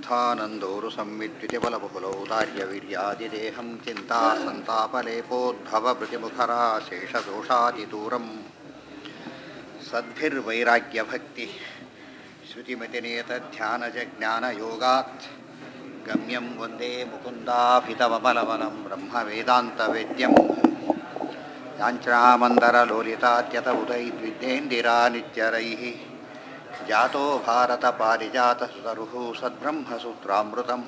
विबुधानन्दोरु संविद्युतिबलबहुलौदार्यवीर्यादिदेहं चिन्ता सन्तापलेपोद्भवभृतिमुखरा शेषदोषादिदूरम् सद्भिर्वैराग्यभक्ति श्रुतिमतिनेतध्यानजज्ञानयोगात् गम्यं वन्दे मुकुन्दाभितमबलबलं ब्रह्मवेदान्तवेद्यम् याञ्चामन्दरलोलितात्यत उदैद्विद्येन्दिरा नित्यरैः जातो भारतपारिजातसुतरुः सद्ब्रह्मसूत्रामृतम्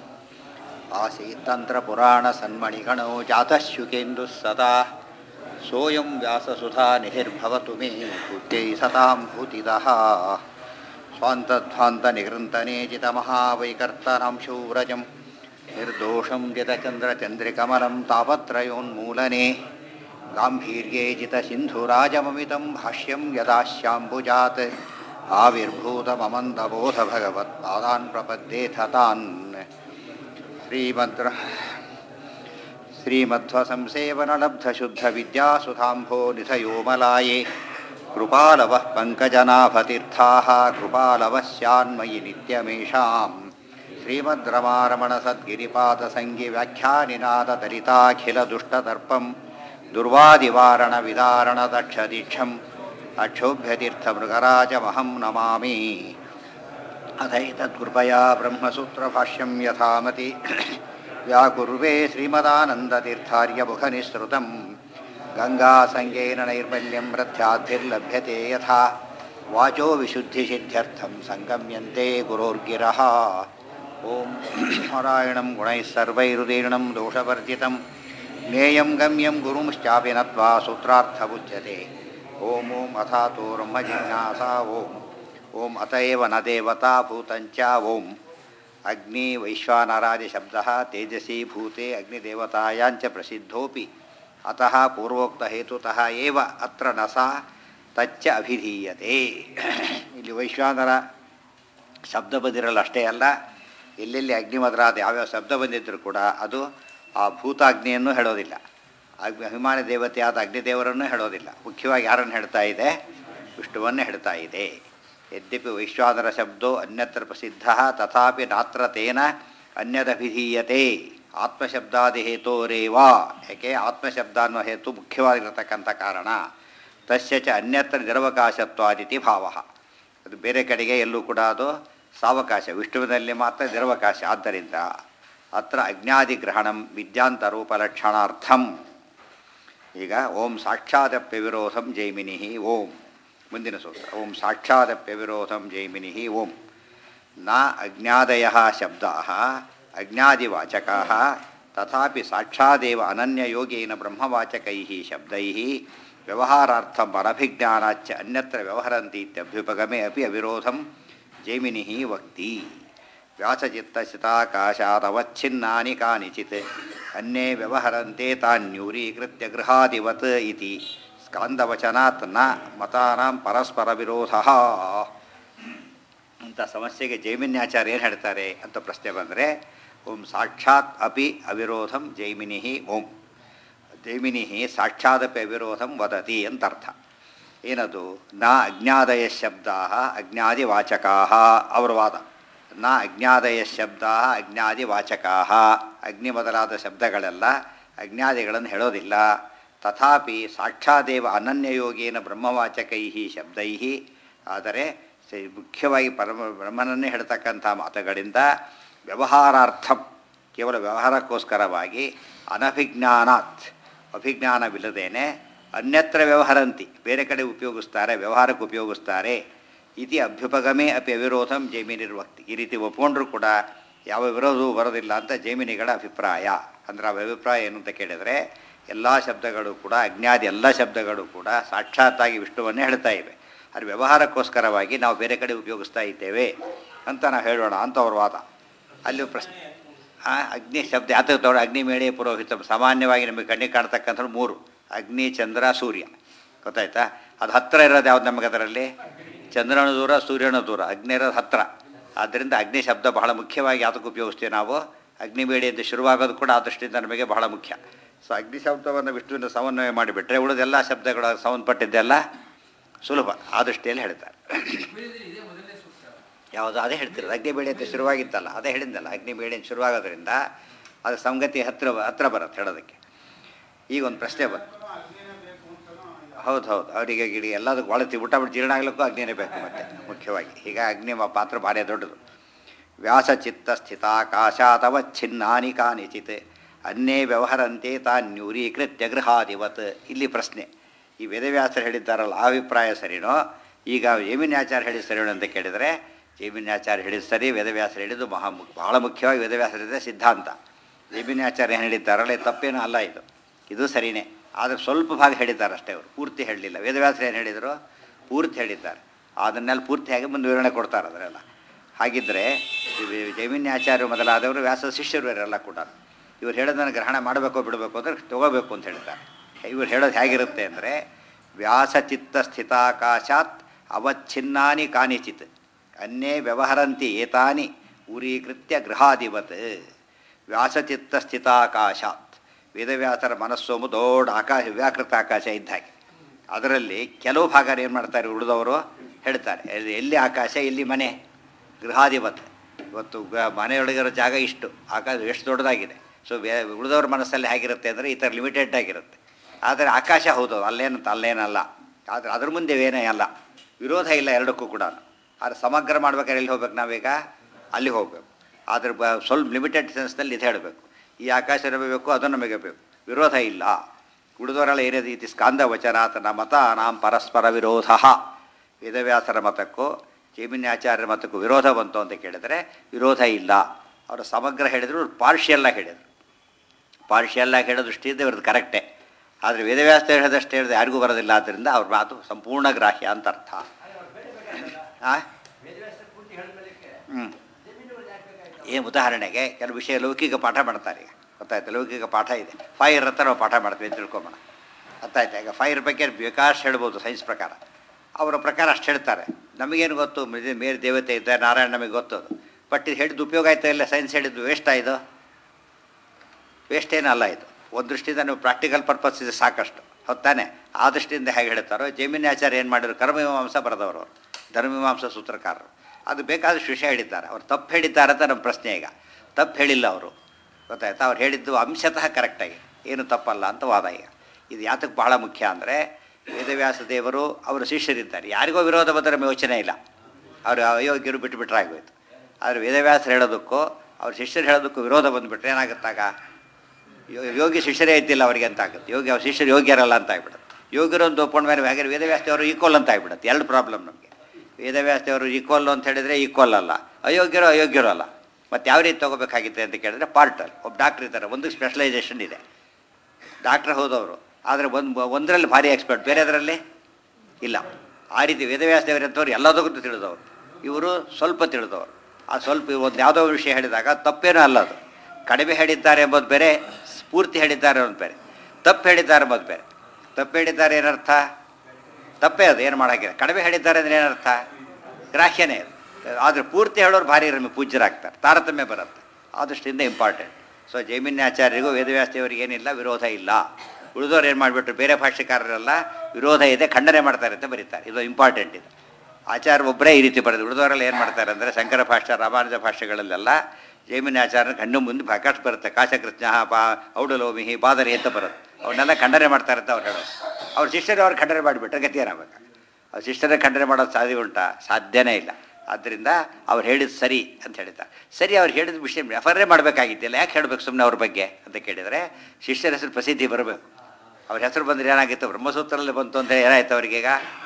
आसीत्तन्त्रपुराणसन्मणिगणो जातः शुकेन्दुः सदा सोऽयं व्याससुधा निधिर्भवतु मे भूत्यै सतां भूतिदः स्वान्तध्वान्तनिगृन्तनेजितमहावैकर्तनां शूरजं निर्दोषं जितचन्द्रचन्द्रिकमलं तापत्रयोन्मूलने गाम्भीर्ये जितसिन्धुराजममितं भाष्यं यदाश्याम्बुजात् आविर्भूतममन्दबोधभगवत्पादान् प्रपद्येथ तान् श्रीमद्र श्रीमध्वसंसेवनलब्धशुद्धविद्यासुधाम्भो निधयोमलाये कृपालवः पङ्कजनाभतीर्थाः कृपालवः स्यान्मयि नित्यमेषाम् श्रीमद्रमारमणसद्गिरिपादसङ्गिव्याख्यानिनाददलिताखिलदुष्टदर्पं दुर्वादिवारणविदारणदक्षदीक्षम् अक्षोभ्यतीर्थमृगराजमहं नमामि अथैतत्कृपया ब्रह्मसूत्रभाष्यं यथामति व्याकुर्वे श्रीमदानन्दतीर्थार्यमुखनिःसृतं गङ्गासङ्गेन नैर्मल्यं रथ्याद्भिर्लभ्यते यथा वाचो विशुद्धिसिद्ध्यर्थं सङ्गम्यन्ते गुरोर्गिरः ॐ नारायणं गुणैः सर्वैरुदीर्णं दोषवर्जितं ज्ञेयं गम्यं गुरुंश्चापि नत्वा सूत्रार्थमुच्यते ॐ ॐ अथातो ब्रह्मजिज्ञासा ॐ ॐ अत एव न देवता भूतञ्च ॐ अग्नि वैश्वानरादिशब्दः तेजसी भूते अग्निदेवतायाञ्च प्रसिद्धोऽपि अतः पूर्वोक्तहेतुतः एव अत्र न सा ತಚ್ಚ ಅಭಿಧೀಯತೆ ಇಲ್ಲಿ ವೈಶ್ವಾನರ ಶಬ್ದ ಬಂದಿರಲ್ಲ ಅಷ್ಟೇ ಅಲ್ಲ ಎಲ್ಲೆಲ್ಲಿ ಅಗ್ನಿಮದ್ರಾದ ಯಾವ್ಯಾವ ಶಬ್ದ ಬಂದಿದ್ದರೂ ಕೂಡ ಅದು ಆ ಭೂತಾಗ್ನಿಯನ್ನು ಹೇಳೋದಿಲ್ಲ ಅಗ್ನಿ ಅಭಿಮಾನಿ ದೇವತೆಯಾದ ಅಗ್ನಿದೇವರನ್ನು ಹೇಳೋದಿಲ್ಲ ಮುಖ್ಯವಾಗಿ ಯಾರನ್ನು ಹೇಳ್ತಾ ಇದೆ ವಿಷ್ಣುವನ್ನೇ ಹೇಳ್ತಾ ಇದೆ ಯದ್ಯಪಿ ವೈಶ್ವಾನರ ಶಬ್ದೋ ಅನ್ಯತ್ರ ಪ್ರಸಿದ್ಧ ತಥಾಪಿ ನಾತ್ರ ತೇನ ಅನ್ಯದಭಿಧೀಯತೆ ಆತ್ಮಶಬ್ದಾದಿ ಹೇತೋರೇವಾ ಯಾಕೆ ಆತ್ಮಶಬ್ದ ಅನ್ನೋ ಹೇತು ಮುಖ್ಯವಾಗಿರತಕ್ಕಂಥ ಕಾರಣ ತಸ್ಯ ಚ ಅನ್ಯತ್ರ ನಿರವಕಾಶತ್ವಾದಿತಿ ಭಾವ ಅದು ಬೇರೆ ಕಡೆಗೆ ಎಲ್ಲೂ ಕೂಡ ಅದು ಸಾವಕಾಶ ವಿಷ್ಣುವಿನಲ್ಲಿ ಮಾತ್ರ ನಿರವಕಾಶ ಆದ್ದರಿಂದ ಅತ್ರ ಅಜ್ಞಾದಿಗ್ರಹಣಂ ವಿದ್ಯಾಂತರೂಪಲಕ್ಷಣಾರ್ಥಂ ಈಗ ಓಂ ಸಾಕ್ಷಾದಪ್ಯ ವಿರೋಧಂ ಜೈಮಿನಿ ಓಂ ಮುಂದಿನ ಸೂತ್ರ ಓಂ ಸಾಕ್ಷಾದಪ್ಯ ವಿರೋಧಂ ಜೈಮಿನಿ ಓಂ ನ ಅಜ್ಞಾದಯ ಶಬ್ದಾ ಅಜ್ಞಾದಿವಾಚಕಾ ತಥಾಪಿ ಸಾಕ್ಷಾದೇವ ಅನನ್ಯಯೋಗೇನ ಬ್ರಹ್ಮವಾಚಕೈ ಶಬ್ದೈ ವ್ಯವಹಾರಾರ್ಥಂ ಅನಭಿಜ್ಞಾನಾಚ್ಚ ಅನ್ಯತ್ರ ವ್ಯವಹರಂತಿ ಇತ್ಯಭ್ಯುಪಗಮೆ ಅಪಿ ಅವಿರೋಧಂ ಜೈಮಿನಿ ವಕ್ತಿ ವ್ಯಾಸಚಿತ್ತಶಿತಾಕಾಶಾದವಚ್ಛಿನ್ನಾನಿ ಕಾನಿಚಿತ್ ಅನ್ಯೇ ವ್ಯವಹರಂತೆ ತಾನ್ಯೂರೀಕೃತ್ಯ ಗೃಹಾದಿವತ್ ಇತಿ ಸ್ಕಾಂದವಚನಾತ್ ನ ಮತಾನಾಂ ಪರಸ್ಪರ ವಿರೋಧ ಅಂತ ಸಮಸ್ಯೆಗೆ ಜೈಮಿನ್ಯಾಚಾರ್ಯ ಏನು ಹೇಳ್ತಾರೆ ಅಂತ ಪ್ರಶ್ನೆ ಬಂದರೆ ಓಂ ಸಾಕ್ಷಾತ್ ಅಪಿ ಅವಿರೋಧಂ ಜೈಮಿನಿ ಓಂ ಜೈಮಿನಿ ಸಾಕ್ಷಾದಪಿ ಅವಿರೋಧಂ ವದತಿ ಅಂತ ಅರ್ಥ ಏನದು ನ ಅಜ್ಞಾದಯ ಶಬ್ದ ಅಜ್ಞಾದಿವಾಚಕಾ ಅವರ ವಾದ ನ ಅಜ್ಞಾದಯ ಶಬ್ದ ಅಜ್ಞಾದಿವಾಚಕಾ ಅಗ್ನಿ ಮೊದಲಾದ ಶಬ್ದಗಳೆಲ್ಲ ಅಜ್ಞಾದಿಗಳನ್ನು ಹೇಳೋದಿಲ್ಲ ತಥಾಪಿ ಸಾಕ್ಷಾದೇವ ಅನನ್ಯಯೋಗೇನ ಬ್ರಹ್ಮವಾಚಕೈ ಶಬ್ದೈ ಆದರೆ ಮುಖ್ಯವಾಗಿ ಪರಮ ಬ್ರಹ್ಮನನ್ನೇ ಹೇಳ್ತಕ್ಕಂಥ ಮಾತುಗಳಿಂದ ವ್ಯವಹಾರಾರ್ಥಂ ಕೇವಲ ವ್ಯವಹಾರಕ್ಕೋಸ್ಕರವಾಗಿ ಅನಭಿಜ್ಞಾನಾತ್ ಅಭಿಜ್ಞಾನವಿಲ್ಲದೇನೆ ಅನ್ಯತ್ರ ವ್ಯವಹರಂತಿ ಬೇರೆ ಕಡೆ ಉಪಯೋಗಿಸ್ತಾರೆ ವ್ಯವಹಾರಕ್ಕೆ ಉಪಯೋಗಿಸ್ತಾರೆ ಇತಿ ಅಭ್ಯುಪಗಮೇ ಅಪಿ ಅವಿರೋಧಂ ಜೈಮಿನಿರ್ವಕ್ತಿ ಈ ರೀತಿ ಒಪ್ಕೊಂಡ್ರೂ ಕೂಡ ಯಾವ ವಿರೋಧವೂ ಬರೋದಿಲ್ಲ ಅಂತ ಜೈಮಿನಿಗಳ ಅಭಿಪ್ರಾಯ ಅಂದರೆ ಆ ಅಭಿಪ್ರಾಯ ಏನು ಅಂತ ಕೇಳಿದರೆ ಎಲ್ಲ ಶಬ್ದಗಳು ಕೂಡ ಅಜ್ಞಾದಿ ಎಲ್ಲ ಶಬ್ದಗಳು ಕೂಡ ಸಾಕ್ಷಾತ್ತಾಗಿ ವಿಷ್ಣುವನ್ನೇ ಹೇಳ್ತಾ ಇವೆ ಅದು ವ್ಯವಹಾರಕ್ಕೋಸ್ಕರವಾಗಿ ನಾವು ಬೇರೆ ಕಡೆ ಉಪಯೋಗಿಸ್ತಾ ಇದ್ದೇವೆ ಅಂತ ನಾವು ಹೇಳೋಣ ಅಂತ ಅವ್ರ ವಾದ ಅಲ್ಲಿ ಪ್ರಶ್ನೆ ಅಗ್ನಿ ಶಬ್ದ ಯಾತಕ್ಕೆ ತಗೊಳ್ಳಿ ಅಗ್ನಿ ಮೇಳೆ ಪುರೋಹಿತ ಸಾಮಾನ್ಯವಾಗಿ ನಮಗೆ ಕಣ್ಣಿಗೆ ಕಾಣ್ತಕ್ಕಂಥ ಮೂರು ಅಗ್ನಿ ಚಂದ್ರ ಸೂರ್ಯ ಗೊತ್ತಾಯ್ತಾ ಅದು ಹತ್ತಿರ ಇರೋದು ಯಾವ್ದು ನಮಗೆ ಅದರಲ್ಲಿ ಚಂದ್ರನ ದೂರ ಸೂರ್ಯನ ದೂರ ಅಗ್ನಿ ಇರೋದು ಹತ್ತಿರ ಆದ್ದರಿಂದ ಅಗ್ನಿ ಶಬ್ದ ಬಹಳ ಮುಖ್ಯವಾಗಿ ಯಾತಕ್ಕೆ ಉಪಯೋಗಿಸ್ತೀವಿ ನಾವು ಅಗ್ನಿಬೇಡಿ ಅಂತ ಶುರುವಾಗೋದು ಕೂಡ ಆ ದೃಷ್ಟಿಯಿಂದ ನಮಗೆ ಬಹಳ ಮುಖ್ಯ ಸೊ ಅಗ್ನಿ ಶಬ್ದವನ್ನು ವಿಷ್ಣುವಿನ ಸಮನ್ವಯ ಮಾಡಿಬಿಟ್ರೆ ಉಳಿದೆಲ್ಲ ಶಬ್ದಗಳು ಸಂಬಂಧಪಟ್ಟಿದ್ದೆಲ್ಲ ಸುಲಭ ಆ ದೃಷ್ಟಿಯಲ್ಲಿ ಹೇಳ್ತಾರೆ ಯಾವುದು ಅದೇ ಹೇಳ್ತಿರೋದು ಅಗ್ನಿಬೇಳೆ ಅಂತ ಶುರುವಾಗಿತ್ತಲ್ಲ ಅದೇ ಹೇಳಿದ್ನಲ್ಲ ಅಗ್ನಿಬೇಳೆ ಅಂತ ಶುರುವಾಗೋದ್ರಿಂದ ಅದು ಸಂಗತಿ ಹತ್ರ ಹತ್ರ ಬರುತ್ತೆ ಹೇಳೋದಕ್ಕೆ ಈಗ ಒಂದು ಪ್ರಶ್ನೆ ಬಂತು ಹೌದು ಹೌದು ಅವರಿಗೆ ಗಿಡಿ ಎಲ್ಲದಕ್ಕೂ ಒಳತಿ ಊಟ ಬಿಟ್ಟು ಜೀರ್ಣ ಆಗ್ಲಿಕ್ಕೂ ಅಗ್ನಿನೇ ಬೇಕು ಮತ್ತೆ ಮುಖ್ಯವಾಗಿ ಈಗ ಅಗ್ನಿ ಮ- ಪಾತ್ರ ಭಾರಿ ದೊಡ್ಡದು ವ್ಯಾಸ ಚಿತ್ತ ಸ್ಥಿತಾಕಾಶಾತವ ಛಿನ್ನಾನಿ ಕಾನಿಚಿತ್ ಅನ್ನೇ ವ್ಯವಹರಂತೆ ತಾನ್ಯೂರೀಕೃತ್ಯ ಗೃಹಾದಿವತ್ ಇಲ್ಲಿ ಪ್ರಶ್ನೆ ಈ ವೇದವ್ಯಾಸರು ಹೇಳಿದ್ದಾರಲ್ಲ ಆ ಅಭಿಪ್ರಾಯ ಸರಿನೋ ಈಗ ಜೈಮಿನ್ಯಾಚಾರ್ಯ ಹೇಳಿದ ಸರಿನೋ ಅಂತ ಕೇಳಿದರೆ ಜೈಮಿನ್ಯಾಚಾರ್ಯ ಹೇಳಿದ ಸರಿ ವೇದವ್ಯಾಸರು ಹೇಳಿದ್ದು ಮಹಾ ಮುಖ್ಯ ಭಾಳ ಮುಖ್ಯವಾಗಿ ವೇದವ್ಯಾಸರಿದೆ ಸಿದ್ಧಾಂತ ಜೈಮಿನ್ಯಾಚಾರ್ಯ ಏನು ಹೇಳಿದ್ದಾರಲ್ಲ ಇದು ತಪ್ಪೇನೂ ಅಲ್ಲ ಇದು ಇದು ಸರಿನೇ ಆದರೆ ಸ್ವಲ್ಪ ಭಾಗ ಹೇಳಿದ್ದಾರೆ ಅಷ್ಟೇ ಅವರು ಪೂರ್ತಿ ಹೇಳಲಿಲ್ಲ ವೇದವ್ಯಾಸರು ಏನು ಹೇಳಿದರು ಪೂರ್ತಿ ಹೇಳಿದ್ದಾರೆ ಅದನ್ನೆಲ್ಲ ಪೂರ್ತಿಯಾಗಿ ಮುಂದೆ ವಿವರಣೆ ಕೊಡ್ತಾರೆ ಅದರೆಲ್ಲ ಹಾಗಿದ್ದರೆ ಜೈಮಿನ್ಯಾಚಾರ್ಯ ಮೊದಲಾದವರು ವ್ಯಾಸ ಶಿಷ್ಯರು ಇವರೆಲ್ಲ ಕೂಡ ಇವ್ರು ಹೇಳೋದನ್ನು ಗ್ರಹಣ ಮಾಡಬೇಕು ಬಿಡಬೇಕು ಅಂದರೆ ತಗೋಬೇಕು ಅಂತ ಹೇಳ್ತಾರೆ ಇವ್ರು ಹೇಳೋದು ಹೇಗಿರುತ್ತೆ ಅಂದರೆ ವ್ಯಾಸ ಚಿತ್ತ ಸ್ಥಿತಾಕಾಶಾತ್ ಅವಚ್ಛಿನ್ನಾನಿ ಕಾನಿಚಿತ್ ಅನ್ನೇ ವ್ಯವಹರಂತಿ ಏತಾನಿ ಊರೀಕೃತ್ಯ ಗೃಹಾಧಿಪತ್ ವ್ಯಾಸಚಿತ್ತ ಸ್ಥಿತಾಕಾಶಾತ್ ವೇದವ್ಯಾಸರ ಮನಸ್ಸೋಮು ದೊಡ್ಡ ಆಕಾಶ ವ್ಯಾಕೃತ ಆಕಾಶ ಇದ್ದ ಹಾಗೆ ಅದರಲ್ಲಿ ಕೆಲವು ಭಾಗ ಏನು ಮಾಡ್ತಾರೆ ಉಳಿದವರು ಹೇಳ್ತಾರೆ ಎಲ್ಲಿ- ಎಲ್ಲಿ ಆಕಾಶ ಎಲ್ಲಿ ಮನೆ ಗೃಹಾಧಿಪತ್ ಇವತ್ತು ಗ- ಮನೆಯೊಳಗಿರೋ ಜಾಗ ಇಷ್ಟು ಆಕಾಶ ಎಷ್ಟು ದೊಡ್ಡದಾಗಿದೆ ಸೊ ಉಳಿದವ್ರ ಮನಸ್ಸಲ್ಲಿ ಹೇಗಿರುತ್ತೆ ಅಂದರೆ ಈ ಥರ ಲಿಮಿಟೆಡ್ ಆಗಿರುತ್ತೆ ಆದರೆ ಆಕಾಶ ಹೌದು ಅಲ್ಲೇನಂತ ಅಲ್ಲೇನಲ್ಲ ಆದರೆ ಅದ್ರ ಮುಂದೆ ಏನೇ ಅಲ್ಲ ವಿರೋಧ ಇಲ್ಲ ಎರಡಕ್ಕೂ ಕೂಡ ಆದರೆ ಸಮಗ್ರ ಮಾಡ್ಬೇಕಾದ್ರೆ ಎಲ್ಲಿ ಹೋಗ್ಬೇಕು ನಾವೀಗ ಅಲ್ಲಿ ಹೋಗಬೇಕು ಆದರೆ ಬ ಸ್ವಲ್ಪ ಲಿಮಿಟೆಡ್ ಸೆನ್ಸ್ನಲ್ಲಿ ಇದು ಹೇಳಬೇಕು ಈ ಆಕಾಶ ನಮಗೆ ಬೇಕು ಅದು ನಮಗೆ ಬೇಕು ವಿರೋಧ ಇಲ್ಲ ಉಳಿದವರೆಲ್ಲ ಏನೇ ರೀತಿ ಸ್ಕಾಂದ ವಚನಾತನ ಮತ ನಾಂ ಪರಸ್ಪರ ವಿರೋಧ ವೇದವ್ಯಾಸರ ಮತಕ್ಕೂ ಜೈಮಿನ್ಯಾಚಾರ್ಯರ ಮತಕ್ಕೂ ವಿರೋಧ ಬಂತು ಅಂತ ಕೇಳಿದರೆ ವಿರೋಧ ಇಲ್ಲ ಅವರು ಸಮಗ್ರ ಹೇಳಿದರು ಪಾರ್ಷಿಯಲ್ಲಾಗಿ ಹೇಳಿದರು ಪಾರ್ಷಿಯಲ್ಲಾಗಿ ಹೇಳೋ ದೃಷ್ಟಿಯಿಂದ ಇವ್ರದ್ದು ಕರೆಕ್ಟೇ ಆದರೆ ವೇದವ್ಯಾಸ ಹೇಳಿದಷ್ಟು ಹೇಳಿದ್ರೆ ಯಾರಿಗೂ ಬರೋದಿಲ್ಲ ಆದ್ದರಿಂದ ಅವ್ರ ಮಾತು ಸಂಪೂರ್ಣ ಗ್ರಾಹ್ಯ ಅಂತ ಅರ್ಥ ಆ? ಹ್ಞೂ ಏನು ಉದಾಹರಣೆಗೆ ಕೆಲವು ವಿಷಯ ಲೌಕಿಕ ಪಾಠ ಮಾಡ್ತಾರೆ ಈಗ ಗೊತ್ತಾಯ್ತು ಲೌಕಿಕ ಪಾಠ ಇದೆ ಫೈರ್ ಹತ್ರ ನಾವು ಪಾಠ ಮಾಡ್ತೀವಿ ಅಂತ ತಿಳ್ಕೊಂಬೋಣ ಗೊತ್ತಾಯ್ತು ಈಗ ಫೈರ್ ಬಗ್ಗೆ ಬೇಕಾಷ್ಟು ಹೇಳ್ಬೋದು ಸೈನ್ಸ್ ಪ್ರಕಾರ ಅವರ ಪ್ರಕಾರ ಅಷ್ಟು ಹೇಳ್ತಾರೆ ನಮಗೇನು ಗೊತ್ತು ಮಿದೆ- ಮೇರೆ ದೇವತೆ ಇದ್ದಾರೆ ನಾರಾಯಣ ನಮಗೆ ಗೊತ್ತು ಅದು ಬಟ್ ಇದು ಹೇಳಿದ್ದು ಉಪಯೋಗ ಆಯ್ತಾ ಇಲ್ಲ ಸೈನ್ಸ್ ಹೇಳಿದ್ದು ವೇಸ್ಟ್ ಆಯಿತು ವೇಸ್ಟ್ ಏನಲ್ಲ ಇದು ಒಂದು ದೃಷ್ಟಿಯಿಂದ ನೀವು ಪ್ರಾಕ್ಟಿಕಲ್ ಪರ್ಪಸ್ ಇದೆ ಸಾಕಷ್ಟು ಹೊತ್ತಾನೆ ಆ ದೃಷ್ಟಿಯಿಂದ ಹೇಗೆ ಹೇಳ್ತಾರೋ ಜೈಮಿನ್ಯಾಚಾರ್ಯ ಏನು ಮಾಡಿದ್ರು ಕರ್ಮಮೀಮಾಂಸ ಬರೆದವರು ಅವರು ಧರ್ಮಮೀಮಾಂಸ ಸೂತ್ರಕಾರರು ಅದು ಬೇಕಾದಷ್ಟು ವಿಷಯ ಹೇಳಿದ್ದಾರೆ ಅವ್ರು ತಪ್ಪು ಹೇಳಿದ್ದಾರೆ ಅಂತ ನಮ್ಮ ಪ್ರಶ್ನೆ ಈಗ ತಪ್ಪು ಹೇಳಿಲ್ಲ ಅವರು ಗೊತ್ತಾಯ್ತಾ ಅವ್ರು ಹೇಳಿದ್ದು ಅಂಶತಃ ಕರೆಕ್ಟಾಗಿ ಏನು ತಪ್ಪಲ್ಲ ಅಂತ ವಾದ ಈಗ ಇದು ಯಾತಕ್ಕೆ ಬಹಳ ಮುಖ್ಯ ಅಂದರೆ ವೇದವ್ಯಾಸ ದೇವರು ಅವರ ಶಿಷ್ಯರಿದ್ದಾರೆ ಯಾರಿಗೋ ವಿರೋಧ ಬಂದರೆ ನಮಗೆ ಯೋಚನೆ ಇಲ್ಲ ಅವರು ಅಯೋಗ್ಯರು ಬಿಟ್ಟುಬಿಟ್ರೆ ಆಗೋಯ್ತು ಆದರೆ ವೇದವ್ಯಾಸರು ಹೇಳೋದಕ್ಕೂ ಅವ್ರ ಶಿಷ್ಯರು ಹೇಳೋದಕ್ಕೂ ವಿರೋಧ ಬಂದುಬಿಟ್ರೆ ಏನಾಗುತ್ತಾಗ ಯೋ- ಯೋಗಿ ಶಿಷ್ಯರೇ ಇದ್ದಿಲ್ಲ ಅವರಿಗೆ ಅಂತ ಆಗುತ್ತೆ ಯೋಗಿ ಅವ್ರ ಶಿಷ್ಯರು ಯೋಗ್ಯರಲ್ಲ ಅಂತ ಆಗ್ಬಿಡುತ್ತೆ ಯೋಗ್ಯರು ಒಂದು ಒಪ್ಪಂಡ ಮೇಲೆ ಹಾಗೆ ವೇದವ್ಯಾಸ ಅವರು ಈಕ್ವಲ್ ಅಂತ ಆಗ್ಬಿಡುತ್ತೆ ಎರಡು ಪ್ರಾಬ್ಲಮ್ ನಮಗೆ ವೇದವ್ಯಾಸ ಅವರು ಈಕ್ವಲ್ ಅಂತ ಹೇಳಿದರೆ ಈಕ್ವಲ್ ಅಲ್ಲ ಅಯೋಗ್ಯರು ಅಯೋಗ್ಯರು ಅಲ್ಲ ಮತ್ತು ಯಾವ ರೀತಿ ತೊಗೋಬೇಕಾಗಿತ್ತೆ ಅಂತ ಕೇಳಿದ್ರೆ ಪಾರ್ಟಲ್ ಒಬ್ಬ ಡಾಕ್ಟ್ರ್ ಇದ್ದಾರೆ ಒಂದು ಸ್ಪೆಷಲೈಸೇಷನ್ ಇದೆ ಡಾಕ್ಟ್ರ್ ಹೋದವರು ಆದರೆ ಒಂದು ಒಂದರಲ್ಲಿ ಭಾರಿ ಎಕ್ಸ್ಪರ್ಟ್ ಬೇರೆದರಲ್ಲಿ ಇಲ್ಲ ಆ ರೀತಿ ವೇದವ್ಯಾಸ ದೇವರಂಥವ್ರು ಎಲ್ಲದಕ್ಕೂ ತಿಳಿದವರು ಇವರು ಸ್ವಲ್ಪ ತಿಳಿದವರು ಆ ಸ್ವಲ್ಪ ಒಂದು ಯಾವುದೋ ಒಂದು ವಿಷಯ ಹೇಳಿದಾಗ ತಪ್ಪೇನೂ ಅಲ್ಲ ಅದು ಕಡಿಮೆ ಹೇಳಿದ್ದಾರೆ ಎಂಬುದು ಬೇರೆ ಸ್ಫೂರ್ತಿ ಹೇಳಿದ್ದಾರೆ ಅನ್ನೋದು ಬೇರೆ ತಪ್ಪು ಹೇಳಿದ್ದಾರೆ ಎಂಬುದು ಬೇರೆ ತಪ್ಪು ಹೇಳಿದ್ದಾರೆ ಏನರ್ಥ ತಪ್ಪೇ ಅದು ಏನು ಮಾಡೋಕ್ಕಿಲ್ಲ ಕಡಿಮೆ ಹೇಳಿದ್ದಾರೆ ಅಂದರೆ ಏನರ್ಥ ಗ್ರಾಹ್ಯನೇ ಅದು ಆದರೆ ಪೂರ್ತಿ ಹೇಳೋರು ಭಾರಿ ನಮಗೆ ಪೂಜ್ಯರಾಗ್ತಾರೆ ತಾರತಮ್ಯ ಬರುತ್ತೆ ಆ ದೃಷ್ಟಿಯಿಂದ ಇಂಪಾರ್ಟೆಂಟ್ ಸೊ ಜೈಮಿನ್ಯಾಚಾರ್ಯರಿಗೂ ವೇದವ್ಯಾಸ ದೇವರಿಗೆ ಏನಿಲ್ಲ ವಿರೋಧ ಇಲ್ಲ ಉಳಿದವ್ರು ಏನು ಮಾಡಿಬಿಟ್ರು ಬೇರೆ ಭಾಷೆಕಾರರೆಲ್ಲ ವಿರೋಧ ಇದೆ ಖಂಡನೆ ಮಾಡ್ತಾರೆ ಅಂತ ಬರೀತಾರೆ ಇದು ಇಂಪಾರ್ಟೆಂಟ್ ಇದು ಆಚಾರ್ಯ ಒಬ್ಬರೇ ಈ ರೀತಿ ಬರೆದು ಉಳಿದವರೆಲ್ಲ ಏನು ಮಾಡ್ತಾರೆ ಅಂದರೆ ಶಂಕರ ಭಾಷೆ ರಾಮಾನುಜ ಭಾಷೆಗಳಲ್ಲೆಲ್ಲ ಜೈಮಿನ್ಯಾಚಾರ್ಯ ಕಣ್ಣು ಮುಂದೆ ಸಾಕಷ್ಟು ಬರುತ್ತೆ ಕಾಶಕೃಷ್ಣ ಬಾ ಔಡಲೋಮಿಹಿ ಬಾದರಿ ಅಂತ ಬರುತ್ತೆ ಅವನ್ನೆಲ್ಲ ಖಂಡನೆ ಮಾಡ್ತಾರೆ ಅಂತ ಅವ್ರು ಹೇಳೋದು ಅವ್ರ ಶಿಷ್ಯರು ಅವ್ರು ಖಂಡನೆ ಮಾಡಿಬಿಟ್ರೆ ಗತಿ ಏನಾಗಬೇಕು ಅವ್ರ ಶಿಷ್ಯರೇ ಖಂಡನೆ ಮಾಡೋದು ಸಾಧ್ಯ ಉಂಟಾ ಸಾಧ್ಯನೇ ಇಲ್ಲ ಆದ್ದರಿಂದ ಅವ್ರು ಹೇಳಿದ್ದು ಸರಿ ಅಂತ ಹೇಳಿದ್ದಾರೆ ಸರಿ ಅವ್ರು ಹೇಳಿದ ವಿಷಯ ರೆಫರೇ ಮಾಡಬೇಕಾಗಿದ್ದಿಲ್ಲ ಯಾಕೆ ಹೇಳಬೇಕು ಸುಮ್ಮನೆ ಅವ್ರ ಬಗ್ಗೆ ಅಂತ ಕೇಳಿದರೆ ಶಿಷ್ಯರ ಹೆಸರು ಪ್ರಸಿದ್ಧಿ ಬರಬೇಕು ಅವ್ರ ಹೆಸರು ಬಂದರೆ ಏನಾಗಿತ್ತು ಬ್ರಹ್ಮಸೂತ್ರದಲ್ಲಿ ಬಂತು ಅಂದರೆ ಏನಾಯ್ತು ಅವರಿಗೀಗ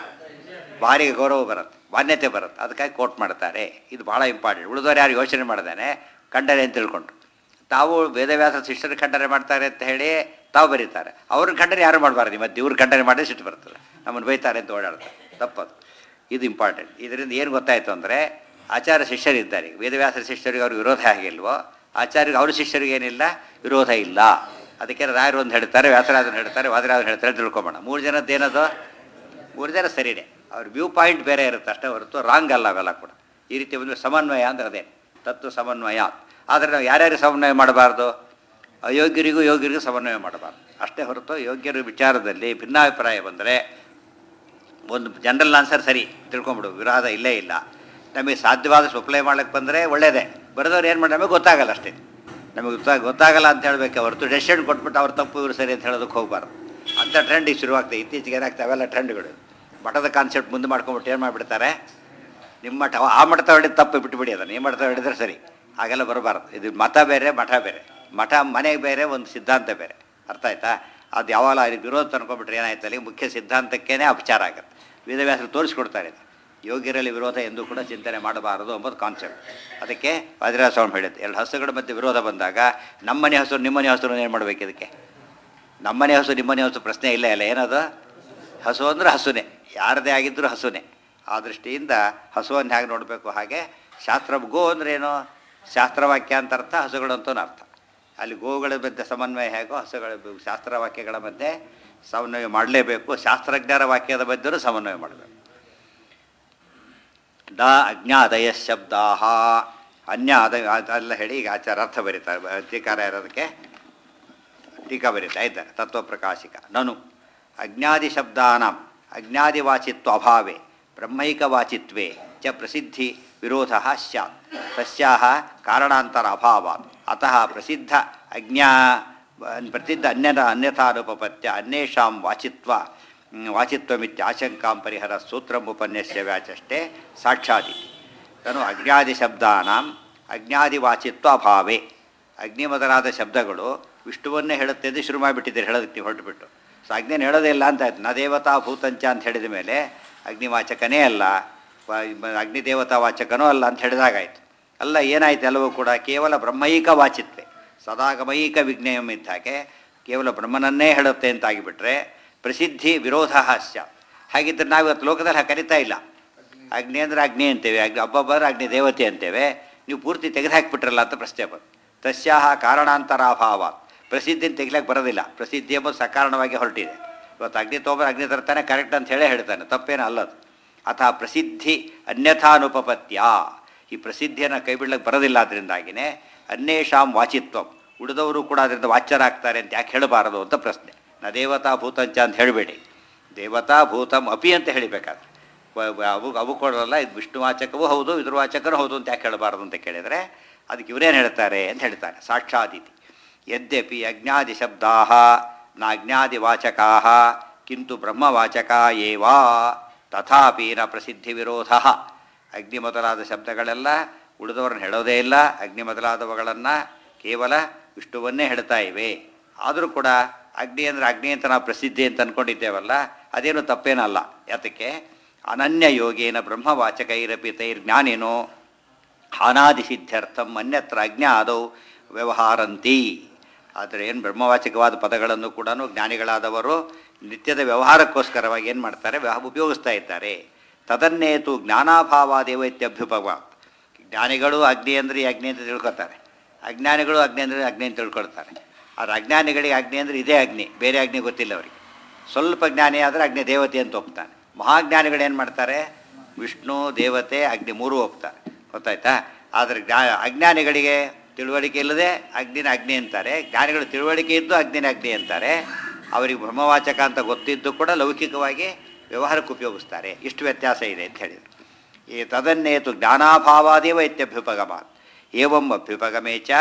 ಭಾರಿ ಗೌರವ ಬರುತ್ತೆ ಮಾನ್ಯತೆ ಬರುತ್ತೆ ಅದಕ್ಕಾಗಿ ಕೋಟ್ ಮಾಡ್ತಾರೆ ಇದು ಭಾಳ ಇಂಪಾರ್ಟೆಂಟ್ ಉಳಿದವರು ಯಾರು ಯೋಚನೆ ಮಾಡ್ದಾನೆ ಖಂಡನೆ ಅಂತ ತಿಳ್ಕೊಂಡ್ರು ತಾವು ವೇದವ್ಯಾಸ ಶಿಷ್ಯರು ಖಂಡನೆ ಮಾಡ್ತಾರೆ ಅಂತ ಹೇಳಿ ತಾವು ಬರೀತಾರೆ ಅವ್ರನ್ನ ಖಂಡನೆ ಯಾರು ಮಾಡಬಾರ್ದು ಮತ್ತು ಇವ್ರು ಖಂಡನೆ ಮಾಡಿದ್ರೆ ಸಿಟ್ಟು ಬರ್ತದೆ ನಮ್ಮನ್ನು ಬೈತಾರೆ ಅಂತ ಓಡಾಡ್ತಾರೆ ತಪ್ಪದು ಇದು ಇಂಪಾರ್ಟೆಂಟ್ ಇದರಿಂದ ಏನು ಗೊತ್ತಾಯಿತು ಅಂದರೆ ಆಚಾರ್ಯ ಶಿಷ್ಯರಿದ್ದಾರೆ ಈಗ ವೇದವ್ಯಾಸರ ಶಿಷ್ಯರಿಗೆ ಅವ್ರಿಗೆ ವಿರೋಧ ಆಗಿಲ್ವೋ ಆಚಾರ್ಯರಿಗೆ ಅವ್ರ ಶಿಷ್ಯರಿಗೆ ಏನಿಲ್ಲ ವಿರೋಧ ಇಲ್ಲ ಅದಕ್ಕೆ ರಾಯರು ಒಂದು ಹೇಳ್ತಾರೆ ವ್ಯಾಸರಾಜನ ಹೇಳ್ತಾರೆ ವಾದರಾಜನ ಹೇಳ್ತಾರೆ ತಿಳ್ಕೊಂಬೋಣ ಮೂರು ಜನದ್ದು ಏನದು ಮೂರು ಜನ ಸರಿನೇ ಅವ್ರ ವ್ಯೂ ಪಾಯಿಂಟ್ ಬೇರೆ ಇರುತ್ತೆ ಅಷ್ಟೇ ಹೊರತು ರಾಂಗ್ ಅಲ್ಲ ಅವೆಲ್ಲ ಕೂಡ ಈ ರೀತಿ ಒಂದು ಸಮನ್ವಯ ಅಂದ್ರೆ ಅದೇ ತತ್ವ ಸಮನ್ವಯ ಆದರೆ ನಾವು ಯಾರ್ಯಾರು ಸಮನ್ವಯ ಮಾಡಬಾರ್ದು ಅಯೋಗ್ಯರಿಗೂ ಯೋಗ್ಯರಿಗೂ ಸಮನ್ವಯ ಮಾಡಬಾರ್ದು ಅಷ್ಟೇ ಹೊರತು ಯೋಗ್ಯರ ವಿಚಾರದಲ್ಲಿ ಭಿನ್ನಾಭಿಪ್ರಾಯ ಬಂದರೆ ಒಂದು ಜನರಲ್ ಆನ್ಸರ್ ಸರಿ ತಿಳ್ಕೊಂಬಿಡು ವಿರೋಧ ಇಲ್ಲೇ ಇಲ್ಲ ನಮಗೆ ಸಾಧ್ಯವಾದಷ್ಟು ಅಪ್ಲೈ ಮಾಡ್ಲಿಕ್ಕೆ ಬಂದರೆ ಒಳ್ಳೇದೇ ಬರೆದವ್ರು ಏನು ಮಾಡಿ ನಮಗೆ ಗೊತ್ತಾಗಲ್ಲ ಅಷ್ಟೇ ನಮಗೆ ಗೊತ್ತಾ ಗೊತ್ತಾಗಲ್ಲ ಅಂತ ಹೇಳಬೇಕು ಹೊರತು ಡೆಸಿಷನ್ ಕೊಟ್ಬಿಟ್ಟು ಅವ್ರು ತಪ್ಪು ಇವರು ಸರಿ ಅಂತ ಹೇಳೋದಕ್ಕೆ ಹೋಗ್ಬಾರ್ದು ಅಂಥ ಟ್ರೆಂಡ್ ಈಗ ಶುರುವಾಗ್ತದೆ ಇತ್ತೀಚೆಗೆ ಏನಾಗ್ತವೆ ಅವೆಲ್ಲ ಟ್ರೆಂಡ್ಗಳು ಮಠದ ಕಾನ್ಸೆಪ್ಟ್ ಮುಂದೆ ಮಾಡ್ಕೊಂಬಿಟ್ಟು ಏನು ಮಾಡಿಬಿಡ್ತಾರೆ ನಿಮ್ಮ ಮಠ ಆ ಮಠ ಹೊಡೆದು ತಪ್ಪು ಬಿಟ್ಟುಬಿಡಿ ಅದನ್ನು ಈ ಮಠ ಹೊಡೆದ್ರೆ ಸರಿ ಹಾಗೆಲ್ಲ ಬರಬಾರ್ದು ಇದು ಮತ ಬೇರೆ ಮಠ ಬೇರೆ ಮಠ ಮನೆಗೆ ಬೇರೆ ಒಂದು ಸಿದ್ಧಾಂತ ಬೇರೆ ಅರ್ಥ ಆಯ್ತಾ ಅದು ಯಾವಾಗ ಅದಕ್ಕೆ ವಿರೋಧ ತಂದ್ಕೊಂಡ್ಬಿಟ್ರೆ ಏನಾಯ್ತು ಅಲ್ಲಿ ಮುಖ್ಯ ಸಿದ್ಧಾಂತಕ್ಕೇ ಅಪಚಾರ ಆಗುತ್ತೆ ವೇದವ್ಯಾಸರು ತೋರಿಸ್ಕೊಡ್ತಾರೆ ಇದು. ಯೋಗ್ಯರಲ್ಲಿ ವಿರೋಧ ಎಂದು ಕೂಡ ಚಿಂತನೆ ಮಾಡಬಾರದು ಎಂಬುದು ಕಾನ್ಸೆಪ್ಟ್ ಅದಕ್ಕೆ ವಜ್ರಾಜ ಸ್ವಾಮಿ ಹೇಳಿದ್ದು ಎರಡು ಹಸುಗಳ ಮಧ್ಯೆ ವಿರೋಧ ಬಂದಾಗ ನಮ್ಮನೆ ಹಸು ನಿಮ್ಮನೆ ಹಸು ಏನು ಮಾಡಬೇಕು ಇದಕ್ಕೆ ನಮ್ಮನೆ ಹಸು ನಿಮ್ಮನೆ ಹಸು ಪ್ರಶ್ನೆ ಇಲ್ಲ ಇಲ್ಲ ಏನದು ಹಸು ಅಂದ್ರೆ ಹಸುನೇ ಯಾರದೇ ಆಗಿದ್ದರೂ ಹಸುನೇ ಆ ದೃಷ್ಟಿಯಿಂದ ಹಸುವನ್ನು ಹೇಗೆ ನೋಡಬೇಕು ಹಾಗೆ ಶಾಸ್ತ್ರ ಗೋ ಅಂದ್ರೆ ಏನು ಶಾಸ್ತ್ರವಾಕ್ಯ ಅಂತ ಅರ್ಥ ಹಸುಗಳು ಅಂತೂ ಅರ್ಥ ಅಲ್ಲಿ ಗೋಗಳ ಮಧ್ಯೆ ಸಮನ್ವಯ ಹೇಗೋ ಹಸುಗಳ ಶಾಸ್ತ್ರವಾಕ್ಯಗಳ ಮಧ್ಯೆ ಸಮನ್ವಯ ಮಾಡಲೇಬೇಕು ಶಾಸ್ತ್ರಜ್ಞರ ವಾಕ್ಯದ ಮಧ್ಯೆಯೂ ಸಮನ್ವಯ ಮಾಡಬೇಕು ಡ ಅಜ್ಞಾದಯ ಶಬ್ದಾ ಅನ್ಯಾದ ಅದೆಲ್ಲ ಹೇಳಿ ಈಗ ಆಚಾರ ಅರ್ಥ ಬರೀತಾರೆ ಟೀಕಾರ ಇರೋದಕ್ಕೆ ಟೀಕಾ ಬರೀತಾ ಇದ್ದಾರೆ ತತ್ವಪ್ರಕಾಶಿಕ ನನು ಅಜ್ಞಾದಿ ಶಬ್ದಾನಾಂ ಅಜ್ಞಾದಿವಾಚಿತ್ವ ಅಭಾವೆ ಬ್ರಹ್ಮೈಕವಾಚಿತ್ವೇ ಚ ಪ್ರಸಿದ್ಧಿ ವಿರೋಧ ಸ್ಯಾತ್ ತಸ್ಯಾಹ ಕಾರಣಾಂತರ ಅಭಾವಾತ್ ಅತಃ ಪ್ರಸಿದ್ಧ ಅಜ್ಞಾ ಪ್ರಸಿದ್ಧ ಅನ್ಯದ ಅನ್ಯಥಾನುಪಪತ್ಯ ಅನ್ಯೇಷಾಂ ವಾಚಿತ್ವ ವಾಚಿತ್ವಮಿತ್ಯಾಶಂಕಾಂ ಪರಿಹರ ಸೂತ್ರಂ ಉಪನ್ಯಸ್ಯ ವ್ಯಾಚಷ್ಟೇ ಸಾಕ್ಷಾದಿ ತನು ಅಜ್ಞಾದಿ ಶಬ್ದಾನಾಂ ಅಜ್ಞಾದಿ ವಾಚಿತ್ವ ಅಭಾವೆ ಅಗ್ನಿ ಮೊದಲಾದ ಶಬ್ದಗಳು ವಿಷ್ಣುವನ್ನೇ ಹೇಳುತ್ತೆ ಎಂದು ಶುರು ಮಾಡಿಬಿಟ್ಟಿದ್ದೀರಿ ಹೇಳೋದಕ್ಕೆ ನೀವು ಹೊರಟುಬಿಟ್ಟು ಸೊ ಅಗ್ನಿನ ಹೇಳೋದೇ ಇಲ್ಲ ಅಂತ ಆಯ್ತು ನ ದೇವತಾ ಭೂತಂಚ ಅಂತ ಹೇಳಿದ ಮೇಲೆ ಅಗ್ನಿವಾಚಕನೇ ಅಲ್ಲ ವ- ಅಗ್ನಿ ದೇವತಾ ವಾಚಕನೂ ಅಲ್ಲ ಅಂತ ಹೇಳಿದಾಗಾಯ್ತು ಅಲ್ಲ ಏನಾಯ್ತು ಎಲ್ಲವೂ ಕೂಡ ಕೇವಲ ಬ್ರಹ್ಮೈಕ ವಾಚಿತ್ವೆ ಸದಾಗಮೈಕ ವಿಜ್ಞೇಯಂ ಇದ್ದ ಹಾಗೆ ಕೇವಲ ಬ್ರಹ್ಮನನ್ನೇ ಹೇಳುತ್ತೆ ಅಂತಾಗಿಬಿಟ್ರೆ ಪ್ರಸಿದ್ಧಿ ವಿರೋಧ ಹಾಸ್ಯ ಹಾಗಿದ್ರೆ ನಾವು ಇವತ್ತು ಲೋಕದಲ್ಲಿ ಹಾಗೆ ಕರಿತಾ ಇಲ್ಲ ಅಗ್ನಿ ಅಂದರೆ ಅಗ್ನಿ ಅಂತೇವೆ ಅಗ್ನಿ ಒಬ್ಬೊಬ್ಬರ ಅಗ್ನಿ ದೇವತೆ ಅಂತೇವೆ ನೀವು ಪೂರ್ತಿ ತೆಗೆದುಹಾಕ್ಬಿಟ್ರಲ್ಲ ಅಂತ ಪ್ರಶ್ನೆ ಬಂತು ತಸ್ಯಾಹ ಕಾರಣಾಂತರಾಭಾವ ಪ್ರಸಿದ್ಧಿನ ತೆಗಿಲಕ್ಕೆ ಬರೋದಿಲ್ಲ ಪ್ರಸಿದ್ಧಿ ಎಂಬುದು ಸಕಾರಣವಾಗಿ ಹೊರಟಿದೆ ಇವತ್ತು ಅಗ್ನಿ ತೊಗೊಂಬ ಅಗ್ನಿ ತರ್ತಾನೆ ಕರೆಕ್ಟ್ ಅಂತ ಹೇಳೇ ಹೇಳ್ತಾನೆ ತಪ್ಪೇನು ಅಲ್ಲದು ಅಥವಾ ಪ್ರಸಿದ್ಧಿ ಅನ್ಯಥಾನುಪಪತ್ಯ ಈ ಪ್ರಸಿದ್ಧಿಯನ್ನು ಕೈ ಬಿಡ್ಲಿಕ್ಕೆ ಬರೋದಿಲ್ಲ ಅದರಿಂದಾಗಿನೇ ಅನ್ಯೇಷಾಂ ವಾಚಿತ್ವಂ ಉಳಿದವರು ಕೂಡ ಅದರಿಂದ ವಾಚ್ಯರಾಗ್ತಾರೆ ಅಂತ ಯಾಕೆ ಹೇಳಬಾರದು ಅಂತ ಪ್ರಶ್ನೆ ನ ದೇವತಾ ಭೂತಂಚ ಅಂತ ಹೇಳಬೇಡಿ ದೇವತಾ ಭೂತಂ ಅಪಿ ಅಂತ ಹೇಳಿಬೇಕಾದ್ರೆ ವ- ವ- ಅವು ಅವು ಕೊಡೋಲ್ಲ ಇದು ವಿಷ್ಣುವಾಚಕವೂ ಹೌದು ಇದ್ರ ವಾಚಕನೂ ಹೌದು ಅಂತ ಯಾಕೆ ಹೇಳಬಾರದು ಅಂತ ಕೇಳಿದರೆ ಅದಕ್ಕೆ ಇವರೇನು ಹೇಳ್ತಾರೆ ಅಂತ ಹೇಳ್ತಾರೆ ಸಾಕ್ಷಾದಿತಿ ಯದ್ಯಪಿ ಅಜ್ಞಾದಿ ಶಬ್ದಾ ನ ಅಜ್ಞಾದಿ ವಾಚಕಾ ಕಿಂತು ಬ್ರಹ್ಮವಾಚಕಾ ಏವಾ ತಥಾಪಿ ನ ಪ್ರಸಿದ್ಧಿ ವಿರೋಧ ಅಗ್ನಿ ಮೊದಲಾದ ಶಬ್ದಗಳೆಲ್ಲ ಉಳಿದವರನ್ನು ಹೇಳೋದೇ ಇಲ್ಲ ಅಗ್ನಿ ಮೊದಲಾದವುಗಳನ್ನು ಕೇವಲ ವಿಷ್ಣುವನ್ನೇ ಹೇಳ್ತಾ ಇವೆ ಆದರೂ ಕೂಡ ಅಗ್ನಿ ಅಂದರೆ ಅಗ್ನಿ ಅಂತ ನಾವು ಪ್ರಸಿದ್ಧಿ ಅಂತ ಅಂದ್ಕೊಂಡಿದ್ದೇವಲ್ಲ ಅದೇನು ತಪ್ಪೇನಲ್ಲ ಯಾತಕ್ಕೆ ಅನನ್ಯ ಯೋಗೇನ ಬ್ರಹ್ಮವಾಚಕೈರಪಿ ತೈರ್ಜ್ಞಾನಿನೋ ಹಾನಾದಿಸಿದ್ಧ್ಯರ್ಥಂ ಅನ್ಯತ್ರ ಅಜ್ಞಾದೌ ವ್ಯವಹಾರಂತಿ ಆದರೆ ಏನು ಬ್ರಹ್ಮವಾಚಕವಾದ ಪದಗಳನ್ನು ಕೂಡ ಜ್ಞಾನಿಗಳಾದವರು ನಿತ್ಯದ ವ್ಯವಹಾರಕ್ಕೋಸ್ಕರವಾಗಿ ಏನು ಮಾಡ್ತಾರೆ ವ್ಯವ ಉಪಯೋಗಿಸ್ತಾ ಇದ್ದಾರೆ ತದನ್ನೇತು ಜ್ಞಾನಾಭಾವಾದೇವೈತ್ಯಭ್ಯುಪವ ಜ್ಞಾನಿಗಳು ಅಗ್ನಿ ಅಂದರೆ ಈ ಅಗ್ನಿ ಅಂತ ತಿಳ್ಕೊತಾರೆ ಅಜ್ಞಾನಿಗಳು ಅಗ್ನಿ ಅಂದರೆ ಅಗ್ನಿ ಅಂತ ತಿಳ್ಕೊಳ್ತಾರೆ ಆದರೆ ಅಜ್ಞಾನಿಗಳಿಗೆ ಅಗ್ನಿ ಅಂದರೆ ಇದೇ ಅಗ್ನಿ ಬೇರೆ ಅಗ್ನಿ ಗೊತ್ತಿಲ್ಲ ಅವರಿಗೆ ಸ್ವಲ್ಪ ಜ್ಞಾನಿ ಆದರೆ ಅಗ್ನಿ ದೇವತೆ ಅಂತ ಒಪ್ತಾನೆ ಮಹಾಜ್ಞಾನಿಗಳು ಏನು ಮಾಡ್ತಾರೆ ವಿಷ್ಣು ದೇವತೆ ಅಗ್ನಿ ಮೂರೂ ಒಪ್ತಾರೆ ಗೊತ್ತಾಯ್ತಾ ಆದರೆ ಜ್ಞಾ ಅಜ್ಞಾನಿಗಳಿಗೆ ತಿಳುವಳಿಕೆ ಇಲ್ಲದೆ ಅಗ್ನಿನ ಅಗ್ನಿ ಅಂತಾರೆ ಜ್ಞಾನಿಗಳು ತಿಳುವಳಿಕೆ ಇದ್ದು ಅಗ್ನಿನ ಅಗ್ನಿ ಅಂತಾರೆ ಅವರಿಗೆ ಬ್ರಹ್ಮವಾಚಕ ಅಂತ ಗೊತ್ತಿದ್ದು ಕೂಡ ಲೌಕಿಕವಾಗಿ ವ್ಯವಹಾರಕ್ಕೆ ಉಪಯೋಗಿಸ್ತಾರೆ ಇಷ್ಟು ವ್ಯತ್ಯಾಸ ಇದೆ ಅಂತ ಹೇಳಿದರು ಈ ತದನ್ನೇತು ಜ್ಞಾನಾಭಾವಾದೇವ ಇತ್ಯಭ್ಯುಪಗಮಾತ್ ಏವಂ ಅಭ್ಯುಪಗಮೇ ಚ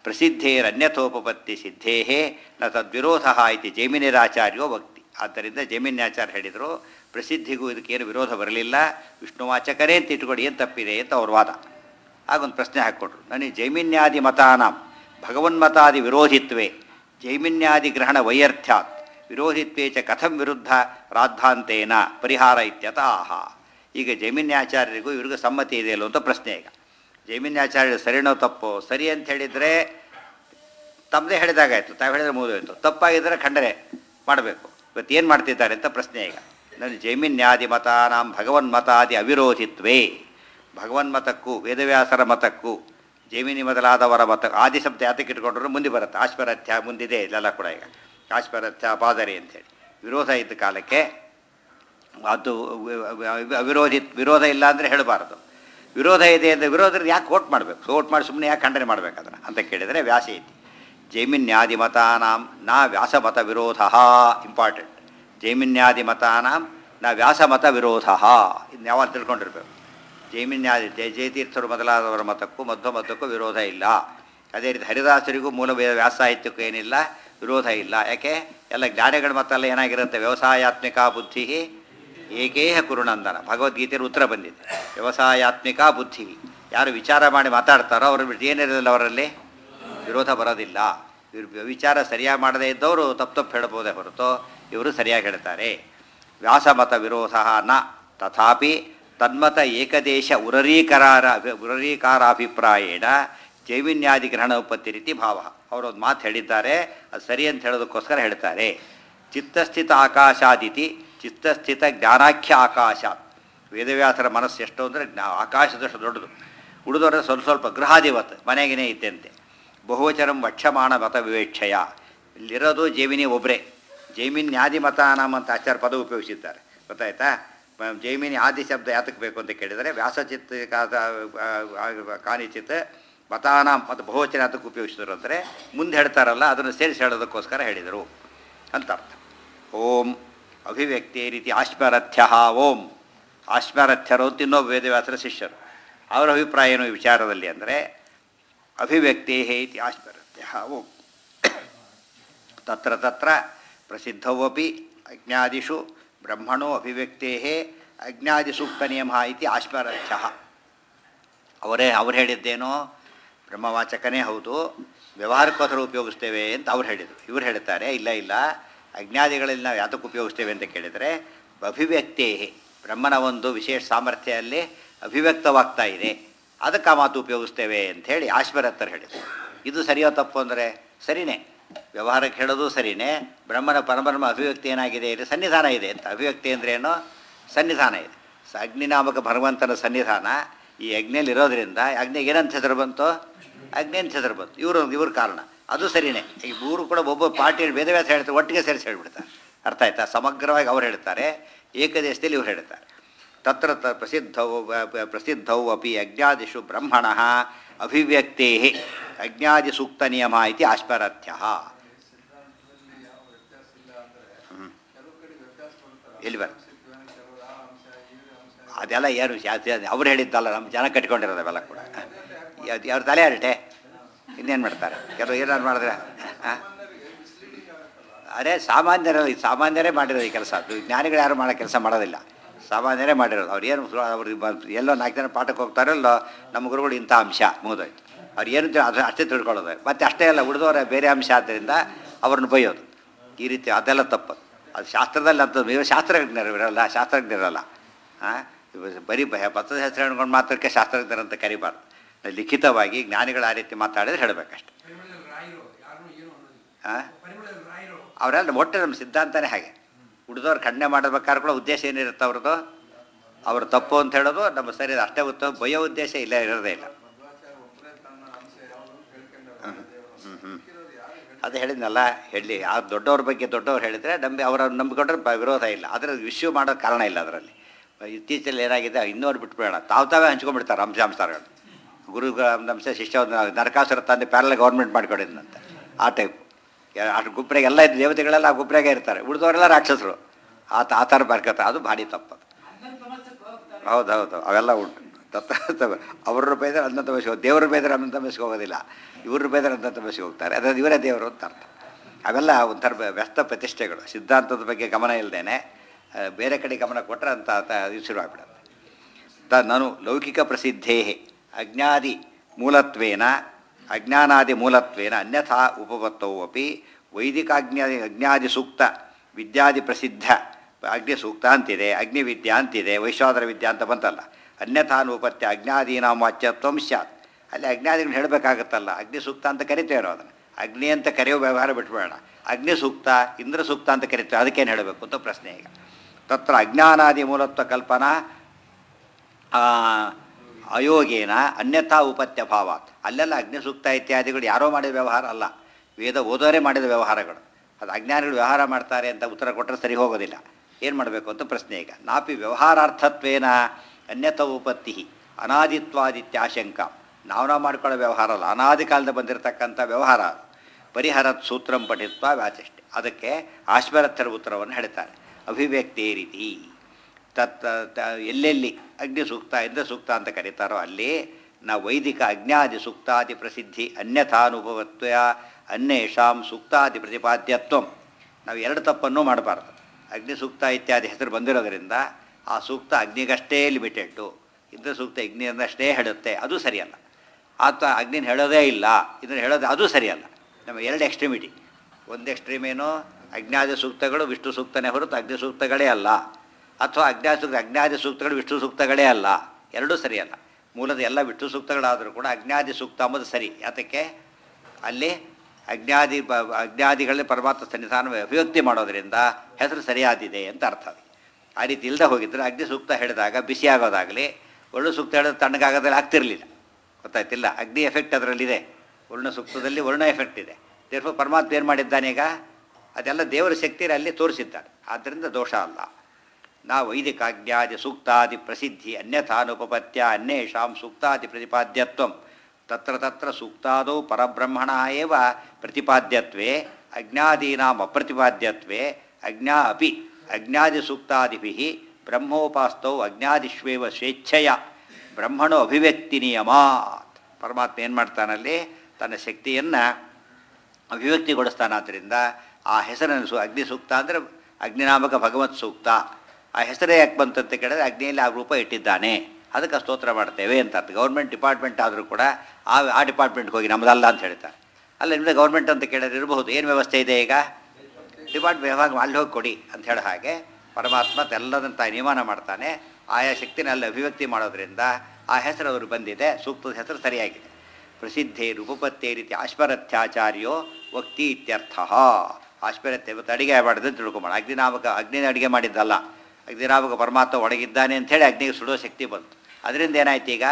ಪ್ರಸಿದ್ಧೇರನ್ಯಥೋಪಪತ್ತಿ ಸಿದ್ಧೇ ನ ತದ್ವಿರೋಧ ಇತಿ ಜೈಮಿನಿರಾಚಾರ್ಯೋ ಭಕ್ತಿ ಆದ್ದರಿಂದ ಜೈಮಿನ್ಯಾಚಾರ್ಯ ಹೇಳಿದರು ಪ್ರಸಿದ್ಧಿಗೂ ಇದಕ್ಕೇನು ವಿರೋಧ ಬರಲಿಲ್ಲ ವಿಷ್ಣುವಾಚಕರೇ ಅಂತ ಇಟ್ಕೊಂಡು ಏನು ತಪ್ಪಿದೆ ಅಂತ ಅವ್ರ ವಾದ ಆಗೊಂದು ಪ್ರಶ್ನೆ ಹಾಕ್ಕೊಟ್ರು ನನಗೆ ಜೈಮಿನ್ಯಾದಿ ಮತಾನಾಂ ಭಗವನ್ಮತಾದಿ ವಿರೋಧಿತ್ವೇ ಜೈಮಿನ್ಯಾದಿ ಗ್ರಹಣ ವೈಯರ್ಥ್ಯಾತ್ ವಿರೋಧಿತ್ವೇ ಚ ಕಥಂ ವಿರುದ್ಧ ರಾದ್ಧಾಂತೇನ ಪರಿಹಾರ ಇತ್ಯತಃ ಈಗ ಜೈಮಿನ್ಯಾಚಾರ್ಯರಿಗೂ ಇವ್ರಿಗೂ ಸಮ್ಮತಿ ಇದೆಯಲ್ಲೋ ಅಂತ ಪ್ರಶ್ನೆ ಈಗ ಜೈಮಿನ್ಯಾಚಾರ್ಯರು ಸರಿನೋ ತಪ್ಪೋ ಸರಿ ಅಂತ ಹೇಳಿದರೆ ತಮ್ಮದೇ ಹೇಳಿದಾಗಾಯ್ತು ತಾವು ಹೇಳಿದ್ರೆ ಮುಗಿದೋಯ್ತು ತಪ್ಪಾಗಿದ್ದರೆ ಖಂಡನೆ ಮಾಡಬೇಕು ಇವತ್ತು ಏನು ಮಾಡ್ತಿದ್ದಾರೆ ಅಂತ ಪ್ರಶ್ನೆ ಈಗ ನಾನು ಜೈಮಿನ್ಯಾದಿ ಮತಾನಾಂ ಭಗವನ್ಮತಾದಿ ಅವಿರೋಧಿತ್ವೇ ಭಗವನ್ಮತಕ್ಕೂ ವೇದವ್ಯಾಸರ ಮತಕ್ಕೂ ಜೈಮಿನಿ ಮೊದಲಾದವರ ಮತ ಆದಿ ಶಬ್ದ ಯಾತಕ್ಕೆ ಇಟ್ಕೊಂಡ್ರು ಮುಂದೆ ಬರುತ್ತೆ ಆಶ್ಪರಥ್ಯ ಮುಂದಿದೆ ಇಲ್ಲೆಲ್ಲ ಕೂಡ ಈಗ ಆಶ್ಪರಥ್ಯ ಪಾದರಿ ಅಂತೇಳಿ ವಿರೋಧ ಇದ್ದ ಕಾಲಕ್ಕೆ ಅದು ಅವಿರೋಧಿ ವಿರೋಧ ಇಲ್ಲ ಅಂದರೆ ಹೇಳಬಾರದು ವಿರೋಧ ಇದೆ ಅಂದರೆ ವಿರೋಧ ಯಾಕೆ ಓಟ್ ಮಾಡಬೇಕು ಸೊ ಓಟ್ ಮಾಡಿ ಸುಮ್ಮನೆ ಯಾಕೆ ಖಂಡನೆ ಮಾಡಬೇಕಾದ್ರೆ ಅಂತ ಕೇಳಿದರೆ ವ್ಯಾಸ ಐತಿ ಜೈಮಿನ್ಯಾದಿ ಮತಾನಾಂ ನಾ ವ್ಯಾಸಮತ ವಿರೋಧ ಇಂಪಾರ್ಟೆಂಟ್ ಜೈಮಿನ್ಯಾದಿ ಮತಾನಾಂ ನಾ ವ್ಯಾಸಮತ ವಿರೋಧ ಇದನ್ನ ಯಾವಾಗ ತಿಳ್ಕೊಂಡಿರ್ಬೇಕು ಜೈಮಿನ್ಯಾದಿ ಜಯ ಜಯತೀರ್ಥರು ಮೊದಲಾದವರ ಮತಕ್ಕೂ ಮಧ್ವ ಮತಕ್ಕೂ ವಿರೋಧ ಇಲ್ಲ ಅದೇ ರೀತಿ ಹರಿದಾಸರಿಗೂ ಮೂಲ ವೇದ ವ್ಯಾಸ ಸಾಹಿತ್ಯಕ್ಕೂ ಏನಿಲ್ಲ ವಿರೋಧ ಇಲ್ಲ ಯಾಕೆ ಎಲ್ಲ ಜ್ಞಾನಿಗಳ ಮತ್ತೆಲ್ಲ ಏನಾಗಿರುತ್ತೆ ವ್ಯವಸಾಯಾತ್ಮಿಕ ಬುದ್ಧಿ ಏಕೇಹ ಕುರುನಂದನ ಭಗವದ್ಗೀತೆಯಲ್ಲಿ ಉತ್ತರ ಬಂದಿದೆ ವ್ಯವಸಾಯಾತ್ಮಿಕ ಬುದ್ಧಿ ಯಾರು ವಿಚಾರ ಮಾಡಿ ಮಾತಾಡ್ತಾರೋ ಅವ್ರ ಬಿಟ್ಟು ಏನಿರೋದಿಲ್ಲ ಅವರಲ್ಲಿ ವಿರೋಧ ಬರೋದಿಲ್ಲ ಇವ್ರು ವಿಚಾರ ಸರಿಯಾಗಿ ಮಾಡದೇ ಇದ್ದವರು ತಪ್ಪು ತಪ್ಪು ಹೇಳ್ಬೋದೇ ಹೊರತು ಇವರು ಸರಿಯಾಗಿ ಹೇಳ್ತಾರೆ ವ್ಯಾಸಮತ ವಿರೋಧ ನ ತಥಾಪಿ ತನ್ಮತ ಏಕದೇಶ ಉರರೀಕರಾರ ಉರರೀಕಾರಾಭಿಪ್ರಾಯೇಣ ಜೈವಿನ್ಯಾದಿ ಗ್ರಹಣ ಉಪತ್ತಿ ರೀತಿ ಭಾವ ಅವರೊಂದು ಮಾತು ಹೇಳಿದ್ದಾರೆ ಅದು ಸರಿ ಅಂತ ಹೇಳೋದಕ್ಕೋಸ್ಕರ ಹೇಳ್ತಾರೆ ಚಿತ್ತಸ್ಥಿತ ಆಕಾಶಾದಿತಿ ಚಿತ್ತಸ್ಥಿತ ಜ್ಞಾನಾಖ್ಯ ಆಕಾಶಾತ್ ವೇದವ್ಯಾಸರ ಮನಸ್ಸು ಎಷ್ಟು ಅಂದರೆ ಜ್ಞಾ ಆಕಾಶದಷ್ಟು ದೊಡ್ಡದು ಉಳಿದವರ ಸ್ವಲ್ಪ ಸ್ವಲ್ಪ ಗೃಹಾಧಿವತ್ ಮನೆಗೇನೆ ಇದ್ದಂತೆ ಬಹುವಚನಂ ವಕ್ಷಮಾಣ ಮತ ವಿವೇಕ್ಷಯ ಇಲ್ಲಿರೋದು ಜೈಮಿನಿ ಒಬ್ಬರೇ ಜೈಮಿನಿ ಆದಿ ಮತಾನಾಮ್ ಅಂತ ಆಚಾರ ಪದ ಉಪಯೋಗಿಸಿದ್ದಾರೆ ಗೊತ್ತಾಯ್ತಾ ಮ- ಜೈಮಿನಿ ಆದಿ ಶಬ್ದ ಯಾತಕ್ಕೆ ಬೇಕು ಅಂತ ಕೇಳಿದರೆ ವ್ಯಾಸಚಿತ್ ಕಾದ ಕಾನಿಚಿತ್ ಮತಾನಾಂ ಮತ್ತು ಬಹುವಚನ ಯಾತಕ್ಕೆ ಉಪಯೋಗಿಸಿದ್ರು ಅಂದರೆ ಮುಂದೆ ಹೇಳ್ತಾರಲ್ಲ ಅದನ್ನು ಸೇರಿಸಿ ಹೇಳೋದಕ್ಕೋಸ್ಕರ ಹೇಳಿದರು ಅಂತ ಅರ್ಥ ಓಂ ಅಭಿವ್ಯಕ್ತಿ ರೀತಿ ಆಶ್ಮರಥ್ಯ ಓಂ ಆಶ್ಮರಥ್ಯರು ಅಂತ ಇನ್ನೊಬ್ಬ ವೇದವ್ಯಾಸರ ಶಿಷ್ಯರು ಅವರ ಅಭಿಪ್ರಾಯ ಏನು ಈ ವಿಚಾರದಲ್ಲಿ ಅಂದರೆ ಅಭಿವ್ಯಕ್ತಿ ಇತಿ ಆಶ್ಮರಥ್ಯ ಓಂ ತತ್ರ ತತ್ರ ಪ್ರಸಿದ್ಧವಪಿ ಅಜ್ಞಾದಿಷು ಬ್ರಹ್ಮಣೋ ಅಭಿವ್ಯಕ್ತೇ ಅಜ್ಞಾದಿ ಸೂಕ್ತ ನಿಯಮ ಇತಿ ಆಶ್ಮರಥ್ಯ ಅವರೇ ಅವ್ರು ಹೇಳಿದ್ದೇನೋ ಬ್ರಹ್ಮವಾಚಕನೇ ಹೌದು ವ್ಯವಹಾರಕ್ಕೋಸ್ಕರ ಉಪಯೋಗಿಸ್ತೇವೆ ಅಂತ ಅವ್ರು ಹೇಳಿದರು ಇವ್ರು ಹೇಳ್ತಾರೆ ಇಲ್ಲ ಇಲ್ಲ ಅಜ್ಞಾದಿಗಳಲ್ಲಿ ನಾವು ಯಾತಕ್ಕೆ ಉಪಯೋಗಿಸ್ತೇವೆ ಅಂತ ಕೇಳಿದರೆ ಅಭಿವ್ಯಕ್ತೇ ಬ್ರಹ್ಮನ ಒಂದು ವಿಶೇಷ ಸಾಮರ್ಥ್ಯ ಅಲ್ಲಿ ಅಭಿವ್ಯಕ್ತವಾಗ್ತಾ ಇದೆ ಅದಕ್ಕೆ ಆ ಮಾತು ಉಪಯೋಗಿಸ್ತೇವೆ ಅಂಥೇಳಿ ಆಶ್ವರತ್ತರು ಹೇಳಿದರು ಇದು ಸರಿಯೋ ತಪ್ಪು ಅಂದರೆ ಸರಿನೇ ವ್ಯವಹಾರಕ್ಕೆ ಹೇಳೋದು ಸರಿನೇ ಬ್ರಹ್ಮನ ಪರಬ್ರಹ್ಮ ಅಭಿವ್ಯಕ್ತಿ ಏನಾಗಿದೆ ಇಲ್ಲಿ ಸನ್ನಿಧಾನ ಇದೆ ಅಂತ ಅಭಿವ್ಯಕ್ತಿ ಅಂದ್ರೆ ಏನು ಸನ್ನಿಧಾನ ಇದೆ ಸ ಅಗ್ನಿನಾಮಕ ಭಗವಂತನ ಸನ್ನಿಧಾನ ಈ ಅಗ್ನಿಯಲ್ಲಿ ಇರೋದ್ರಿಂದ ಅಗ್ನಿಗೆ ಏನಂತ ಹೆಸರು ಬಂತು ಅಗ್ನಿ ಅಂತ ಹೆಸರು ಬಂತು ಇವರು ಇವ್ರ ಕಾರಣ ಅದು ಸರಿನೇ ಈ ಮೂರು ಕೂಡ ಒಬ್ಬ ಪಾರ್ಟಿ ವೇದವ್ಯಾಸ ಹೇಳ್ತಾರೆ ಒಟ್ಟಿಗೆ ಸೇರಿಸಿ ಹೇಳ್ಬಿಡ್ತಾರೆ ಅರ್ಥ ಆಯ್ತಾ ಸಮಗ್ರವಾಗಿ ಅವ್ರು ಹೇಳ್ತಾರೆ ಏಕದೇಶದಲ್ಲಿ ಇವ್ರು ಹೇಳ್ತಾರೆ ತತ್ರ ತ ಪ್ರಸಿದ್ಧವು ವ- ವ- ಪ್ರಸಿದ್ಧವು ಅಪಿ ಅಜ್ಞಾದಿಷು ಬ್ರಹ್ಮಣ ಅಭಿವ್ಯಕ್ತೇ ಅಜ್ಞಾದಿ ಸೂಕ್ತ ನಿಯಮ ಇತಿ ಆಶ್ಪರಥ್ಯ ಸಿದ್ಧಾಂತದಲ್ಲಿ ಯಾವ ವ್ಯತ್ಯಾಸ ಇಲ್ಲ ಅಂದ್ರೆ ಹ್ಮ್. ಕೆಲವು ಕಡೆ ವ್ಯತ್ಯಾಸ ಬರ್ತಾರೆ ಎಲ್ಲಿ ಬರ್ ಸಿದ್ಧಾಂತ ಕೆಲವರು ಆ ಅಂಶ ಈ ಅಂಶ ಅದೆಲ್ಲ ಏನು ಯಾ- ಅವ್ರು ಹೇಳಿದ್ದಲ್ಲ ನಮ್ಮ ಜನ ಕಟ್ಕೊಂಡಿರೋದು ಅವೆಲ್ಲ ಕೂಡ ಯಾವ್ದು ಅವ್ರ ತಲೆ ಅರಟೆ ಇನ್ನೇನು ಮಾಡ್ತಾರೆ ಕೆಲವು ಏನಾದ್ರು ಮಾಡಿದ್ರೆ ಹಾಂ ಸಾಮಾನ್ಯರಿಗೆ ಮಿಸ್ಲೀಡಿಂಗ್ ಆಗುತ್ತಲ್ಲ ಅದೇ ಸಾಮಾನ್ಯರಲ್ಲಿ ಸಾಮಾನ್ಯರೇ ಮಾಡಿರೋದು ಈ ಕೆಲಸ ಅದು ಜ್ಞಾನಿಗಳು ಯಾರು ಮಾಡೋ ಕೆಲಸ ಮಾಡೋದಿಲ್ಲ ಸಾಮಾನ್ಯರೇ ಮಾಡಿರೋದು ಅವ್ರು ಏನು ಅವ್ರು ಬ- ಎಲ್ಲೋ ನಾಲ್ಕು ಜನ ಪಾಠಕ್ಕೆ ಹೋಗ್ತಾರಲ್ಲೋ ನಮ್ಮ ಗುರುಗಳು ಇಂಥ ಅಂಶ ಮುಗಿದೋಯ್ತು ಅವ್ರು ಏನು ತಿ- ಅದು ಅಷ್ಟೇ ತಿಳ್ಕೊಳ್ಳೋದು ಮತ್ತು ಅಷ್ಟೇ ಅಲ್ಲ ಉಳಿದವರ ಬೇರೆ ಅಂಶ ಆದ್ದರಿಂದ ಅವ್ರನ್ನ ಬೈಯೋದು ಈ ರೀತಿ ಅದೆಲ್ಲ ತಪ್ಪು ಅದು ಶಾಸ್ತ್ರದಲ್ಲಿ ಅಂತ ಇವರು ಶಾಸ್ತ್ರಜ್ಞರಿರಲ್ಲ ಶಾಸ್ತ್ರಜ್ಞರಲ್ಲ ಹಾಂ ಬರೀ ಭಯ ಪತ್ರದ ಹೆಸರು ಹೇಳ್ಕೊಂಡು ಮಾತ್ರಕ್ಕೆ ಶಾಸ್ತ್ರಜ್ಞರಂತ ಕರಿಬಾರ್ದು ಲಿಖಿತವಾಗಿ ಜ್ಞಾನಿಗಳು ಆ ರೀತಿ ಮಾತಾಡಿದ್ರೆ ಹೇಳಬೇಕಷ್ಟೆ ಪರಿಮಳದಲ್ಲಿ ರಾಯರು ಯಾರು ಏನು ಅನ್ನೋದಿಲ್ಲ ಹಾಂ ಪರಿಮಳದಲ್ಲಿ ರಾಯರು ಅವರೆಲ್ಲ ಒಟ್ಟು ನಮ್ಮ ಸಿದ್ಧಾಂತನೇ ಹಾಗೆ ಉಳಿದವ್ರು ಖಂಡನೆ ಮಾಡಬೇಕಾದ್ರೆ ಕೂಡ ಉದ್ದೇಶ ಏನಿರುತ್ತೆ ಅವ್ರದ್ದು ಅವ್ರು ತಪ್ಪು ಅಂತ ಹೇಳೋದು ನಮ್ಮ ಸರಿ ಅಷ್ಟೇ ಉತ್ತಮ ಬಯ್ಯೋ ಉದ್ದೇಶ ಇಲ್ಲ ಇರೋದೇ ಇಲ್ಲ ಮಧ್ವಾಚಾರ್ಯ ಒಬ್ಬರೇ ತನ್ನ ಅಂಶ ಯಾವುದು ಹೇಳ್ಕೊಂಡಾರ ಹ್ಞೂ ಹ್ಞೂ ದೇವರು ಯಾರು ಹೇಳಿ ಅದು ಹೇಳಿದ್ನಲ್ಲ ಹೇಳಿ ಆ ದೊಡ್ಡವ್ರ ಬಗ್ಗೆ ದೊಡ್ಡವ್ರು ಹೇಳಿದರೆ ನಂಬಿ ಅವರ ನಂಬಿಕೊಂಡ್ರೆ ಬ- ವಿರೋಧ ಇಲ್ಲ ಅದರ ಇಶ್ಯೂ ಮಾಡೋ ಕಾರಣ ಇಲ್ಲ ಅದರಲ್ಲಿ ಇತ್ತೀಚೆಯಲ್ಲಿ ಏನಾಗಿದೆ ಇನ್ನೋರು ಬಿಟ್ಬಿಡೋಣ ತಾವು ತಾವೇ ಹಂಚ್ಕೊಂಡ್ಬಿಡ್ತಾರೆ ಅಂಶಾಂಶಗಳು ಗುರುಗಳ ಅಂಶ ಶಿಷ್ಯ ಒಂದು ನರಕಾಸುರ ತಂದೆ ಪ್ಯಾರಲ್ ಗೌರ್ಮೆಂಟ್ ಮಾಡ್ಕೊಂಡಿದ್ದಂತೆ ಆ ಟೈಪ್ ಅಷ್ಟು ಗುಬ್ರೆಗೆ ಎಲ್ಲ ಇದ್ದು ದೇವತೆಗಳೆಲ್ಲ ಆ ಗುಬ್ರೆಗೆ ಇರ್ತಾರೆ ಉಳಿದವರೆಲ್ಲ ರಾಕ್ಷಸರು ಆ ತ- ಆ ಥರ ಬರ್ಕತ್ತಾರೆ ಅದು ಭಾರಿ ತಪ್ಪದು ಹೌದು ಹೌದು ಅವೆಲ್ಲ ಉಂಟು ತತ್ತ ಅವ್ರ ಬೈದ್ರೆ ಅನ್ನ ತಮಸ್ಗೆ ದೇವ್ರ ಬೈದ್ರೆ ಅನ್ನ ತಮಸ್ಗೆ ಹೋಗೋದಿಲ್ಲ ಇವ್ರ ಬೈದ್ರೆ ಅನ್ನ ತಮಸ್ಗೆ ಹೋಗ್ತಾರೆ ಅದಾದ ಇವರೇ ದೇವರು ಅಂತ ಅರ್ಥ ಅವೆಲ್ಲ ಒಂಥರ ಬ- ವ್ಯಸ್ತ ಪ್ರತಿಷ್ಠೆಗಳು ಸಿದ್ಧಾಂತದ ಬಗ್ಗೆ ಗಮನ ಇಲ್ಲದೇನೆ ಬೇರೆ ಕಡೆ ಗಮನ ಕೊಟ್ಟರೆ ಅಂತ ತ- ಇದು ಶುರುವಾಗ್ಬಿಡುತ್ತೆ ತ ನಾನು ಲೌಕಿಕ ಪ್ರಸಿದ್ಧೇ ಅಜ್ಞಾದಿ ಮೂಲತ್ವೇನ ಅಜ್ಞಾನಾದಿ ಮೂಲತ್ವೇನ ಅನ್ಯಥಾ ಉಪಪತ್ತವು ಅಪಿ ವೈದಿಕಾಜ್ಞಾದಿ ಅಜ್ಞಾದಿ ಸೂಕ್ತ ವಿದ್ಯಾದಿ ಪ್ರಸಿದ್ಧ ಅಗ್ನಿ ಸೂಕ್ತ ಅಂತಿದೆ ಅಗ್ನಿ ವಿದ್ಯಾ ಅಂತಿದೆ ವೈಶ್ವಾದರ ವಿದ್ಯಾ ಅಂತ ಬಂತಲ್ಲ ಅನ್ಯಥಾನುಪತ್ಯ ಅಜ್ಞಾದೀನಾಂ ವಾಚ್ಯತ್ವಂ ಸ್ಯಾತ್ ಅಲ್ಲಿ ಅಜ್ಞಾದಿಗಳನ್ನ ಹೇಳಬೇಕಾಗತ್ತಲ್ಲ ಅಗ್ನಿ ಸೂಕ್ತ ಅಂತ ಕರಿತೇವೆ ನಾವು ಅದನ್ನು ಅಗ್ನಿ ಅಂತ ಕರೆಯೋ ವ್ಯವಹಾರ ಬಿಟ್ಬೇಡ ಅಗ್ನಿ ಸೂಕ್ತ ಇಂದ್ರ ಸೂಕ್ತ ಅಂತ ಕರಿತೇವೆ ಅದಕ್ಕೇನು ಹೇಳಬೇಕು ಅಂತ ಪ್ರಶ್ನೆ ಈಗ ತತ್ರ ಅಜ್ಞಾನಾದಿ ಮೂಲತ್ವ ಕಲ್ಪನಾ ಆ, ಅಯೋಗೇನ ಅನ್ಯಥಾ ಉಪತ್ಯಭಾವಾತ್ ಅಲ್ಲೆಲ್ಲ ಅಗ್ನಿಸೂಕ್ತ ಇತ್ಯಾದಿಗಳು ಯಾರೋ ಮಾಡಿದ ವ್ಯವಹಾರ ಅಲ್ಲ ವೇದ ಓದೋರೇ ಮಾಡಿದ ವ್ಯವಹಾರಗಳು ಅದು ಅಜ್ಞಾನಿಗಳು ವ್ಯವಹಾರ ಮಾಡ್ತಾರೆ ಅಂತ ಉತ್ತರ ಕೊಟ್ಟರೆ ಸರಿ ಹೋಗೋದಿಲ್ಲ ಏನು ಮಾಡಬೇಕು ಅಂತ ಪ್ರಶ್ನೆ ಈಗ ನಾಪಿ ವ್ಯವಹಾರಾರ್ಥತ್ವೇನ ಅನ್ಯಥ ಉಪತ್ತಿ ಅನಾದಿತ್ವಾದಿತ್ಯಾಶಂಕ ನಾವು ನಾವು ಮಾಡ್ಕೊಳ್ಳೋ ವ್ಯವಹಾರ ಅಲ್ಲ ಅನಾದಿ ಕಾಲದ ಬಂದಿರತಕ್ಕಂಥ ವ್ಯವಹಾರ ಅದು. ಪರಿಹರತ್ ಸೂತ್ರಂ ಪಠಿತ್ವ ವ್ಯಾಚಷ್ಟೆ ಅದಕ್ಕೆ ಆಶ್ವರಥರ ಉತ್ತರವನ್ನು ಹೇಳ್ತಾರೆ ಅಭಿವ್ಯಕ್ತಿ ರೀತಿ ತತ್ ತ- ಎಲ್ಲೆಲ್ಲಿ ಅಗ್ನಿ ಸೂಕ್ತ ಇಂದ್ರ ಸೂಕ್ತ ಅಂತ ಕರೀತಾರೋ ಅಲ್ಲಿ ನಾವು ವೈದಿಕ ಅಜ್ಞಾದಿ ಸೂಕ್ತಾದಿ ಪ್ರಸಿದ್ಧಿ ಅನ್ಯಥಾನುಭವತ್ವ ಅನ್ಯೇಷಾಂ ಸೂಕ್ತಾದಿ ಪ್ರತಿಪಾದ್ಯತ್ವ ನಾವು ಎರಡು ತಪ್ಪನ್ನು ಮಾಡಬಾರ್ದು ಅಗ್ನಿ ಸೂಕ್ತ ಇತ್ಯಾದಿ ಹೆಸರು ಬಂದಿರೋದರಿಂದ ಆ ಸೂಕ್ತ ಅಗ್ನಿಗಷ್ಟೇ ಲಿಮಿಟೆಡ್ಡು ಇಂದ್ರ ಸೂಕ್ತ ಅಗ್ನಿಯಿಂದಷ್ಟೇ ಹೇಳುತ್ತೆ ಅದು ಸರಿಯಲ್ಲ ಆತ ಅಗ್ನಿನ ಹೇಳೋದೇ ಇಲ್ಲ ಇದನ್ನು ಹೇಳೋದು ಅದು ಸರಿಯಲ್ಲ ನಮ್ಮ ಎರಡು ಎಕ್ಸ್ಟ್ರಿಮಿಟಿ ಒಂದು ಎಕ್ಸ್ಟ್ರೀಮ್ ಏನು ಅಜ್ಞಾದಿ ಸೂಕ್ತಗಳು ವಿಷ್ಣು ಸೂಕ್ತನೇ ಹೊರತು ಅಗ್ನಿ ಸೂಕ್ತಗಳೇ ಅಲ್ಲ ಅಥವಾ ಅಜ್ಞಾನ ಸೂಕ್ತ ಅಜ್ಞಾದಿ ಸೂಕ್ತಗಳು ವಿಷ್ಣು ಸೂಕ್ತಗಳೇ ಅಲ್ಲ ಎರಡೂ ಸರಿಯಲ್ಲ ಮೂಲದ ಎಲ್ಲ ವಿಷ್ಣು ಸೂಕ್ತಗಳಾದರೂ ಕೂಡ ಅಜ್ಞಾದಿ ಸೂಕ್ತ ಅಂಬುದು ಸರಿ ಯಾತಕ್ಕೆ ಅಲ್ಲಿ ಅಜ್ಞಾದಿ ಬ ಅಜ್ಞಾದಿಗಳಲ್ಲಿ ಪರಮಾತ್ಮ ಸನ್ನಿಧಾನ ಅಭಿವ್ಯಕ್ತಿ ಮಾಡೋದರಿಂದ ಹೆಸರು ಸರಿಯಾದಿದೆ ಅಂತ ಅರ್ಥ ಅದು. ಆ ರೀತಿ ಇಲ್ಲದೆ ಹೋಗಿದ್ರೆ ಅಗ್ನಿ ಸೂಕ್ತ ಹೇಳಿದಾಗ ಬಿಸಿ ಆಗೋದಾಗಲಿ ಒಳ್ಳೆ ಸೂಕ್ತ ಹೇಳಿದ್ರೆ ತಣ್ಣಗಾಗೋದ್ರಲ್ಲಿ ಆಗ್ತಿರಲಿಲ್ಲ ಗೊತ್ತಾಯ್ತಿಲ್ಲ ಅಗ್ನಿ ಎಫೆಕ್ಟ್ ಅದರಲ್ಲಿದೆ ವರ್ಣ ಸೂಕ್ತದಲ್ಲಿ ವರ್ಣ ಎಫೆಕ್ಟ್ ಇದೆ ದೇರ್ಫ ಪರಮಾತ್ಮ ಏನು ಮಾಡಿದ್ದಾನೆ ಈಗ ಅದೆಲ್ಲ ದೇವರ ಶಕ್ತಿಯಲ್ಲಿ ಅಲ್ಲಿ ತೋರಿಸಿದ್ದಾನೆ ಆದ್ದರಿಂದ ದೋಷ ಅಲ್ಲ ನಾ ವೈದಿಕಾಜ್ಞಾದಿ ಸೂಕ್ತಾದಿ ಪ್ರಸಿದ್ಧಿ ಅನ್ಯಥಾನುಪಪತ್ಯ ಅನ್ಯೇಷಾಂ ಸೂಕ್ತಾದಿ ಪ್ರತಿಪಾದ್ಯತ್ವ ತತ್ರ ತತ್ರ ಸೂಕ್ತಾದೌ ಪರಬ್ರಹ್ಮಣ ಏವ ಪ್ರತಿಪಾದ್ಯತ್ವೇ ಅಜ್ಞಾದೀನಾಂ ಅಪ್ರತಿಪಾದ್ಯತ್ವೇ ಅಜ್ಞಾ ಅಪಿ ಅಜ್ಞಾದಿ ಸೂಕ್ತಾದಿಭಿ ಬ್ರಹ್ಮೋಪಾಸ್ತೌ ಅಜ್ಞಾದಿಷ್ವೇವ ಸ್ವೇಚ್ಛೆಯ ಬ್ರಹ್ಮಣೋ ಅಭಿವ್ಯಕ್ತಿ ನಿಯಮಾತ್ ಪರಮಾತ್ಮ ಏನು ಮಾಡ್ತಾನಲ್ಲಿ ತನ್ನ ಶಕ್ತಿಯನ್ನು ಅಭಿವ್ಯಕ್ತಿಗೊಳಿಸ್ತಾನಾದ್ದರಿಂದ ಆ ಹೆಸರನ್ನು ಸು ಅಗ್ನಿ ಸೂಕ್ತ ಅಂದರೆ ಅಗ್ನಿನಾಮಕ ಭಗವತ್ ಸೂಕ್ತ ಆ ಹೆಸರೇ ಯಾಕೆ ಬಂತಂತ ಕೇಳಿದ್ರೆ ಅಗ್ನಿಯಲ್ಲಿ ಆ ರೂಪ ಇಟ್ಟಿದ್ದಾನೆ ಅದಕ್ಕೆ ಸ್ತೋತ್ರ ಮಾಡ್ತೇವೆ ಅಂತ ಅರ್ಥ ಗೌರ್ಮೆಂಟ್ ಡಿಪಾರ್ಟ್ಮೆಂಟ್ ಆದರೂ ಕೂಡ ಆ ಆ ಡಿಪಾರ್ಟ್ಮೆಂಟ್ಗೆ ಹೋಗಿ ನಮ್ಮದಲ್ಲ ಅಂತ ಹೇಳ್ತಾರೆ ಅಲ್ಲ ನಿಮ್ಮದು ಗೌರ್ಮೆಂಟ್ ಅಂತ ಕೇಳಿದ್ರೆ ಇರಬಹುದು ಏನು ವ್ಯವಸ್ಥೆ ಇದೆ ಈಗ ಡಿಪಾರ್ಟ್ಮೆಂಟ್ ಯಾವಾಗ ಅಲ್ಲಿ ಹೋಗಿ ಕೊಡಿ ಅಂತ ಹೇಳೋ ಹಾಗೆ ಪರಮಾತ್ಮ ಎಲ್ಲದನ್ನು ತಾಯಿ ನಿಯಮನ ಮಾಡ್ತಾನೆ ಆಯಾ ಶಕ್ತಿನ ಅಲ್ಲಿ ಅಭಿವ್ಯಕ್ತಿ ಮಾಡೋದ್ರಿಂದ ಆ ಹೆಸರು ಅವರು ಬಂದಿದೆ ಸೂಕ್ತದ ಹೆಸರು ಸರಿಯಾಗಿದೆ ಪ್ರಸಿದ್ಧೇ ರೂಪಪತ್ತೇ ರೀತಿ ಆಶ್ವರಥ್ಯಾಚಾರ್ಯೋ ವಕ್ತಿ ಇತ್ಯರ್ಥ ಆಶ್ವರಥ್ಯ ಇವತ್ತು ಅಡಿಗೆ ಮಾಡಿದ್ರೆ ತಿಳ್ಕೊಂಬೋಣ ಅಗ್ನಿನಾಮಕ ಅಗ್ನಿನ ಅಡಿಗೆ ಮಾಡಿದ್ದಲ್ಲ ಅಗ್ನಿನಾಮಕ ಪರಮಾತ್ಮ ಒಳಗಿದ್ದಾನೆ ಅಂಥೇಳಿ ಅಗ್ನಿಗೆ ಸುಡೋ ಶಕ್ತಿ ಬಂತು ಅದರಿಂದ ಏನಾಯ್ತು ಈಗ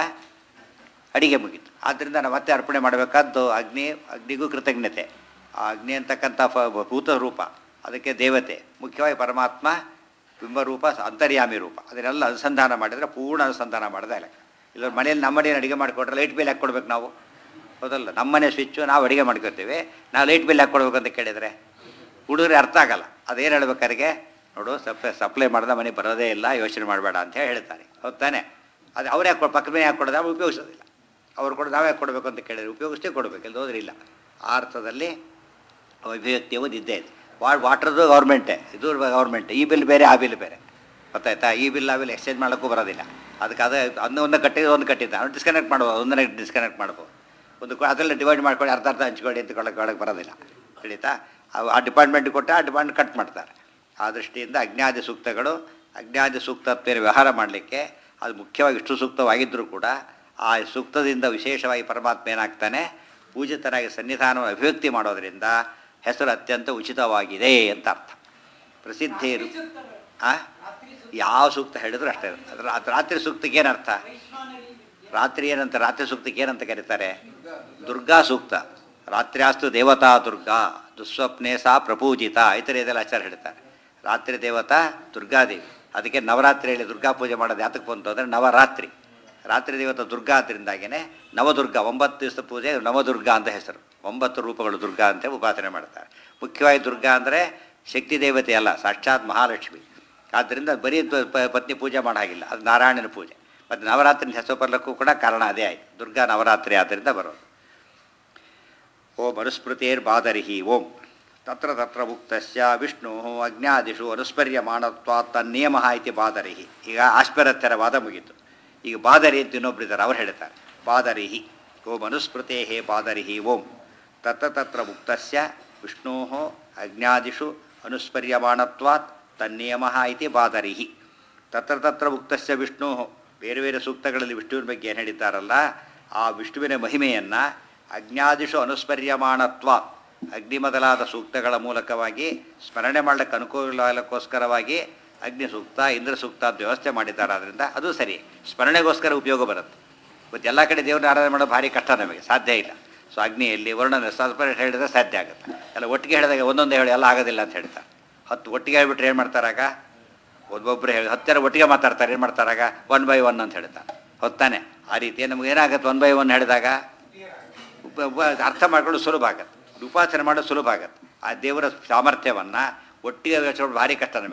ಅಡಿಗೆ ಮುಗೀತು ಆದ್ದರಿಂದ ನಾವು ಮತ್ತೆ ಅರ್ಪಣೆ ಮಾಡಬೇಕಾದ್ದು ಅಗ್ನಿ ಅಗ್ನಿಗೂ ಕೃತಜ್ಞತೆ ಆ ಅಗ್ನಿ ಅಂತಕ್ಕಂಥ ಫ ಭೂತ ರೂಪ ಅದಕ್ಕೆ ದೇವತೆ ಮುಖ್ಯವಾಗಿ ಪರಮಾತ್ಮ ಬಿಂಬರೂಪ ಅಂತರ್ಯಾಮಿ ರೂಪ ಅದನ್ನೆಲ್ಲ ಅನುಸಂಧಾನ ಮಾಡಿದರೆ ಪೂರ್ಣ ಅನುಸಂಧಾನ ಮಾಡಿದೆ ಲೆಕ್ಕ ಇಲ್ಲ ಮನೆಯಲ್ಲಿ ನಮ್ಮ ಮನೆಯಲ್ಲಿ ಅಡುಗೆ ಮಾಡಿಕೊಟ್ರೆ ಲೈಟ್ ಬಿಲ್ ಹಾಕಿ ಕೊಡ್ಬೇಕು ನಾವು ಹೌದಲ್ಲ ನಮ್ಮನೆ ಸ್ವಿಚ್ಚು ನಾವು ಅಡುಗೆ ಮಾಡ್ಕೊತೀವಿ ನಾವು ಲೈಟ್ ಬಿಲ್ ಹಾಕಿ ಕೊಡ್ಬೇಕು ಅಂತ ಕೇಳಿದರೆ ಹುಡುಗರಿಗೆ ಅರ್ಥ ಆಗಲ್ಲ ಅದೇನು ಹೇಳ್ಬೇಕಾರಿಗೆ ನೋಡು ಸಪ್ಲೈ ಸಪ್ಲೈ ಮಾಡಿದ ಮನೆ ಬರೋದೇ ಇಲ್ಲ ಯೋಚನೆ ಮಾಡಬೇಡ ಅಂತ ಹೇಳಿ ಹೇಳ್ತಾರೆ ಹೌದು ತಾನೆ ಅದು ಅವ್ರು ಯಾಕೆ ಕೊಡ್ ಪಕ್ಕದ ಮನೆ ಯಾಕೆ ಕೊಡೋದು ಅವ್ರು ಉಪಯೋಗಿಸೋದಿಲ್ಲ ಅವ್ರು ಕೊಡೋದು ನಾವೇ ಕೊಡಬೇಕು ಅಂತ ಕೇಳಿದ್ರೆ ಉಪಯೋಗಿಸ್ತೇ ಕೊಡಬೇಕು ಇಲ್ಲಿ ಹೋದ್ರೆ ಇಲ್ಲ ಆ ಅರ್ಥದಲ್ಲಿ ಅಭಿವ್ಯಕ್ತಿ ಎಂಬುದು ಇದ್ದೇ ಇದೆ ವಾ ವಾಟ್ರದ್ದು ಗೌರ್ಮೆಂಟೇ ಇದು ಗೌರ್ಮೆಂಟ್ ಈ ಬಿಲ್ ಬೇರೆ ಆ ಬಿಲ್ ಬೇರೆ ಗೊತ್ತಾಯ್ತಾ ಈ ಬಿಲ್ ಆ ಬಿಲ್ ಎಕ್ಸ್ಚೇಂಜ್ ಮಾಡೋಕ್ಕೂ ಬರೋದಿಲ್ಲ ಅದಕ್ಕೆ ಅದೇ ಅದನ್ನ ಒಂದು ಕಟ್ಟಿದ್ದು ಒಂದು ಕಟ್ಟಿದ್ದ ಅವ್ನು ಡಿಸ್ಕನೆಕ್ಟ್ ಮಾಡ್ಬೋದು ಒಂದನೇ ಡಿಸ್ಕನೆಕ್ಟ್ ಮಾಡ್ಬೋದು ಒಂದು ಕೊ- ಅದೆಲ್ಲ ಡಿವೈಡ್ ಮಾಡ್ಕೊಂಡು ಅರ್ಧ ಅರ್ಧ ಹಂಚ್ಕೊಳ್ಳಿ ಅಂತ ಕೊಡೋಕೆ ಒಳಗೆ ಬರೋದಿಲ್ಲ ತಿಳಿತಾ ಅವು ಆ ಡಿಪಾರ್ಟ್ಮೆಂಟ್ಗೆ ಕೊಟ್ಟರೆ ಆ ಡಿಪಾರ್ಟ್ಮೆಂಟ್ ಕಟ್ ಮಾಡ್ತಾರೆ ಆ ದೃಷ್ಟಿಯಿಂದ ಅಜ್ಞಾದಿ ಸೂಕ್ತಗಳು ಅಜ್ಞಾದಿ ಸೂಕ್ತತ್ವೇನ ವ್ಯವಹಾರ ಮಾಡಲಿಕ್ಕೆ ಅದು ಮುಖ್ಯವಾಗಿ ಇಷ್ಟು ಸೂಕ್ತವಾಗಿದ್ದರೂ ಕೂಡ ಆ ಸೂಕ್ತದಿಂದ ವಿಶೇಷವಾಗಿ ಪರಮಾತ್ಮ ಏನಾಗ್ತಾನೆ ಪೂಜಿತನಾಗಿ ಸನ್ನಿಧಾನವನ್ನು ಅಭಿವ್ಯಕ್ತಿ ಮಾಡೋದರಿಂದ ಹೆಸರು ಅತ್ಯಂತ ಉಚಿತವಾಗಿದೆ ಅಂತ ಅರ್ಥ ಪ್ರಸಿದ್ಧಿ ರು- ಆ ಯಾವ ಸೂಕ್ತ ಹೇಳಿದ್ರು ಅಷ್ಟೇ ಅದ್ರ ಅದು ರಾತ್ರಿ ಸೂಕ್ತಕ್ಕೆ ಏನರ್ಥ ರಾತ್ರಿ ಏನಂತ ರಾತ್ರಿ ಸೂಕ್ತಕ್ಕೆ ಏನಂತ ಕರೀತಾರೆ ದುರ್ಗಾ ಸೂಕ್ತ ರಾತ್ರಿಯಾಸ್ತು ದೇವತಾ ದುರ್ಗಾ ದುಸ್ವಪ್ನೆ ಸಾ ಪ್ರಪೂಜಿತ ಇತರ ಇದೆಲ್ಲ ಆಚಾರ ಹೇಳ್ತಾರೆ ರಾತ್ರಿ ದೇವತಾ ದುರ್ಗಾದೇವಿ ಅದಕ್ಕೆ ನವರಾತ್ರಿಯಲ್ಲಿ ದುರ್ಗಾ ಪೂಜೆ ಮಾಡೋದು ಯಾತಕ್ಕೆ ಬಂತು ಅಂದರೆ ನವರಾತ್ರಿ ರಾತ್ರಿ ದೇವತಾ ದುರ್ಗಾ ಅದರಿಂದಾಗೇ ನವದುರ್ಗ ಒಂಬತ್ತು ದಿವಸ ಪೂಜೆ ನವದುರ್ಗಾ ಅಂತ ಹೆಸರು ಒಂಬತ್ತು ರೂಪಗಳು ದುರ್ಗಾ ಅಂತ ಉಪಾಸನೆ ಮಾಡ್ತಾರೆ ಮುಖ್ಯವಾಗಿ ದುರ್ಗಾ ಅಂದರೆ ಶಕ್ತಿ ದೇವತೆ ಅಲ್ಲ ಸಾಕ್ಷಾತ್ ಮಹಾಲಕ್ಷ್ಮಿ ಆದ್ದರಿಂದ ಬರೀ ದ- ಪ- ಪತ್ನಿ ಪೂಜೆ ಮಾಡೋ ಹಾಗಿಲ್ಲ ಅದು ನಾರಾಯಣನ ಪೂಜೆ ಮತ್ತು ನವರಾತ್ರಿ ಹೆಸರು ಬರಲಿಕ್ಕೂ ಕೂಡ ಕಾರಣ ಅದೇ ಆಯಿತು ದುರ್ಗಾ ನವರಾತ್ರಿ ಆದ್ದರಿಂದ ಬರೋದು ಓಂ ಅನುಸ್ಮೃತೇರ್ಬಾದರಿಹಿ ಓಂ ತತ್ರ ತತ್ರ ಉಕ್ತಸ್ಯ ವಿಷ್ಣು ಅಜ್ಞಾದಿಷು ಅನುಸ್ಮರ್ಯಮಾಣತ್ವಾತ್ ತನ್ನಿಯಮ ಇತಿ ಬಾದರಿಹಿ ಈಗ ಆಸ್ಪರತ್ಯರ ವಾದ ಮುಗೀತು ಈಗ ಬಾದರಿ ಅಂತ ಇನ್ನೊಬ್ಬರಿದ್ದಾರೆ ಅವ್ರು ಹೇಳ್ತಾರೆ ಬಾದರಿಹಿ ಓಂ ಅನುಸ್ಮೃತೇ ಬಾದರಿಹಿ ಓಂ ತತ್ರ ತತ್ರ ಉಕ್ತಸ್ಯ ವಿಷ್ಣೋ ಅಜ್ಞಾದಿಷು ಅನುಸ್ಮರ್ಯಮಾಣತ್ವಾತ್ ತನ್ನಿಯಮ ಇತಿ ಬಾದರಿಹಿ ತತ್ರ ತತ್ರ ಉಕ್ತಸ್ಯ ವಿಷ್ಣು ಬೇರೆ ಬೇರೆ ಸೂಕ್ತಗಳಲ್ಲಿ ವಿಷ್ಣುವಿನ ಬಗ್ಗೆ ಏನು ಹೇಳಿದ್ದಾರಲ್ಲ ಆ ವಿಷ್ಣುವಿನ ಮಹಿಮೆಯನ್ನು ಅಜ್ಞಾದಿಷು ಅನುಸ್ಮರ್ಯಮಾಣತ್ವ ಅಗ್ನಿ ಮೊದಲಾದ ಸೂಕ್ತಗಳ ಮೂಲಕವಾಗಿ ಸ್ಮರಣೆ ಮಾಡಲಿಕ್ಕೆ ಅನುಕೂಲಕ್ಕೋಸ್ಕರವಾಗಿ ಅಗ್ನಿ ಸೂಕ್ತ ಇಂದ್ರ ಸೂಕ್ತ ಅಂತ ವ್ಯವಸ್ಥೆ ಮಾಡಿದ್ದಾರೆ ಆದ್ದರಿಂದ ಅದು ಸರಿ ಸ್ಮರಣೆಗೋಸ್ಕರ ಉಪಯೋಗ ಬರುತ್ತೆ ಇವತ್ತು ಎಲ್ಲ ಕಡೆ ದೇವ್ರನ್ನ ಆರಾಧನೆ ಮಾಡೋದು ಭಾರಿ ಕಷ್ಟ ನಮಗೆ ಸಾಧ್ಯ ಇಲ್ಲ ಸೊ ಅಗ್ನಿಯಲ್ಲಿ ವರ್ಣನ ಸ್ವಲ್ಪ ಹೇಳಿದ್ರೆ ಸಾಧ್ಯ ಆಗುತ್ತೆ ಎಲ್ಲ ಒಟ್ಟಿಗೆ ಹೇಳಿದಾಗ ಒಂದೊಂದು ಹೇಳಿ ಎಲ್ಲ ಆಗೋದಿಲ್ಲ ಅಂತ ಹೇಳ್ತಾರೆ ಹತ್ತು ಒಟ್ಟಿಗೆ ಹೇಳ್ಬಿಟ್ರೆ ಏನು ಮಾಡ್ತಾರಾಗ ಒಬ್ಬೊಬ್ಬರು ಹೇಳಿ ಹತ್ತರ ಒಟ್ಟಿಗೆ ಮಾತಾಡ್ತಾರೆ ಏನು ಮಾಡ್ತಾರಾಗ ಒನ್ ಬೈ ಒನ್ ಅಂತ ಹೇಳ್ತಾರೆ ಹೊತ್ತಾನೆ ಆ ರೀತಿ ನಮ್ಗೆ ಏನಾಗುತ್ತೆ ಒನ್ ಬೈ ಒನ್ ಹೇಳಿದಾಗ ಉಪ- ಉಪ- ಅರ್ಥ ಮಾಡ್ಕೊಂಡು ಸುಲಭ ಆಗತ್ತೆ ಉಪಾಸನೆ ಮಾಡೋದು ಸುಲಭ ಆಗತ್ತೆ ಆ ದೇವರ ಸಾಮರ್ಥ್ಯವನ್ನು ಒಟ್ಟಿಗೆ ಯೋಚನೆ ಭಾರಿ ಕಷ್ಟ ನಮಗೆ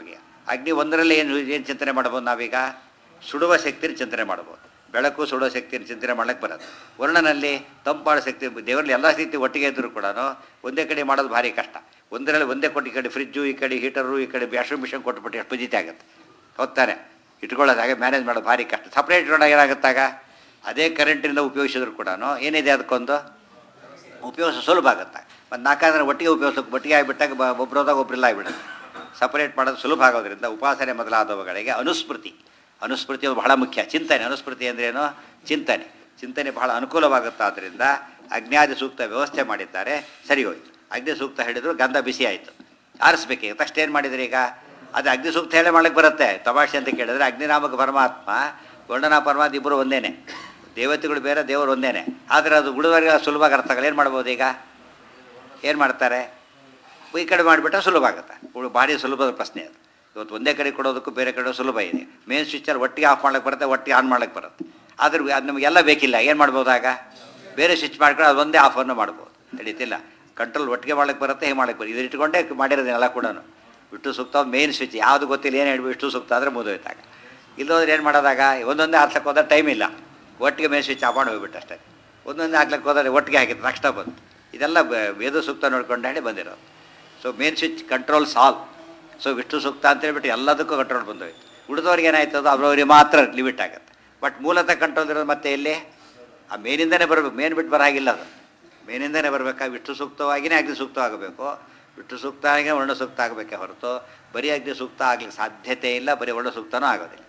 ಅಗ್ನಿ ಒಂದರಲ್ಲಿ ಏನು ಏನು ಚಿಂತನೆ ಮಾಡ್ಬೋದು ನಾವೀಗ ಸುಡುವ ಶಕ್ತಿನ ಚಿಂತನೆ ಮಾಡ್ಬೋದು ಬೆಳಕು ಸುಡುವ ಶಕ್ತಿನ ಚಿಂತನೆ ಮಾಡ್ಲಿಕ್ಕೆ ಬರೋದು ವರ್ಣನಲ್ಲಿ ತಂಪು ಮಾಡೋ ಶಕ್ತಿ ದೇವರಲ್ಲಿ ಎಲ್ಲ ಶಕ್ತಿ ಒಟ್ಟಿಗೆ ಇದ್ದರೂ ಕೂಡ ಒಂದೇ ಕಡೆ ಮಾಡೋದು ಭಾರಿ ಕಷ್ಟ ಒಂದರಲ್ಲಿ ಒಂದೇ ಕೊಟ್ಟು ಈ ಕಡೆ ಫ್ರಿಜ್ಜು ಈ ಕಡೆ ಹೀಟರು ಈ ಕಡೆ ವಾಷಿಂಗ್ ಮಿಷನ್ ಕೊಟ್ಬಿಟ್ಟು ಎಷ್ಟು ಪಜಿತಿ ಆಗುತ್ತೆ ಹೊತ್ತಾನೆ ಇಟ್ಕೊಳ್ಳೋದು ಹಾಗೆ ಮ್ಯಾನೇಜ್ ಮಾಡೋದು ಭಾರಿ ಕಷ್ಟ ಸಪ್ರೇಟ್ ಇಟ್ಕೊಂಡಾಗ ಏನಾಗುತ್ತಾಗ ಅದೇ ಕರೆಂಟಿಂದ ಉಪಯೋಗಿಸಿದ್ರು ಕೂಡ ಏನಿದೆ ಅದಕ್ಕೊಂದು ಉಪಯೋಗಿಸೋ ಸುಲಭ ಆಗುತ್ತೆ ಮತ್ತು ನಾಲ್ಕಾದ್ರೆ ಒಟ್ಟಿಗೆ ಉಪಯೋಗಿಸೋಕೆ ಒಟ್ಟಿಗೆ ಆಗಿಬಿಟ್ಟಾಗ ಬ ಒಬ್ಬರೋದಾಗ ಒಬ್ಬರಿಲ್ಲ ಆಗಿಬಿಡುತ್ತೆ ಸಪರೇಟ್ ಮಾಡೋದು ಸುಲಭ ಆಗೋದ್ರಿಂದ ಉಪಾಸನೆ ಮೊದಲಾದವುಗಳಿಗೆ ಅನುಸ್ಮೃತಿ ಅನುಸ್ಮೃತಿ ಬಹಳ ಮುಖ್ಯ ಚಿಂತನೆ ಅನುಸ್ಮೃತಿ ಅಂದ್ರೇನು ಚಿಂತನೆ ಚಿಂತನೆ ಬಹಳ ಅನುಕೂಲವಾಗುತ್ತಾದ್ರಿಂದ ಅಗ್ನ್ಯಾದಿ ಸೂಕ್ತ ವ್ಯವಸ್ಥೆ ಮಾಡಿದ್ದಾರೆ ಸರಿ ಹೋಯ್ತು ಅಗ್ನಿ ಸೂಕ್ತ ಹೇಳಿದ್ರು ಗಂಧ ಬಿಸಿ ಆಯಿತು ಆರಿಸ್ಬೇಕೀಗ ತಕ್ಷಣ ಏನು ಮಾಡಿದ್ರಿ ಈಗ ಅದು ಅಗ್ನಿ ಸೂಕ್ತ ಹೇಳೇ ಮಾಡ್ಲಿಕ್ಕೆ ಬರುತ್ತೆ ತಮಾಷೆ ಅಂತ ಕೇಳಿದ್ರೆ ಅಗ್ನಿನಾಮಕ ಪರಮಾತ್ಮ ವರ್ಣನ ಪರಮಾತ್ಮ ಇಬ್ಬರು ಒಂದೇನೆ ದೇವತೆಗಳು ಬೇರೆ ದೇವರು ಒಂದೇನೆ ಆದರೆ ಅದು ಉಳಿದವರಿಗೆ ಸುಲಭವಾಗಿ ಅರ್ಥ ಆಗಲ್ಲ ಏನು ಮಾಡ್ಬೋದು ಈಗ ಏನು ಮಾಡ್ತಾರೆ ಈ ಕಡೆ ಮಾಡಿಬಿಟ್ರೆ ಸುಲಭ ಆಗುತ್ತೆ ಉಳು ಭಾರಿ ಸುಲಭದ ಪ್ರಶ್ನೆ ಅದು ಇವತ್ತು ಒಂದೇ ಕಡೆ ಕೊಡೋದಕ್ಕೂ ಬೇರೆ ಕಡೆ ಸುಲಭ ಇದೆ ಮೇನ್ ಸ್ವಿಚ್ಚಲ್ಲಿ ಒಟ್ಟಿಗೆ ಆಫ್ ಮಾಡ್ಲಿಕ್ಕೆ ಬರುತ್ತೆ ಒಟ್ಟಿಗೆ ಆನ್ ಮಾಡ್ಲಿಕ್ಕೆ ಬರುತ್ತೆ ಆದ್ರೆ ಅದು ನಮಗೆಲ್ಲ ಬೇಕಿಲ್ಲ ಏನು ಮಾಡ್ಬೋದಾಗ ಬೇರೆ ಸ್ವಿಚ್ ಮಾಡ್ಕೊಂಡು ಅದು ಒಂದೇ ಆಫನ್ನು ಮಾಡ್ಬೋದು ನಡೀತಿಲ್ಲ ಕಂಟ್ರೋಲ್ ಒಟ್ಟಿಗೆ ಮಾಡ್ಲಿಕ್ಕೆ ಬರುತ್ತೆ ಹೇಗೆ ಮಾಡ್ಲಿಕ್ಕೆ ಬರುತ್ತೆ ಇದು ಇಟ್ಕೊಂಡೇ ಮಾಡಿರೋದನ್ನೆಲ್ಲ ಕೂಡ ವಿಷ್ಣು ಸೂಕ್ತ ಮೇನ್ ಸ್ವಿಚ್ ಯಾವುದು ಗೊತ್ತಿಲ್ಲ ಏನು ಹೇಳಿ ವಿಷ್ಣು ಸೂಕ್ತ ಆದರೆ ಮುಗಿದೋಯ್ತಾಗ ಇಲ್ಲೋದ್ರೆ ಏನು ಮಾಡೋದಾಗ ಒಂದೊಂದೇ ಹಾಕ್ಲಿಕ್ಕೆ ಹೋದ್ರೆ ಟೈಮ್ ಇಲ್ಲ ಒಟ್ಟಿಗೆ ಮೇನ್ ಸ್ವಿಚ್ ಆಫ್ ಮಾಡಿ ಹೋಗ್ಬಿಟ್ಟು ಅಷ್ಟೇ ಒಂದೊಂದೇ ಹಾಕ್ಲಿಕ್ಕೆ ಹೋದರೆ ಒಟ್ಟಿಗೆ ಹಾಕಿದ್ದು ತಕ್ಷಣ ಬಂತು ಇದೆಲ್ಲ ಬ- ವೇದ ಸೂಕ್ತ ನೋಡ್ಕೊಂಡು ಹೇಳಿ ಬಂದಿರೋದು so main switch control solve so Vishnu ಸೂಕ್ತ ಅಂತ ಹೇಳ್ಬಿಟ್ಟು ಎಲ್ಲದಕ್ಕೂ ಕಂಟ್ರೋಲ್ ಬಂದೋಯ್ತು ಉಳಿದವ್ರಿಗೆ ಏನಾಯ್ತದ ಅವ್ರವ್ರಿಗೆ ಮಾತ್ರ ಲಿಮಿಟ್ ಆಗುತ್ತೆ ಬಟ್ ಮೂಲತಃ ಕಂಟ್ರೋಲ್ ಇರೋದು ಮತ್ತೆ ಎಲ್ಲಿ ಆ ಮೇನಿಂದನೇ ಬರಬೇಕು ಮೇನ್ ಬಿಟ್ಟು ಬರಾಗಿಲ್ಲ ಅದು ಮೇನಿಂದನೇ ಬರಬೇಕಾ ವಿಷ್ಣು ಸೂಕ್ತವಾಗಿಯೇ ಅಗ್ನಿ ಸೂಕ್ತವಾಗಬೇಕು ವಿಷ್ಣು ಸೂಕ್ತ ಆಗಿಯೇ ವರ್ಣ ಸೂಕ್ತ ಆಗಬೇಕೆ ಹೊರತು ಬರೀ ಅಗ್ನಿ ಸೂಕ್ತ ಆಗ್ಲಿಕ್ಕೆ ಸಾಧ್ಯತೆ ಇಲ್ಲ ಬರೀ ವರ್ಣ ಸೂಕ್ತನೂ ಆಗೋದಿಲ್ಲ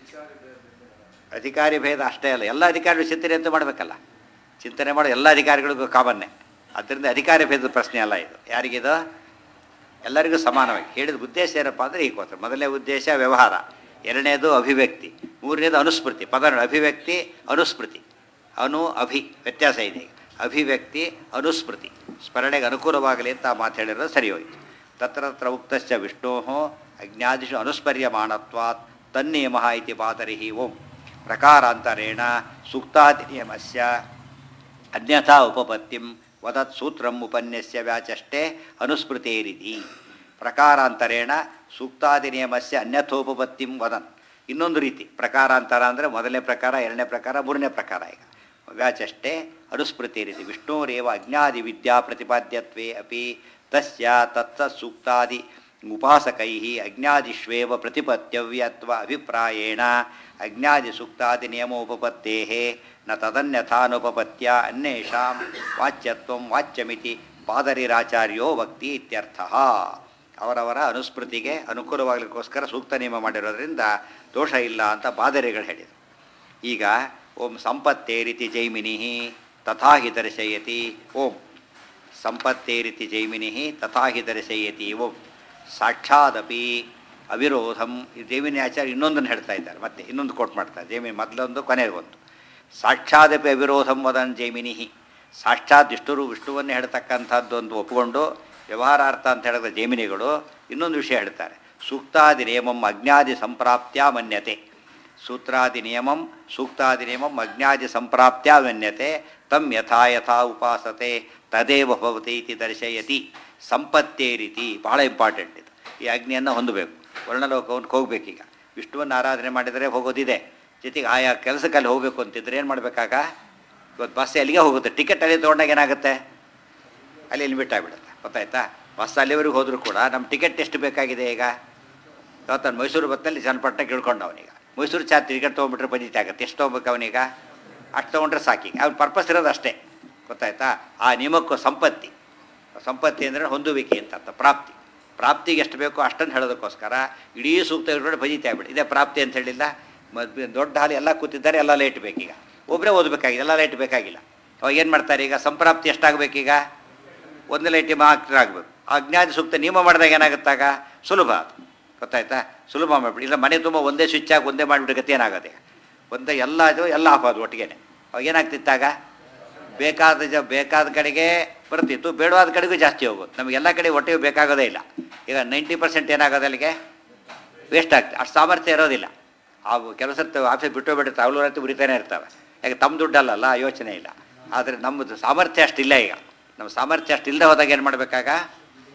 ಅಧಿಕಾರಿ ಭೇದ ಅಷ್ಟೇ ಅಲ್ಲ ಎಲ್ಲ ಅಧಿಕಾರಿಗಳು ಚಿಂತನೆ ಅಂತ ಮಾಡಬೇಕಲ್ಲ ಚಿಂತನೆ ಮಾಡೋ ಎಲ್ಲ ಅಧಿಕಾರಿಗಳಿಗೂ ಕಾಮನ್ನೇ ಅದರಿಂದ ಅಧಿಕಾರಿ ಭೇದದ ಪ್ರಶ್ನೆ ಅಲ್ಲ ಇದು ಯಾರಿಗಿದು ಎಲ್ಲರಿಗೂ ಸಮಾನವಾಗಿ ಹೇಳಿದ ಉದ್ದೇಶ ಏನಪ್ಪ ಅಂದರೆ ಈಗ ಗೊತ್ತು ಮೊದಲನೇ ಉದ್ದೇಶ ವ್ಯವಹಾರ ಎರಡನೇದು ಅಭಿವ್ಯಕ್ತಿ ಮೂರನೇದು ಅನುಸ್ಮೃತಿ ಪದ ನೋಡಿ, ಅಭಿವ್ಯಕ್ತಿ ಅನುಸ್ಮೃತಿ ಅನು ಅಭಿ ವ್ಯತ್ಯಾಸ ಇದೆ ಈಗ ಅಭಿವ್ಯಕ್ತಿ ಅನುಸ್ಮೃತಿ ಸ್ಮರಣೆಗೆ ಅನುಕೂಲವಾಗಲಿ ಅಂತ ಮಾತು ಹೇಳಿರೋದು ಸರಿ ಹೋಯಿತು ತತ್ರ ತತ್ರ ಉಕ್ತಶ್ಚ ವಿಷ್ಣೋ ಅಜ್ಞಾದಿಷು ಅನುಸ್ಮರ್ಯಮಾಣತ್ವಾತ್ ತನ್ನಿಯಮ ಇತಿ ಪಾತರಿಹಿ ಓಂ ಪ್ರಕಾರಾಂತರೇಣ ಸೂಕ್ತಾದಿನಿಯಮಸ್ಯ ಅನ್ಯಥಾ ಉಪಪತ್ತಿಂ ವದತ್ ಸೂತ್ರಂ ಉಪನ್ಯಸ್ಯ ವ್ಯಾಚಷ್ಟೇ ಅನುಸ್ಮೃತೇರಿತಿ ಪ್ರಕಾರಾಂತರೇಣ ಸೂಕ್ತಾದಿನಿಯಮಸ್ಯ ಅನ್ಯಥೋಪಪತ್ತಿಂ ವದನ್ ಇನ್ನೊಂದು ರೀತಿ ಪ್ರಕಾರಾಂತರ ಅಂದರೆ ಮೊದಲನೇ ಪ್ರಕಾರ ಎರಡನೇ ಪ್ರಕಾರ ಮೂರನೇ ಪ್ರಕಾರ ಈಗ ವ್ಯಾಚಷ್ಟೇ ಅನುಸ್ಮೃತಿ ರೀತಿ ವಿಷ್ಣೋರೇವ ಅಜ್ಞಾದಿ ವಿದ್ಯಾ ಪ್ರತಿಪಾದ್ಯತ್ವೇ ಅಪಿ ತಸ್ಯ ತತ್ತ ಸೂಕ್ತಾದಿ ಉಪಾಸಕೈ ಅಜ್ಞಾದಿಷ್ವೇವ ಪ್ರತಿಪತ್ಯವ್ಯತ್ವ ಅಭಿಪ್ರಾಯೇಣ ಅಜ್ಞಾದಿ ಸೂಕ್ತಾದಿ ನಿಯಮೋಪಪತ್ತೇ ನ ತದನ್ಯಥಾನುಪಪತ್ಯ ಅನ್ಯೇಷಾಂ ವಾಚ್ಯತ್ವಂ ವಾಚ್ಯಮಿತಿ ಪಾದರಿರಾಚಾರ್ಯೋ ಭಕ್ತಿ ಇತ್ಯರ್ಥ ಅವರವರ ಅನುಸ್ಮೃತಿಗೆ ಅನುಕೂಲವಾಗಲಿಕ್ಕೋಸ್ಕರ ಸೂಕ್ತ ನಿಯಮ ಮಾಡಿರೋದ್ರಿಂದ ದೋಷ ಇಲ್ಲ ಅಂತ ಬಾದರಿಗಳು ಹೇಳಿದರು ಈಗ ಓಂ ಸಂಪತ್ತೇರಿತಿ ಜೈಮಿನಿ ತಥಾ ಹಿ ದರ್ಶಯತಿ ಓಂ ಸಂಪತ್ತೇರಿತಿ ಜೈಮಿನಿ ತಥಾ ಹಿ ದರ್ಶಯತಿ ಓಂ ಸಾಕ್ಷಾದಪಿ ಅವಿರೋಧಂ ಈ ಜೈಮಿನಿ ಆಚಾರ್ಯ ಇನ್ನೊಂದನ್ನು ಹೇಳ್ತಾ ಇದ್ದಾರೆ ಮತ್ತೆ ಇನ್ನೊಂದು ಕೋಟ್ ಮಾಡ್ತಾರೆ ಜೈಮಿನಿ ಮೊದಲೊಂದು ಕೊನೆಗೊಂದು ಸಾಕ್ಷಾದಪಿ ಅವಿರೋಧಂ ವದನ್ ಜೈಮಿನಿ ಸಾಕ್ಷಾತ್ ಇಷ್ಟರು ವಿಷ್ಣುವನ್ನೇ ಹೇಳ್ತಕ್ಕಂಥದ್ದು ಒಂದು ಒಪ್ಪಿಕೊಂಡು ವ್ಯವಹಾರಾರ್ಥ ಅಂತ ಹೇಳಿದ ಜೈಮಿನಿಗಳು ಇನ್ನೊಂದು ವಿಷಯ ಹೇಳ್ತಾರೆ ಸೂಕ್ತಾದಿ ನಿಯಮಂ ಅಜ್ಞಾದಿ ಸಂಪ್ರಾಪ್ತ್ಯ ಮನ್ಯತೆ ಸೂತ್ರಾದಿ ನಿಯಮಂ ಸೂಕ್ತಾದಿ ನಿಯಮಂ ಅಜ್ಞಾದಿ ಸಂಪ್ರಾಪ್ತ್ಯ ಮನ್ಯತೆ ತಂ ಯಥಾ ಯಥಾ ಉಪಾಸತೆ ತದೇವ ಭವತಿ ಇತಿ ದರ್ಶಯತಿ ಸಂಪತ್ತೇ ರೀತಿ ಬಹಳ ಇಂಪಾರ್ಟೆಂಟ್ ಇದು ಈ ಅಗ್ನಿಯನ್ನು ಹೊಂದಬೇಕು ವರ್ಣಲೋಕವನ್ನು ಹೋಗ್ಬೇಕೀಗ ವಿಷ್ಣುವನ್ನು ಆರಾಧನೆ ಮಾಡಿದರೆ ಹೋಗೋದಿದೆ ಜೊತೆಗೆ ಆಯಾ ಕೆಲಸಕ್ಕೆ ಅಲ್ಲಿ ಹೋಗಬೇಕು ಅಂತಿದ್ರೆ ಏನು ಮಾಡಬೇಕಾಗ ಇವತ್ತು ಬಸ್ ಎಲ್ಲಿಗೆ ಹೋಗುತ್ತೆ ಟಿಕೆಟ್ ಅಲ್ಲಿ ತೊಗೊಂಡಾಗ ಏನಾಗುತ್ತೆ ಅಲ್ಲಿ ಲಿಮಿಟ್ ಆಗಿಬಿಡುತ್ತೆ ಗೊತ್ತಾಯ್ತಾ ಬಸ್ ಅಲ್ಲಿವರೆಗೂ ಹೋದರೂ ಕೂಡ ನಮ್ಮ ಟಿಕೆಟ್ ಎಷ್ಟು ಬೇಕಾಗಿದೆ ಈಗ ಇವತ್ತು ಮೈಸೂರು ಬತ್ತಲ್ಲಿ ಚನ್ನಪಟ್ಟಣ ಕೇಳ್ಕೊಂಡು ಅವನೀಗ ಮೈಸೂರು ಚಾ ಟಿಕೆಟ್ ತೊಗೊಂಡ್ಬಿಟ್ರೆ ಬಂದಿತ್ತೆ ಆಗುತ್ತೆ ಎಷ್ಟು ತೊಗೊಬೇಕು ಅವನೀಗ ಅಷ್ಟು ತೊಗೊಂಡ್ರೆ ಸಾಕೀಗ ಅವ್ನ ಪರ್ಪಸ್ ಇರೋದು ಅಷ್ಟೇ ಗೊತ್ತಾಯ್ತಾ ಆ ನಿಯಮಕ್ಕೂ ಸಂಪತ್ತಿ ಸಂಪತ್ತಿ ಅಂದರೆ ಹೊಂದುವಿಕೆ ಅಂತ ಅರ್ಥ ಪ್ರಾಪ್ತಿ ಪ್ರಾಪ್ತಿಗೆ ಎಷ್ಟು ಬೇಕೋ ಅಷ್ಟನ್ನು ಹೇಳೋದಕ್ಕೋಸ್ಕರ ಇಡೀ ಸೂಕ್ತ ಇಟ್ಕೊಂಡು ಭಜಿತೆ ಆಗ್ಬಿಡಿ ಇದೇ ಪ್ರಾಪ್ತಿ ಅಂತ ಹೇಳಿಲ್ಲ ಮದ್ ದೊಡ್ಡ ಹಾಲು ಎಲ್ಲ ಕೂತಿದ್ದಾರೆ ಎಲ್ಲ ಲೈಟ್ ಬೇಕೀಗ ಒಬ್ಬರೇ ಓದಬೇಕಾಗಿದೆ ಎಲ್ಲ ಲೈಟ್ ಬೇಕಾಗಿಲ್ಲ ಅವಾಗ ಏನು ಮಾಡ್ತಾರೆ ಈಗ ಸಂಪ್ರಾಪ್ತಿ ಎಷ್ಟಾಗಬೇಕೀಗ ಒಂದು ಲೈಟಿ ಮಾತ್ರ ಆಗಬೇಕು ಅಜ್ಞಾತಿ ಸೂಕ್ತ ನಿಯಮ ಮಾಡಿದಾಗ ಏನಾಗುತ್ತಾಗ ಸುಲಭ ಅದು ಗೊತ್ತಾಯ್ತಾ ಸುಲಭ ಮಾಡಿಬಿಡಿ ಇಲ್ಲ ಮನೆ ತುಂಬ ಒಂದೇ ಸ್ವಿಚ್ ಆಗಿ ಒಂದೇ ಮಾಡಿಬಿಟ್ಟು ಗತಿ ಏನಾಗೋದು ಒಂದೇ ಎಲ್ಲ ಅದು ಎಲ್ಲ ಆಫ್ ಅದು ಒಟ್ಟಿಗೆ ಅವಾಗ ಏನಾಗ್ತಿತ್ತಾಗ ಬೇಕಾದ ಜ ಬೇಕಾದ ಕಡೆಗೆ ಬರ್ತಿತ್ತು ಬೇಡವಾದ ಕಡೆಗೂ ಜಾಸ್ತಿ ಹೋಗೋದು ನಮಗೆಲ್ಲ ಕಡೆ ಒಟ್ಟಿಗೆ ಬೇಕಾಗೋದೇ ಇಲ್ಲ ಈಗ ನೈಂಟಿ ಪರ್ಸೆಂಟ್ ಏನಾಗೋದು ಅಲ್ಲಿಗೆ ವೇಸ್ಟ್ ಆಗ್ತದೆ ಅಷ್ಟು ಸಾಮರ್ಥ್ಯ ಇರೋದಿಲ್ಲ ಆ ಕೆಲಸ ಆಫೀಸ್ ಬಿಟ್ಟು ಬಿಟ್ಟು ತಾವಲು ರಾತ್ರಿ ಉರಿತಾನೆ ಇರ್ತವೆ ಯಾಕೆ ತಮ್ಮ ದುಡ್ಡಲ್ಲಲ್ಲ ಯೋಚನೆ ಇಲ್ಲ ಆದರೆ ನಮ್ಮದು ಸಾಮರ್ಥ್ಯ ಅಷ್ಟಿಲ್ಲ ಈಗ ನಮ್ಮ ಸಾಮರ್ಥ್ಯ ಅಷ್ಟು ಇಲ್ಲದೆ ಹೋದಾಗ ಏನು ಮಾಡಬೇಕಾಗ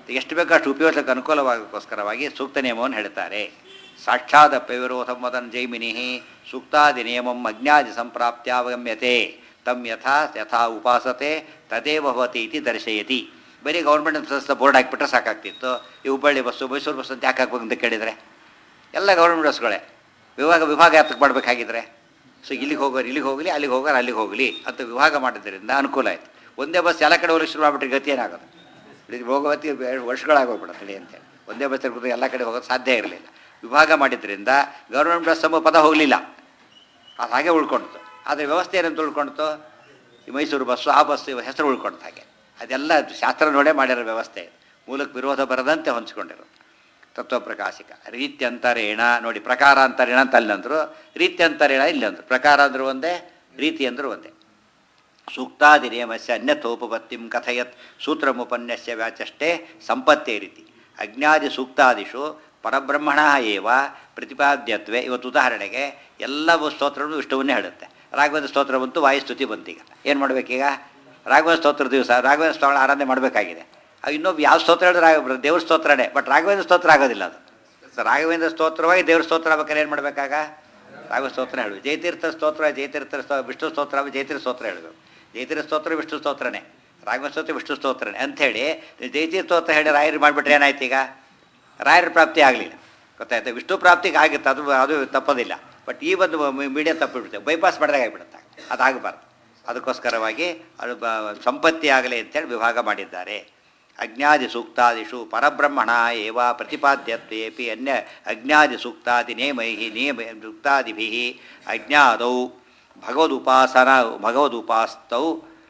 ಎಷ್ಟು ಬೇಕೋ ಅಷ್ಟು ಉಪಯೋಗಿಸಕ್ಕೆ ಅನುಕೂಲವಾಗೋಸ್ಕರವಾಗಿ ಸೂಕ್ತ ನಿಯಮವನ್ನು ಹೇಳ್ತಾರೆ ಸಾಕ್ಷಾದಪ್ಯ ವಿರೋಧಂ ವದನ್ ಜೈಮಿನಿ ಸೂಕ್ತಾದಿ ನಿಯಮಂ ಅಜ್ಞಾದಿ ಸಂಪ್ರಾಪ್ತ್ಯಾವಗಮ್ಯತೆ ತಮ್ ಯಥಾ ಯಥಾ ಉಪಾಸತೆ ತದೇವ ಭವತಿ ಇತಿ ದರ್ಶಯತಿ ಬರೀ ಗೌರ್ಮೆಂಟ್ ಬಸ್ ಬೋರ್ಡ್ ಹಾಕಿಬಿಟ್ರೆ ಸಾಕಾಗ್ತಿತ್ತು ಈ ಹುಬ್ಬಳ್ಳಿ ಬಸ್ಸು ಮೈಸೂರು ಬಸ್ ಅಂತ ಯಾಕೆ ಹಾಕ್ಬೇಕು ಅಂತ ಕೇಳಿದರೆ ಎಲ್ಲ ಗೌರ್ಮೆಂಟ್ ಬಸ್ಗಳೇ ವಿಭಾಗ ವಿಭಾಗ ಯಾತಕ್ಕೆ ಮಾಡಬೇಕಾಗಿದ್ರೆ ಸೊ ಇಲ್ಲಿಗೆ ಹೋಗೋರು ಇಲ್ಲಿಗೆ ಹೋಗಲಿ ಅಲ್ಲಿಗೆ ಹೋಗೋರು ಅಲ್ಲಿಗೆ ಹೋಗಲಿ ಅಂತ ವಿಭಾಗ ಮಾಡಿದ್ರಿಂದ ಅನುಕೂಲ ಆಯಿತು ಒಂದೇ ಬಸ್ ಎಲ್ಲ ಕಡೆ ಹೋಗ್ಲಿಕ್ಕೆ ಶುರು ಮಾಡಿಬಿಟ್ರೆ ಗತಿ ಏನಾಗೋದು ಇದು ಹೋಗೋತಿ ವರ್ಷಗಳಾಗೋಗ್ಬಿಡುತ್ತೆ ಅಂತೇಳಿ ಒಂದೇ ಬಸ್ ಕೂತು ಎಲ್ಲ ಕಡೆ ಹೋಗೋದು ಸಾಧ್ಯ ಇರಲಿಲ್ಲ ವಿಭಾಗ ಮಾಡಿದ್ರಿಂದ ಗೌರ್ಮೆಂಟ್ ಬಸ್ ಎಂಬ ಪದ ಹೋಗಲಿಲ್ಲ ಅದು ಹಾಗೆ ಉಳ್ಕೊಳ್ತು ಆದರೆ ವ್ಯವಸ್ಥೆ ಏನಂತ ಉಳ್ಕೊಳ್ತು ಈ ಮೈಸೂರು ಬಸ್ಸು ಆ ಬಸ್ಸು ಹೆಸರು ಉಳ್ಕೊಳ್ತು ಹಾಗೆ ಅದೆಲ್ಲ ಶಾಸ್ತ್ರ ನೋಡೇ ಮಾಡಿರೋ ವ್ಯವಸ್ಥೆ ಇದು. ಮೂಲಕ್ಕೆ ವಿರೋಧ ಬರದಂತೆ ಹೊಂಚ್ಕೊಂಡಿರೋದು ತತ್ವಪ್ರಕಾಶಿಕ ರೀತ್ಯಂತರೇಣ ನೋಡಿ ಪ್ರಕಾರ ಅಂತರೇಣ ಅಂತ ಅಲ್ಲಂದ್ರು ರೀತ್ಯಂತರೇಣ ಇಲ್ಲಂದ್ರು ಪ್ರಕಾರ ಅಂದ್ರು ಒಂದೇ ರೀತಿ ಅಂದ್ರು ಒಂದೇ ಸೂಕ್ತಾದಿ ನಿಯಮಸ್ಯ ಅನ್ಯಥೋಪಪತ್ತಿಂ ಕಥಯತ್ ಸೂತ್ರಮುಪನ್ಯಸ್ಯ ವ್ಯಾಚಷ್ಟೇ ಸಂಪತ್ತೇ ರೀತಿ ಅಜ್ಞಾದಿ ಸೂಕ್ತಾದಿಷು ಪರಬ್ರಹ್ಮಣ ಏವ ಪ್ರತಿಪಾದ್ಯತ್ವೆ ಇವತ್ತು ಉದಾಹರಣೆಗೆ ಎಲ್ಲವೂ ಸ್ತೋತ್ರಗಳು ಇಷ್ಟವನ್ನೇ ಹೇಳುತ್ತೆ ರಾಘವೇಂದ್ರ ಸ್ತೋತ್ರ ಬಂತು ವಾಯುಸ್ತುತಿ ಬಂತೀಗ ಏನು ಮಾಡಬೇಕೀಗ ರಾಘವೇಂದ್ರ ಸ್ತೋತ್ರ ದಿವಸ ರಾಘವೇಂದ್ರ ಸ್ತೋತ್ರ ಆರಾಧನೆ ಮಾಡಬೇಕಾಗಿದೆ ಅದು ಇನ್ನೊಬ್ಬ ಯಾವ ಸ್ತೋತ್ರ ಹೇಳಿದ್ರೆ ರಾಘ ದೇವ್ರ ಸ್ತೋತ್ರನೇ ಬಟ್ ರಾಘವೇಂದ್ರ ಸ್ತೋತ್ರ ಆಗೋದಿಲ್ಲ ಅದು ಸೊ ರಾಘವೇಂದ್ರ ಸ್ತೋತ್ರವಾಗಿ ದೇವ್ರ ಸ್ತೋತ್ರ ಆಗ್ಬೇಕಾದ್ರೆ ಏನು ಮಾಡಬೇಕಾಗ ರಾಘವ ಸ್ತೋತ್ರ ಹೇಳಬೇಕು ಜಯತೀರ್ಥ ಸ್ತೋತ್ರ ಜಯತೀರ್ಥ ಸ್ತೋ ವಿಷ್ಣು ಸ್ತೋತ್ರ ಜಯತೀರ್ಥ ಸ್ತೋತ್ರ ಹೇಳಬೇಕು ಜಯತೀರ್ಥ ಸ್ತೋತ್ರ ವಿಷ್ಣು ಸ್ತೋತ್ರನೇ ರಾಘವ ಸ್ತೋತ್ರ ವಿಷ್ಣು ಸ್ತೋತ್ರನೇ ಅಂಥೇಳಿ ಜಯತೀರ್ಥ ಸ್ತೋತ್ರ ಹೇಳಿ ರಾಯರು ಮಾಡಿಬಿಟ್ರೆ ಏನಾಯ್ತು ಈಗ ರಾಯರ ಪ್ರಾಪ್ತಿ ಆಗಲಿಲ್ಲ ಗೊತ್ತಾಯ್ತು ವಿಷ್ಣು ಪ್ರಾಪ್ತಿಗೆ ಆಗಿತ್ತು ಅದು ಅದು ತಪ್ಪೋದಿಲ್ಲ ಬಟ್ ಈ ಒಂದು ಮೀಡಿಯಾ ತಪ್ಪಿಬಿಡುತ್ತೆ ಬೈಪಾಸ್ ಮಾಡಿದಾಗ ಆಗಿಬಿಡುತ್ತೆ ಅದು ಆಗಬಾರ್ದು ಅದಕ್ಕೋಸ್ಕರವಾಗಿ ಅದು ಬ ಸಂಪತ್ತಿ ಆಗಲಿ ಅಂತೇಳಿ ವಿಭಾಗ ಮಾಡಿದ್ದಾರೆ ಅಜ್ಞಾದಿ ಸೂಕ್ತಾದಿಷು ಪರಬ್ರಹ್ಮಣ ಏವ ಪ್ರತಿಪಾದ್ಯತ್ವೇಪಿ ಅನ್ಯ ಅಜ್ಞಾದಿ ಸೂಕ್ತಾದಿ ನೇಮೈ ನಿಯಮ ಸೂಕ್ತಾದಿಭಿ ಅಜ್ಞಾದೌ ಭಗವದುಪಾಸನ ಭಗವದುಪಾಸ್ತೌ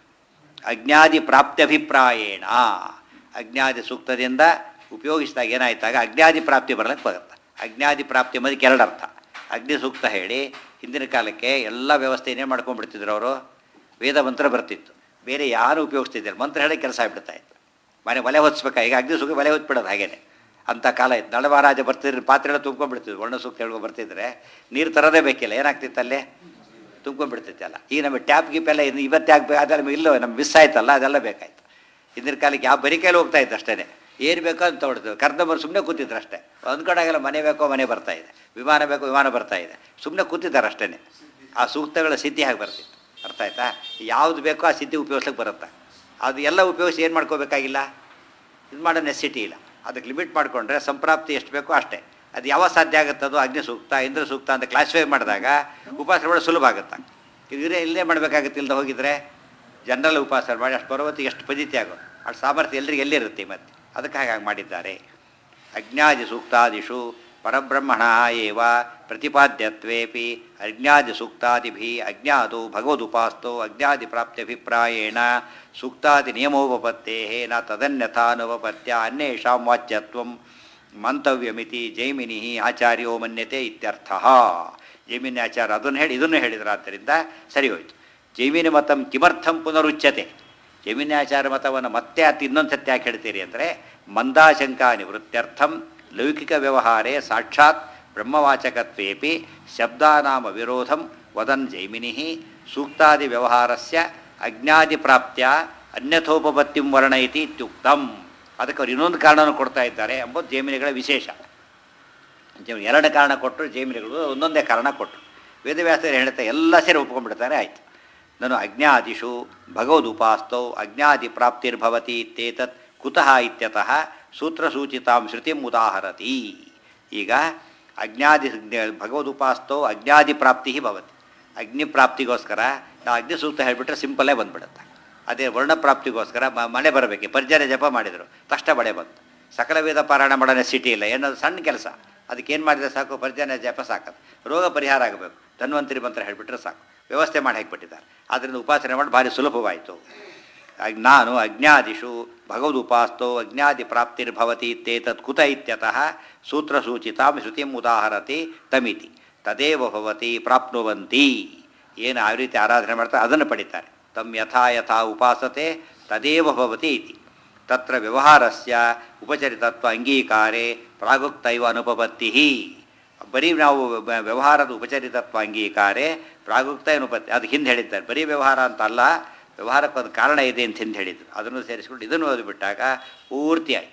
ಅಜ್ಞಾದಿ ಪ್ರಾಪ್ತ್ಯಭಿಪ್ರಾಯೇಣ ಅಜ್ಞಾದಿ ಸೂಕ್ತದಿಂದ ಉಪಯೋಗಿಸಿದಾಗ ಏನಾಯ್ತಾಗ ಅಜ್ಞಾದಿ ಪ್ರಾಪ್ತಿ ಬರ್ಲಿಕ್ಕೆ ಬರುತ್ತೆ ಅಜ್ಞಾದಿ ಪ್ರಾಪ್ತಿ ಎಂಬುದಕ್ಕೆ ಎರಡು ಅರ್ಥ ಅಗ್ನಿ ಸೂಕ್ತ ಹೇಳಿ ಹಿಂದಿನ ಕಾಲಕ್ಕೆ ಎಲ್ಲ ವ್ಯವಸ್ಥೆ ಏನೇನು ಮಾಡ್ಕೊಂಡ್ಬಿಡ್ತಿದ್ರು ಅವರು ವೇದ ಮಂತ್ರ ಬರ್ತಿತ್ತು ಬೇರೆ ಯಾರು ಉಪಯೋಗಿಸ್ತಿದ್ದಾರೆ ಮಂತ್ರ ಹೇಳಿ ಕೆಲಸ ಆಗ್ಬಿಡ್ತಾ ಇತ್ತು ಮನೆ ಒಲೆ ಹೊತ್ಸ್ಬೇಕಾ ಈಗ ಅಗ್ನಿ ಸೂಕ್ತ ಒಲೆ ಹೊತ್ಬಿಡೋದು ಹಾಗೇನೆ ಅಂಥ ಕಾಲ ಇತ್ತು ನಳ ಮಹಾರಾಜ ಬರ್ತಿದ್ರು ಪಾತ್ರೆ ಎಲ್ಲ ತುಂಬ್ಕೊಂಡ್ಬಿಡ್ತಿದ್ರು ವರ್ಣ ಸೂಕ್ತ ಹೇಳ್ಕೊಂಡು ಬರ್ತಿದ್ರೆ ನೀರು ತರೋದೇ ಬೇಕಿಲ್ಲ ಏನಾಗ್ತಿತ್ತು ಅಲ್ಲಿ ತುಂಬ್ಕೊಂಡ್ಬಿಡ್ತಿತ್ತಲ್ಲ ಈಗ ನಮಗೆ ಟ್ಯಾಪ್ ಗೀಪ್ ಎಲ್ಲ ಇದು ಇವತ್ತೇ ಆಗಬೇಕು ಅದೆಲ್ಲ ನಮ್ಗೆ ಇಲ್ಲೋ ನಮ್ಗೆ ಮಿಸ್ ಆಯ್ತಲ್ಲ ಅದೆಲ್ಲ ಬೇಕಾಯ್ತು ಹಿಂದಿನ ಕಾಲಕ್ಕೆ ಯಾವ ಬರಿ ಕೈಲಿ ಹೋಗ್ತಾ ಇತ್ತು ಅಷ್ಟೇ ಏನು ಬೇಕೋ ಅಂತ ಹೊಡೆದು ಕರ್ದಮ್ಮರು ಸುಮ್ಮನೆ ಕೂತಿದ್ರು ಅಷ್ಟೇ ಅಂದ್ಕೊಂಡಾಗೆಲ್ಲ ಮನೆ ಬೇಕೋ ಮನೆ ಬರ್ತಾ ಇದೆ ವಿಮಾನ ಬೇಕೋ ವಿಮಾನ ಬರ್ತಾ ಇದೆ ಸುಮ್ಮನೆ ಕೂತಿದ್ದಾರೆ ಅಷ್ಟೇ ಆ ಸೂಕ್ತಗಳ ಸಿದ್ಧಿ ಹಾಗೆ ಬರ್ತಿತ್ತು ಅರ್ಥ ಆಯ್ತಾ ಯಾವುದು ಬೇಕೋ ಆ ಸಿದ್ಧಿ ಉಪಯೋಗಿಸಕ್ಕೆ ಬರುತ್ತೆ ಅದು ಎಲ್ಲ ಉಪಯೋಗಿಸಿ ಏನು ಮಾಡ್ಕೋಬೇಕಾಗಿಲ್ಲ ಇದು ಮಾಡೋ ನೆಸಿಟಿ ಇಲ್ಲ ಅದಕ್ಕೆ ಲಿಮಿಟ್ ಮಾಡಿಕೊಂಡ್ರೆ ಸಂಪ್ರಾಪ್ತಿ ಎಷ್ಟು ಬೇಕೋ ಅಷ್ಟೇ ಅದು ಯಾವಾಗ ಸಾಧ್ಯ ಆಗುತ್ತೆ ಅದು ಅಗ್ನಿ ಸೂಕ್ತ ಇಂದ್ರ ಸೂಕ್ತ ಅಂತ ಕ್ಲಾಸಿಫೈ ಮಾಡಿದಾಗ ಉಪಾಸನೆ ಮಾಡೋದು ಸುಲಭ ಆಗುತ್ತೆ ಇದ್ರೆ ಇಲ್ಲೇ ಮಾಡಬೇಕಾಗುತ್ತೆ ಇಲ್ಲದೆ ಹೋಗಿದ್ರೆ ಜನರಲ್ ಉಪಾಸನೆ ಮಾಡಿ ಅಷ್ಟು ಪರ್ವತಿ ಎಷ್ಟು ಪದ್ಧತಿ ಆಗೋದು ಅಷ್ಟು ಸಾಮರ್ಥ್ಯ ಎಲ್ರಿಗೆ ಎಲ್ಲಿರುತ್ತೆ ಮತ್ತೆ ಅದಕ್ಕೆ ಹಾಗಾಗಿ ಮಾಡಿದ್ದಾರೆ ಅಜ್ಞಾದಿ ಸೂಕ್ತಾದಿಷು ಪರಬ್ರಹ್ಮಣ ಏವ ಪ್ರತಿಪಾದ್ಯತ್ವೇಪಿ ಅಜ್ಞಾದಿ ಸೂಕ್ತಾದಿಭಿ ಅಜ್ಞಾದು ಭಗವದುಪಾಸ್ತೋ ಅಜ್ಞಾದಿ ಪ್ರಾಪ್ತ್ಯಭಿಪ್ರಾಯೇಣ ಸೂಕ್ತಾದಿ ನಿಯಮೋಪಪತ್ತೇ ನ ತದನ್ಯಥಾನುಪಪತ್ಯ ಅನ್ಯೇಷಾಂ ವಾಚ್ಯತ್ವಂ ಮಂತವ್ಯಮಿತಿ ಜೈಮಿನಿ ಆಚಾರ್ಯೋ ಮನ್ಯತೆ ಇತ್ಯರ್ಥ ಜೈಮಿನಿ ಆಚಾರ್ಯ ಅದನ್ನು ಹೇಳಿ ಇದನ್ನು ಹೇಳಿದ್ರು ಆದ್ದರಿಂದ ಸರಿ ಹೋಯಿತು ಜೈಮಿನಿ ಮತಂ ಕಿಮರ್ಥಂ ಪುನರುಚ್ಯತೆ ಜೈಮಿನ್ಯಾಚಾರ ಮತವನ್ನು ಮತ್ತೆ ಅತಿ ಇನ್ನೊಂದು ಸತ್ಯ ಯಾಕೆ ಹೇಳ್ತೀರಿ ಅಂದರೆ ಮಂದಾಶಂಕಾ ನಿವೃತ್ತ್ಯರ್ಥಂ ಲೌಕಿಕ ವ್ಯವಹಾರೇ ಸಾಕ್ಷಾತ್ ಬ್ರಹ್ಮವಾಚಕತ್ವೇಪಿ ಶಬ್ದಾನಾಮ ವಿರೋಧಂ ವದನ್ ಜೈಮಿನಿ ಸೂಕ್ತಾದಿ ವ್ಯವಹಾರಸ್ಯ ಅಜ್ಞಾದಿ ಪ್ರಾಪ್ತ್ಯ ಅನ್ಯಥೋಪಪತ್ತಿಂ ವರ್ಣಯತಿ ಇತ್ಯುಕ್ತಂ ಅದಕ್ಕೆ ಅವ್ರು ಇನ್ನೊಂದು ಕಾರಣವನ್ನು ಕೊಡ್ತಾ ಇದ್ದಾರೆ ಎಂಬುದು ಜೈಮಿನಿಗಳ ವಿಶೇಷ ಜೈಮಿನಿ ಎರಡು ಕಾರಣ ಕೊಟ್ಟರು ಜೈಮಿನಿಗಳು ಒಂದೊಂದೇ ಕಾರಣ ಕೊಟ್ಟರು ವೇದವ್ಯಾಸರು ಹೇಳ್ತಾ ಎಲ್ಲ ಸೇರಿ ಒಪ್ಕೊಂಡ್ಬಿಡ್ತಾರೆ ಆಯಿತು ನಾನು ಅಜ್ಞಾದಿಷು ಭಗವದುಪಾಸ್ತೌ ಅಜ್ಞಾದಿ ಪ್ರಾಪ್ತಿರ್ಭವತಿ ಇತ್ಯೇತತ್ ಕುತಃ ಇತ್ಯತಃ ಸೂತ್ರಸೂಚಿತಾಂ ಶ್ರುತಿಂ ಉದಾಹರತಿ ಈಗ ಅಜ್ಞಾದಿ ಭಗವದುಪಾಸ್ತೌ ಅಜ್ಞಾದಿ ಪ್ರಾಪ್ತಿ ಭವತಿ ಅಗ್ನಿ ಪ್ರಾಪ್ತಿಗೋಸ್ಕರ ನಾವು ಅಗ್ನಿ ಸೂಕ್ತ ಹೇಳಿಬಿಟ್ರೆ ಸಿಂಪಲ್ಲೇ ಬಂದ್ಬಿಡುತ್ತೆ ಅದೇ ವರ್ಣ ಪ್ರಾಪ್ತಿಗೋಸ್ಕರ ಮ- ಮಳೆ ಬರಬೇಕು ಪರ್ಜನೆ ಜಪ ಮಾಡಿದರು ತಕ್ಷಣ ಮಳೆ ಬಂತು ಸಕಲ ವೇದ ಪಾರಾಯಣ ಮಾಡೋ ನೆಸಿಟಿ ಇಲ್ಲ ಏನದು ಸಣ್ಣ ಕೆಲಸ ಅದಕ್ಕೆ ಏನು ಮಾಡಿದ್ರೆ ಸಾಕು ಪರ್ಜನೆ ಜಪ ಸಾಕದು ರೋಗ ಪರಿಹಾರ ಆಗಬೇಕು ಧನ್ವಂತರಿ ಮಂತ್ರ ಹೇಳಿಬಿಟ್ರೆ ಸಾಕು ವ್ಯವಸ್ಥೆ ಮಾಡಿ ಹಾಕಿಬಿಟ್ಟಿದ್ದಾರೆ ಆದ್ದರಿಂದ ಉಪಾಸನೆ ಮಾಡಿ ಭಾರಿ ಸುಲಭವಾಯಿತು ಅಗ್- ನಾನು ಅಜ್ಞಾದಿಷು ಭಗವದುಪಾಸ್ತೋ ಅಜ್ಞಾದಿ ಪ್ರಾಪ್ತಿರ್ಭವತಿ ಇತ್ಯೇತತ್ ಕುತ ಇತ್ಯತಃ ಸೂತ್ರಸೂಚಿತಾಂ ಶ್ರುತಿಂ ಉದಾಹರತಿ ತಮಿತಿ ತದೇವ ಭವತಿ ಪ್ರಾಪ್ನುವಂತಿ ಏನು ಆ ರೀತಿ ಆರಾಧನೆ ಮಾಡ್ತಾರೆ ಅದನ್ನು ಪಡಿತಾರೆ ತಮ್ ಯಥಾ ಯಥಾ ಉಪಾಸತೆ ತದೇವ ಭವತಿ ಇತಿ ತತ್ರ ವ್ಯವಹಾರಸ್ಯ ಉಪಚರಿತತ್ವ ಅಂಗೀಕಾರೆ ಪ್ರಾಗುಕ್ತೈವ ಅನುಪಪತ್ತಿ ಬರೀ ನಾವು ಬ- ವ್ಯವಹಾರದ ಉಪಚರಿತತ್ವ ಅಂಗೀಕಾರೆ ಪ್ರಾಗುಕ್ತ ಅನುಪತ್ತಿ ಅದು ಹಿಂದೆ ಹೇಳಿದ್ದಾರೆ ಬರೀ ವ್ಯವಹಾರ ಅಂತ ಅಲ್ಲ ವ್ಯವಹಾರಕ್ಕೆ ಒಂದು ಕಾರಣ ಇದೆ ಅಂತ ಹಿಂದೆ ಹೇಳಿದ್ರು ಅದನ್ನು ಸೇರಿಸ್ಕೊಂಡು ಇದನ್ನು ಓದಿಬಿಟ್ಟಾಗ ಪೂರ್ತಿ ಆಯಿತು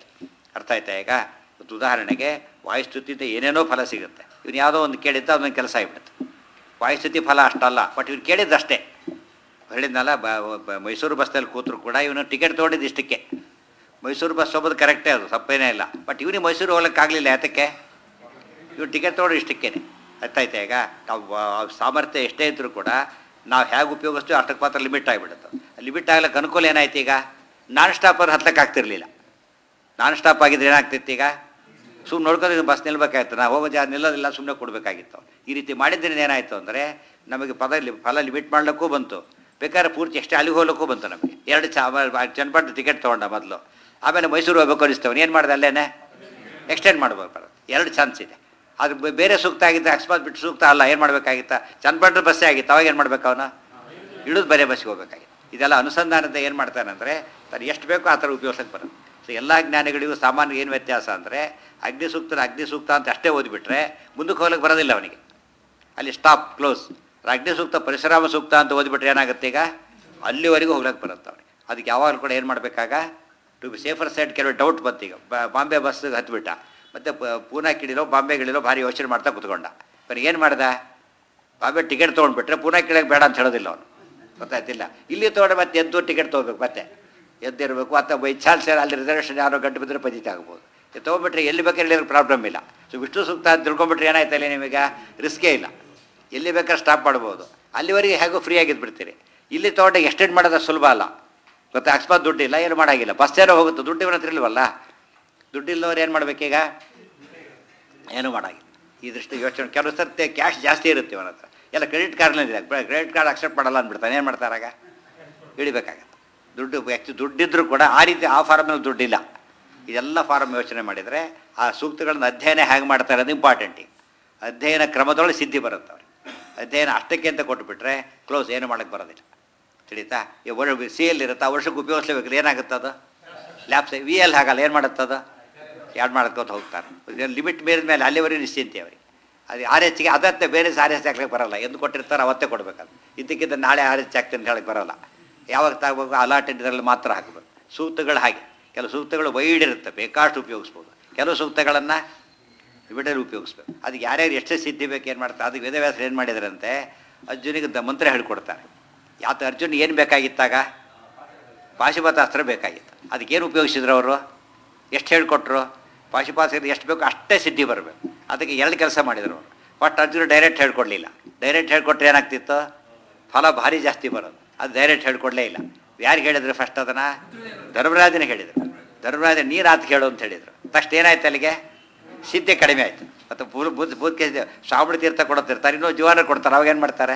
ಅರ್ಥ ಆಯ್ತಾ ಈಗ ಇವತ್ತು ಉದಾಹರಣೆಗೆ ವಾಯುಸ್ತುತಿಯಿಂದ ಏನೇನೋ ಫಲ ಸಿಗುತ್ತೆ ಇವನು ಯಾವುದೋ ಒಂದು ಕೇಳಿದ್ದ ಅದೊಂದು ಕೆಲಸ ಆಗಿಬಿಡುತ್ತೆ ವಾಯುಸ್ತುತಿ ಫಲ ಅಷ್ಟಲ್ಲ ಬಟ್ ಇವ್ನು ಕೇಳಿದ್ದಷ್ಟೇ ಹೇಳಿದ್ನಲ್ಲ ಬ ಬ- ಮೈಸೂರು ಬಸ್ಸಲ್ಲಿ ಕೂತರು ಕೂಡ ಇವನು ಟಿಕೆಟ್ ತೊಗೊಂಡಿದ್ದು ಇಷ್ಟಕ್ಕೆ ಮೈಸೂರು ಬಸ್ ಹೋಗೋದು ಕರೆಕ್ಟೇ ಅದು ತಪ್ಪೇನೇ ಇಲ್ಲ ಬಟ್ ಇವನಿಗೆ ಮೈಸೂರು ಹೋಗ್ಲಿಕ್ಕಾಗಲಿಲ್ಲ ಯಾತಕ್ಕೆ ಇವ್ನು ಟಿಕೆಟ್ ತೊಗೊಂಡು ಇಷ್ಟಕ್ಕೇನೆ ಅರ್ಥಾಯ್ತಾ ಈಗ ನಾವು ವ- ಸಾಮರ್ಥ್ಯ ಎಷ್ಟೇ ಇದ್ದರೂ ಕೂಡ ನಾವು ಹೇಗೆ ಉಪಯೋಗಿಸ್ತೀವಿ ಅಷ್ಟಕ್ಕೆ ಮಾತ್ರ ಲಿಮಿಟ್ ಆಗಿಬಿಡುತ್ತೆ ಲಿಮಿಟ್ ಆಗ್ಲಿಕ್ಕೆ ಅನುಕೂಲ ಏನಾಯ್ತು ಈಗ ನಾನ್ ಸ್ಟಾಪರ್ ಹತ್ಲಕ್ಕೆ ಆಗ್ತಿರ್ಲಿಲ್ಲ ನಾನ್ ಸ್ಟಾಪ್ ಆಗಿದ್ರೆ ಏನಾಗ್ತಿತ್ತು ಈಗ ಸುಮ್ಮನೆ ನೋಡ್ಕೊಂಡು ಬಸ್ ನಿಲ್ಬೇಕಾಗಿತ್ತು ನಾವು ಹೋಗೋ ಜಾಗ ನಿಲ್ಲೋದಿಲ್ಲ ಸುಮ್ಮನೆ ಕೊಡಬೇಕಾಗಿತ್ತು ಈ ರೀತಿ ಮಾಡಿದ್ರಿಂದ ಏನಾಯಿತು ಅಂದರೆ ನಮಗೆ ಪದ ಲಿ- ಫಲ ಲಿಮಿಟ್ ಮಾಡ್ಲಿಕ್ಕೂ ಬಂತು ಬೇಕಾದ್ರೆ ಪೂರ್ತಿ ಎಷ್ಟೇ ಅಲ್ಲಿಗೆ ಹೋಗ್ಲಿಕ್ಕೂ ಬಂತು ನಮಗೆ ಎರಡು ಚ ಚನ್ನಪಟ್ಟಣ ಟಿಕೆಟ್ ತೊಗೊಂಡ ಮೊದಲು ಆಮೇಲೆ ಮೈಸೂರು ಹೋಗ್ಬೇಕು ಅನಿಸ್ತವನು ಏನು ಮಾಡಿದೆ ಅಲ್ಲೇನೆ ಎಕ್ಸ್ಟೆಂಡ್ ಮಾಡ್ಬೇಕು ಬರುತ್ತೆ ಎರಡು ಚಾನ್ಸ್ ಇದೆ ಅದು ಬೆ- ಬೇರೆ ಸೂಕ್ತ ಆಗಿತ್ತು ಅಕಸ್ಮಾತ್ ಬಿಟ್ಟು ಸೂಕ್ತ ಅಲ್ಲ ಏನು ಮಾಡಬೇಕಾಗಿತ್ತ ಚನ್ನಪಟ್ಟಣ ಬಸ್ಸೇ ಆಗಿತ್ತು ಅವಾಗ ಏನು ಮಾಡ್ಬೇಕು ಅವನು ಇಳಿದು ಬೇರೆ ಬಸ್ಸಿಗೆ ಹೋಗ್ಬೇಕಾಗಿತ್ತು ಇದೆಲ್ಲ ಅನುಸಂಧಾನದ ಏನು ಮಾಡ್ತಾನಂದರೆ ತಾನು ಎಷ್ಟು ಬೇಕೋ ಆ ಥರ ಉಪಯೋಗಿಸಕ್ಕೆ ಬರುತ್ತೆ ಸೊ ಎಲ್ಲ ಜ್ಞಾನಿಗಳಿಗೂ ಸಾಮಾನ್ಯ ಏನು ವ್ಯತ್ಯಾಸ ಅಂದರೆ ಅಗ್ನಿ ಸೂಕ್ತ ಅಗ್ನಿ ಸೂಕ್ತ ಅಂತ ಅಷ್ಟೇ ಓದಿಬಿಟ್ರೆ ಮುಂದಕ್ಕೆ ಹೋಗ್ಲಿಕ್ಕೆ ಬರೋದಿಲ್ಲ ಅವನಿಗೆ ಅಲ್ಲಿ ಸ್ಟಾಪ್ ಕ್ಲೋಸ್ ಅಗ್ನಿ ಸೂಕ್ತ ಪರಿಸರಾಮ ಸೂಕ್ತ ಅಂತ ಓದಿಬಿಟ್ರೆ ಏನಾಗುತ್ತೆ ಈಗ ಅಲ್ಲಿವರೆಗೂ ಹೋಗ್ಲಿಕ್ಕೆ ಬರುತ್ತೆ ಅವ್ರಿಗೆ ಅದಕ್ಕೆ ಯಾವಾಗಲೂ ಕೂಡ ಏನು ಮಾಡಬೇಕಾಗ ಟು ಬಿ ಸೇಫರ್ ಸೈಡ್ ಕೆಲವು ಡೌಟ್ ಬಂತು ಈಗ ಬ- ಬಾಂಬೆ ಬಸ್ಸಿಗೆ ಹತ್ಬಿಟ್ಟ ಮತ್ತು ಪೂನಾ ಕಿಡಿಲೋ ಬಾಂಬೆ ಗಿಳಿಲೋ ಭಾರಿ ಯೋಚನೆ ಮಾಡ್ತಾ ಕುತ್ಕೊಂಡ ಬರೀ ಏನು ಮಾಡ್ದ ಬಾಂಬೆ ಟಿಕೆಟ್ ತೊಗೊಂಡ್ಬಿಟ್ರೆ ಪೂನಾ ಕಿಳಿಗೆ ಬೇಡ ಅಂತ ಹೇಳೋದಿಲ್ಲ ಅವನು ಗೊತ್ತಾಯ್ತಿಲ್ಲ ಇಲ್ಲಿ ತೊಗೊಂಡು ಮತ್ತೆ ಎದ್ದು ಟಿಕೆಟ್ ತೊಗೋಬೇಕು ಮತ್ತೆ ಎದ್ದಿರಬೇಕು ಅಥವಾ ಬೈ ಚಾನ್ಸ್ ಅಲ್ಲಿ ರಿಸರ್ವೇಷನ್ ಯಾರೋ ಗಂಟು ಬಿದ್ದರೆ ಪಜಿತ ಆಗ್ಬೋದು ಇದು ತೊಗೊಂಡ್ಬಿಟ್ರೆ ಎಲ್ಲಿ ಬೇಕಾದ್ರೆ ಹೇಳಿದ್ರೆ ಪ್ರಾಬ್ಲಮ್ ಇಲ್ಲ ಸೊ ವಿಷ್ಣು ಸೂಕ್ತ ಅಂತ ತಿಳ್ಕೊಂಬಿಟ್ರೆ ಏನಾಯ್ತಲ್ಲ ನಿಮಗೆ ರಿಸ್ಕೇ ಇಲ್ಲ ಎಲ್ಲಿ ಬೇಕಾದ್ರೆ ಸ್ಟಾಪ್ ಮಾಡ್ಬೋದು ಅಲ್ಲಿವರೆಗೆ ಹೇಗೋ ಫ್ರೀ ಆಗಿದ್ದು ಬಿಡ್ತೀರಿ ಇಲ್ಲಿ ತೊಗೊಂಡು ಎಕ್ಸ್ಟೆಂಡ್ ಮಾಡೋದು ಸುಲಭ ಅಲ್ಲ ಗೊತ್ತಾ ಅಕಸ್ಮಾತ್ ದುಡ್ಡಿಲ್ಲ ಏನು ಮಾಡೋಂಗಿಲ್ಲ ಬಸ್ ಏನೋ ಹೋಗುತ್ತೆ ದುಡ್ಡು ಇವನ ಹತ್ರ ಇಲ್ವಲ್ಲ ದುಡ್ಡಿಲ್ಲವ್ರು ಏನು ಮಾಡ್ಬೇಕೀಗ ಏನೂ ಮಾಡೋಂಗಿಲ್ಲ ಈ ದೃಷ್ಟಿ ಯೋಚನೆ ಕೆಲವು ಸರ್ತಿ ಕ್ಯಾಶ್ ಜಾಸ್ತಿ ಇರುತ್ತೆ ಇವನ ಹತ್ರ ಎಲ್ಲ ಕ್ರೆಡಿಟ್ ಕಾರ್ಡ್ನಲ್ಲಿದೆ ಕ್ರೆಡಿಟ್ ಕಾರ್ಡ್ ಅಕ್ಸೆಪ್ಟ್ ಮಾಡಲ್ಲ ಅಂದ್ಬಿಡ್ತಾನೆ ಏನು ಮಾಡ್ತಾರಾಗ ಇಳಿಬೇಕಾಗತ್ತೆ ದುಡ್ಡು ಆ್ಯಕ್ಚು ದುಡ್ಡಿದ್ರೂ ಕೂಡ ಆ ರೀತಿ ಆ ಫಾರಮ್ನಲ್ಲಿ ದುಡ್ಡಿಲ್ಲ ಇದೆಲ್ಲ ಫಾರಮ್ ಯೋಚನೆ ಮಾಡಿದರೆ ಆ ಸೂಕ್ತಗಳನ್ನ ಅಧ್ಯಯನ ಹೇಗೆ ಮಾಡ್ತಾರೆ ಅದು ಇಂಪಾರ್ಟೆಂಟ್ ಈಗ ಅಧ್ಯಯನ ಕ್ರಮದೊಳಗೆ ಸಿದ್ಧಿ ಬರುತ್ತೆ ಅವ್ರಿಗೆ ಅಧ್ಯಯನ ಅಷ್ಟಕ್ಕೆ ಅಂತ ಕೊಟ್ಬಿಟ್ರೆ ಕ್ಲೋಸ್ ಏನು ಮಾಡೋಕ್ಕೆ ಬರೋದಿಲ್ಲ ತಿಳಿತಾ ಈ ಒಳ್ಳೆ ಸಿ ಎಲ್ ಇರುತ್ತೆ ಆ ವರ್ಷಕ್ಕೆ ಉಪಯೋಗಿಸ್ಲೇಬೇಕು ಏನಾಗುತ್ತೆ ಅದು ಲ್ಯಾಬ್ಸ್ ವಿ ಎಲ್ ಹಾಗಲ್ಲ ಏನು ಮಾಡುತ್ತೆ ಅದು ಯಾಡ್ ಮಾಡ್ಕೋತ ಹೋಗ್ತಾರೆ ಲಿಮಿಟ್ ಮೇರಿದ ಮೇಲೆ ಅಲ್ಲಿವರೆಗೂ ನಿಶ್ಚಿಂತೆ ಅವರಿಗೆ ಅದು ಆರ್ ಎಚ್ಗೆ ಅದತ್ತೆ ಬೇರೆ ಆರ್ ಎಚ್ ಹಾಕ್ಲಿಕ್ಕೆ ಬರಲ್ಲ ಎಂದು ಕೊಟ್ಟಿರ್ತಾರೆ ಅವತ್ತೇ ಕೊಡಬೇಕದು ಇದಕ್ಕಿಂತ ನಾಳೆ ಆರ್ ಎಚ್ ಹಾಕ್ತೀನಿ ಅಂತ ಹೇಳಕ್ಕೆ ಬರಲ್ಲ ಯಾವಾಗ ತಗೋಬೇಕು ಅಲಾಟೆಡ್ ಇದರಲ್ಲಿ ಮಾತ್ರ ಹಾಕಬೇಕು ಸೂಕ್ತಗಳು ಹಾಗೆ ಕೆಲವು ಸೂಕ್ತಗಳು ವೈಡ್ ಇರುತ್ತೆ ಬೇಕಾಷ್ಟು ಉಪಯೋಗಿಸ್ಬೋದು ಕೆಲವು ಸೂಕ್ತಗಳನ್ನು ಲಿಮಿಟಲ್ಲಿ ಉಪಯೋಗಿಸ್ಬೇಕು ಅದಕ್ಕೆ ಯಾರ್ಯಾರು ಎಷ್ಟೇ ಸಿದ್ಧಿ ಬೇಕು ಏನು ಮಾಡ್ತಾರೆ ಅದಕ್ಕೆ ವೇದವ್ಯಾಸರು ಏನು ಮಾಡಿದ್ರಂತೆ ಅರ್ಜುನಿಗೆ ದ ಮಂತ್ರ ಹೇಳ್ಕೊಡ್ತಾರೆ ಯಾತ ಅರ್ಜುನ್ ಏನು ಬೇಕಾಗಿತ್ತಾಗ ಪಾಶುಪತಾಸ್ತ್ರ ಬೇಕಾಗಿತ್ತು ಅದಕ್ಕೇನು ಉಪಯೋಗಿಸಿದ್ರು ಅವರು ಎಷ್ಟು ಹೇಳ್ಕೊಟ್ರು ಪಾಶುಪಾಸ್ತ್ರ ಎಷ್ಟು ಬೇಕು ಅಷ್ಟೇ ಸಿದ್ಧಿ ಬರಬೇಕು ಅದಕ್ಕೆ ಎರಡು ಕೆಲಸ ಮಾಡಿದರು ಅವರು ಬಟ್ ಅರ್ಜುನ ಡೈರೆಕ್ಟ್ ಹೇಳ್ಕೊಡ್ಲಿಲ್ಲ ಡೈರೆಕ್ಟ್ ಹೇಳ್ಕೊಟ್ರೆ ಏನಾಗ್ತಿತ್ತು ಫಲ ಭಾರಿ ಜಾಸ್ತಿ ಬರೋದು ಅದು ಡೈರೆಕ್ಟ್ ಹೇಳ್ಕೊಡ್ಲೇ ಇಲ್ಲ ಯಾರಿಗೆ ಹೇಳಿದ್ರು ಫಸ್ಟ್ ಅದನ್ನು ಧರ್ಮರಾಜನ ಹೇಳಿದರು ಧರ್ಮರಾಜ ನೀರು ಆತ ಹೇಳು ಅಂತ ಹೇಳಿದರು ತಕ್ಷಣ ಏನಾಯ್ತು ಅಲ್ಲಿಗೆ ಸಿದ್ಧಿ ಕಡಿಮೆ ಆಯಿತು ಮತ್ತು ಬುದ್ ಬುದ್ ಬುದ್ಕೆ ಶ್ರಾವಣ ತೀರ್ಥ ಕೊಡುತ್ತಿರ್ತಾರೆ ಇನ್ನೂ ಜೀವನ ಕೊಡ್ತಾರೆ ಅವಾಗ ಏನು ಮಾಡ್ತಾರೆ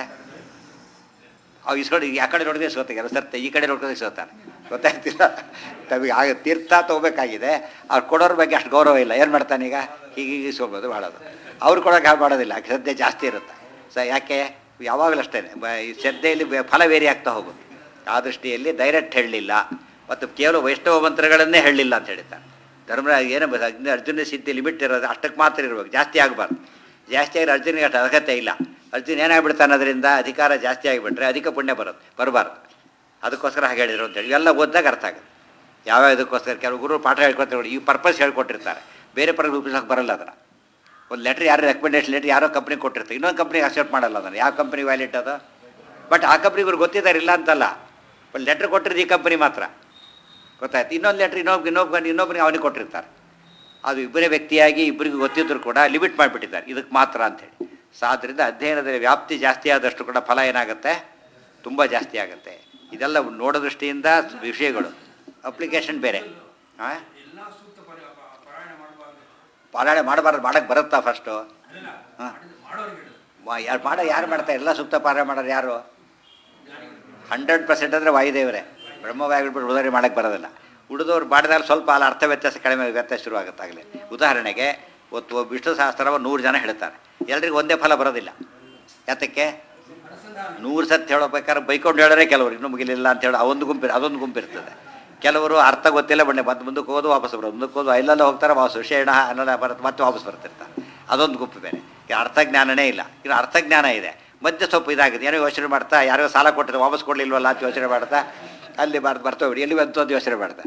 ಅವು ಇಸ್ಕೊಂಡು ಆ ಕಡೆ ನೋಡಿದ್ರೆ ಸೋತಾರೆ ಕೆಲವು ಸರ್ತೆ ಈ ಕಡೆ ನೋಡ್ಕೊಂಡ್ರೆ ಸೋತಾರೆ ಗೊತ್ತಾಗ್ತಿಲ್ಲ ನಮಗೆ ಆಗ ತೀರ್ಥ ತೊಗೋಬೇಕಾಗಿದೆ ಅವ್ರು ಕೊಡೋರ ಬಗ್ಗೆ ಅಷ್ಟು ಗೌರವ ಇಲ್ಲ ಏನು ಮಾಡ್ತಾನೆ ಈಗ ಹೀಗೆ ಹೀಗೆ ಇಸ್ಕೊಬೋದು ಮಾಡೋದು ಅವ್ರು ಕೊಡೋಕೆ ಹಾಗೆ ಮಾಡೋದಿಲ್ಲ ಶ್ರದ್ಧೆ ಜಾಸ್ತಿ ಇರುತ್ತೆ ಸ ಯಾಕೆ ಯಾವಾಗಲೂ ಅಷ್ಟೇ ಈ ಶ್ರದ್ಧೆಯಲ್ಲಿ ಬೆ- ಫಲ ವೇರಿ ಆಗ್ತಾ ಹೋಗುತ್ತೆ ಆ ದೃಷ್ಟಿಯಲ್ಲಿ ಡೈರೆಕ್ಟ್ ಹೇಳಲಿಲ್ಲ ಮತ್ತು ಕೇವಲ ವೈಷ್ಣವ ಮಂತ್ರಗಳನ್ನೇ ಹೇಳಲಿಲ್ಲ ಅಂತ ಹೇಳ್ತಾರೆ ಧರ್ಮರಾಜ ಏನು ಬ- ಅಗ್ನಿ ಅರ್ಜುನ ಸಿದ್ಧಿ ಲಿಮಿಟ್ ಇರೋದು ಅಷ್ಟಕ್ಕೆ ಮಾತ್ರ ಇರಬೇಕು ಜಾಸ್ತಿ ಆಗಬಾರ್ದು ಜಾಸ್ತಿ ಆಗಿರೋ ಅರ್ಜುನಿಗೆ ಅಷ್ಟು ಅರ್ಹತೆ ಇಲ್ಲ ಅರ್ಜುನ್ ಏನಾಗ್ಬಿಡ್ತಾನೆ ಅದರಿಂದ ಅಧಿಕಾರ ಜಾಸ್ತಿ ಆಗಿಬಿಟ್ರೆ ಅಧಿಕ ಪುಣ್ಯ ಬರುತ್ತೆ ಬರಬಾರ್ದು ಅದಕ್ಕೋಸ್ಕರ ಹಾಗೆ ಹೇಳಿದ್ರು ಅಂತೇಳಿ ಇವೆಲ್ಲ ಓದಿದಾಗ ಅರ್ಥ ಆಗುತ್ತೆ ಯಾವ್ಯಾವ ಇದಕ್ಕೋಸ್ಕರ ಕೆಲವು ಗುರು ಪಾಠ ಹೇಳ್ಕೊತಾರೆ ನೋಡಿ ಈ ಪರ್ಪಸ್ ಹೇಳ್ಕೊಟ್ಟಿರ್ತಾರೆ ಬೇರೆ ಪರ್ಪಸ್ ಉಪಯೋಗಕ್ಕೆ ಬರಲ್ಲ ಅದನ್ನು ಒಂದು ಲೆಟ್ರ್ ಯಾರು ರೆಕಮೆಂಡೇಶನ್ ಲೆಟ್ರ್ ಯಾರೋ ಕಂಪ್ನಿ ಕೊಟ್ಟಿರ್ತಾರೆ ಇನ್ನೊಂದು ಕಂಪ್ನಿಗೆ ಅಕ್ಸೆಪ್ಟ್ ಮಾಡಲ್ಲ ಅದನ್ನು ಯಾವ ಕಂಪ್ನಿ ವ್ಯಾಲಿಡ್ ಅದು ಬಟ್ ಆ ಕಂಪ್ನಿಗೆ ಇವ್ರು ಗೊತ್ತಿದ್ದಾರೆ ಇಲ್ಲ ಅಂತಲ್ಲ ಒಂದು ಲೆಟ್ರ್ ಕೊಟ್ಟಿರೋದು ಈ ಕಂಪ್ನಿ ಮಾತ್ರ ಗೊತ್ತಾಯ್ತು ಇನ್ನೊಂದು ಲೆಟ್ರ್ ಇನ್ನೊಬ್ಬ ಇನ್ನೊಬ್ಬ ಇನ್ನೊಬ್ಬರಿಗೆ ಅವನಿಗೆ ಕೊಟ್ಟಿರ್ತಾರೆ ಅದು ಇಬ್ಬರೇ ವ್ಯಕ್ತಿಯಾಗಿ ಇಬ್ಬರಿಗೂ ಗೊತ್ತಿದ್ದರೂ ಕೂಡ ಲಿಮಿಟ್ ಮಾಡಿಬಿಟ್ಟಿದ್ದಾರೆ ಇದಕ್ಕೆ ಮಾತ್ರ ಅಂತೇಳಿ ಸೊ ಆದ್ದರಿಂದ ಅಧ್ಯಯನದ ವ್ಯಾಪ್ತಿ ಜಾಸ್ತಿ ಆದಷ್ಟು ಕೂಡ ಫಲ ಏನಾಗುತ್ತೆ ತುಂಬ ಜಾಸ್ತಿ ಆಗುತ್ತೆ ಇದೆಲ್ಲ ನೋಡೋ ದೃಷ್ಟಿಯಿಂದ ವಿಷಯಗಳು ಅಪ್ಲಿಕೇಶನ್ ಬೇರೆ ಹಾಂ ಎಲ್ಲ ಸೂಕ್ತ ಪರಿ- ಪ- ಪಾರಾಯಣ ಮಾಡಬಾರ್ದು ಪಾರಾಯಣ ಮಾಡಬಾರ್ದು ಮಾಡಕ್ಕೆ ಬರುತ್ತಾ ಫಸ್ಟು ಅದಲ್ಲ ಹಾಂ ಮಾಡಿದ್ದು ಮಾಡೋರಿಗೆ ಹೇಳುದು ಯಾರು ಮಾಡೋ ಯಾರು ಮಾಡ್ತಾರೆ ಎಲ್ಲ ಸೂಕ್ತ ಪಾರಾಯಣ ಮಾಡೋರು ಯಾರು ಹಂಡ್ರೆಡ್ ಪರ್ಸೆಂಟ್ ಅಂದರೆ ವಾಯುದೇವರೇ ಬ್ರಹ್ಮವಾಗಿಬಿಟ್ಟು ಉಳಿದವ್ರಿಗೆ ಮಾಡಕ್ಕೆ ಬರೋದಿಲ್ಲ ಉಳಿದವ್ರು ಮಾಡಿದಾಗ ಸ್ವಲ್ಪ ಅಲ್ಲಿ ಅರ್ಥ ವ್ಯತ್ಯಾಸ ಕಡಿಮೆ ವ್ಯತ್ಯಾಸ ಶುರುವಾಗುತ್ತಾಗಲೇ ಉದಾಹರಣೆಗೆ ಒತ್ತು ವಿಷ್ಣು ಸಹಸ್ರವ ನೂರು ಜನ ಹೇಳ್ತಾರೆ ಎಲ್ರಿಗೂ ಒಂದೇ ಫಲ ಬರೋದಿಲ್ಲ ಯಾತಕ್ಕೆ ನೂರು ಸತ್ತು ಹೇಳಬೇಕಾದ್ರೆ ಬೈಕೊಂಡು ಹೇಳೋರೆ ಕೆಲವರು ಇನ್ನೂ ಮುಗಿಲಿಲ್ಲ ಅಂತ ಹೇಳಿ ಅವೊಂದು ಗುಂಪು ಅದೊಂದು ಗುಂಪು ಇರ್ತದೆ ಕೆಲವರು ಅರ್ಥ ಗೊತ್ತಿಲ್ಲ ಬನ್ನಿ ಮತ್ತೆ ಮುಂದಕ್ಕೆ ಹೋದು ವಾಪಸ್ ಬರೋದು ಮುಂದಕ್ಕೆ ಹೋದು ಇಲ್ಲೆಲ್ಲ ಹೋಗ್ತಾರೆ ವಾಪಸ್ ವಿಷಯ ಅನ್ನೋಲ್ಲ ಬರುತ್ತೆ ಮತ್ತೆ ವಾಪಸ್ ಬರ್ತಿರ್ತಾರೆ ಅದೊಂದು ಗುಂಪು ಬೇರೆ ಈಗ ಅರ್ಥಜ್ಞಾನನೇ ಇಲ್ಲ ಇನ್ನು ಅರ್ಥಜ್ಞಾನ ಇದೆ ಮಧ್ಯೆ ಸ್ವಲ್ಪ ಇದಾಗಿದೆ ಏನೋ ಯೋಚನೆ ಮಾಡ್ತಾ ಯಾರೋ ಸಾಲ ಕೊಟ್ಟಿದ್ರೆ ವಾಪಸ್ ಕೊಡಲಿಲ್ವಲ್ಲ ಅಂತ ಯೋಚನೆ ಮಾಡ್ತಾ ಅಲ್ಲಿ ಬಾರ್ದು ಬರ್ತೋಗ್ಬಿಡಿ ಎಲ್ಲಿ ಬಂತು ಅಂತ ಯೋಚನೆ ಮಾಡ್ತಾರೆ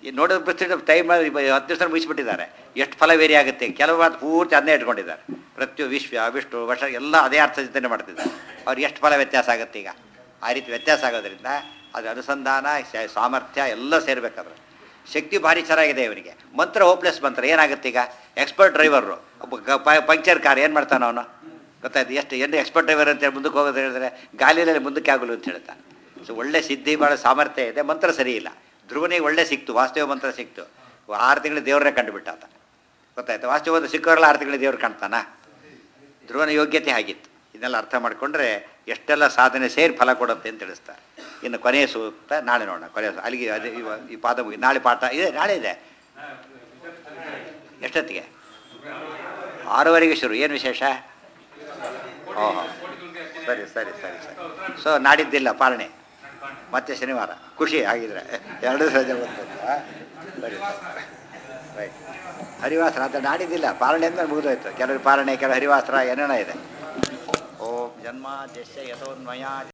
ಈ ನೋಡೋದು ಪ್ರತಿ ಟೈಮ್ ಹತ್ತು ದಿವಸ ಮುಗಿಸ್ಬಿಟ್ಟಿದ್ದಾರೆ ಎಷ್ಟು ಫಲ ವೇರಿ ಆಗುತ್ತೆ ಕೆಲವು ಮಾತು ಪೂರ್ತಿ ಅದನ್ನೇ ಇಟ್ಕೊಂಡಿದ್ದಾರೆ ಪ್ರತಿ ವಿಶ್ವ ವಿಷ್ಣು ವರ್ಷ ಎಲ್ಲ ಅದೇ ಅರ್ಥ ಚಿಂತನೆ ಮಾಡ್ತಿದ್ದಾರೆ ಅವ್ರಿಗೆ ಎಷ್ಟು ಫಲ ವ್ಯತ್ಯಾಸ ಆಗುತ್ತೆ ಈಗ ಆ ರೀತಿ ವ್ಯತ್ಯಾಸ ಆಗೋದ್ರಿಂದ ಅದು ಅನುಸಂಧಾನ ಸ- ಸಾಮರ್ಥ್ಯ ಎಲ್ಲ ಸೇರ್ಬೇಕಾದ್ರೆ ಶಕ್ತಿ ಭಾರಿ ಚೆನ್ನಾಗಿದೆ ಇವನಿಗೆ ಮಂತ್ರ ಹೋಪ್ಲೆಸ್ ಮಂತ್ರ ಏನಾಗುತ್ತೆ ಈಗ ಎಕ್ಸ್ಪರ್ಟ್ ಡ್ರೈವರು ಪಂಕ್ಚರ್ ಕಾರ್ ಏನು ಮಾಡ್ತಾನೆ ಅವನು ಗೊತ್ತಾಯ್ತು ಎಷ್ಟು ಏನು ಎಕ್ಸ್ಪರ್ಟ್ ಡ್ರೈವರ್ ಅಂತೇಳಿ ಮುಂದಕ್ಕೆ ಹೋಗೋದು ಹೇಳಿದ್ರೆ ಗಾಲಿಯಲ್ಲಿ ಮುಂದಕ್ಕೆ ಆಗಲು ಅಂತ ಹೇಳ್ತಾನೆ ಸೊ ಒಳ್ಳೆ ಸಿದ್ಧಿ ಭಾಳ ಸಾಮರ್ಥ್ಯ ಇದೆ ಮಂತ್ರ ಸರಿ ಇಲ್ಲ ಧ್ರುವನಿಗೆ ಒಳ್ಳೆ ಸಿಕ್ತು ವಾಸ್ತವ ಮಂತ್ರ ಸಿಕ್ತು ಆರು ತಿಂಗಳು ದೇವ್ರನ್ನೇ ಕಂಡುಬಿಟ್ಟ ಆತ ಗೊತ್ತಾಯ್ತು ವಾಸ್ತವ ಸಿಕ್ಕವರೆಲ್ಲ ಆರು ತಿಂಗಳು ದೇವ್ರು ಕಾಣ್ತಾನ ಧ್ರುವನ ಯೋಗ್ಯತೆ ಆಗಿತ್ತು ಇದನ್ನೆಲ್ಲ ಅರ್ಥ ಮಾಡಿಕೊಂಡ್ರೆ ಎಷ್ಟೆಲ್ಲ ಸಾಧನೆ ಸೇರಿ ಫಲ ಕೊಡುತ್ತೆ ಅಂತ ತಿಳಿಸ್ತಾರೆ ಇನ್ನು ಕೊನೆಯ ಸೂಕ್ತ ನಾಳೆ ನೋಡೋಣ ಕೊನೆಯ ಸೂ- ಅಲ್ಲಿಗೆ ಅದೇ ಇವ- ಈ ಪಾದ ಮುಗಿ ನಾಳೆ ಪಾಠ ಇದೆ ನಾಳೆ ಇದೆ ಎಷ್ಟೊತ್ತಿಗೆ ಆರೂವರೆಗೆ ಶುರು ಏನು ವಿಶೇಷ ಓಹೋ ಸರಿ ಸರಿ ಸರಿ ಸರಿ ಸೊ ನಾಡಿದ್ದಿಲ್ಲ ಪಾಲನೆ ಮತ್ತೆ ಶನಿವಾರ ಖುಷಿ ಆಗಿದ್ರೆ ಎರಡು ರಜೆ ಬರ್ತದೆ ಸರಿ ರೈಟ್ ಹರಿವಾಸರ ಅಂತ ನಾಡಿದ್ದಿಲ್ಲ ಪಾಲನೆ ಅಂದ್ರೆ ಮುಗಿದೋಯ್ತು ಕೆಲವರು ಪಾಲನೆ ಕೆಲವು ಹರಿವಾಸರ ಏನೇನೋ ಇದೆ ಓಂ ಜನ್ಮ ಜಸ್ಯ ಯಥೋನ್ಮಯ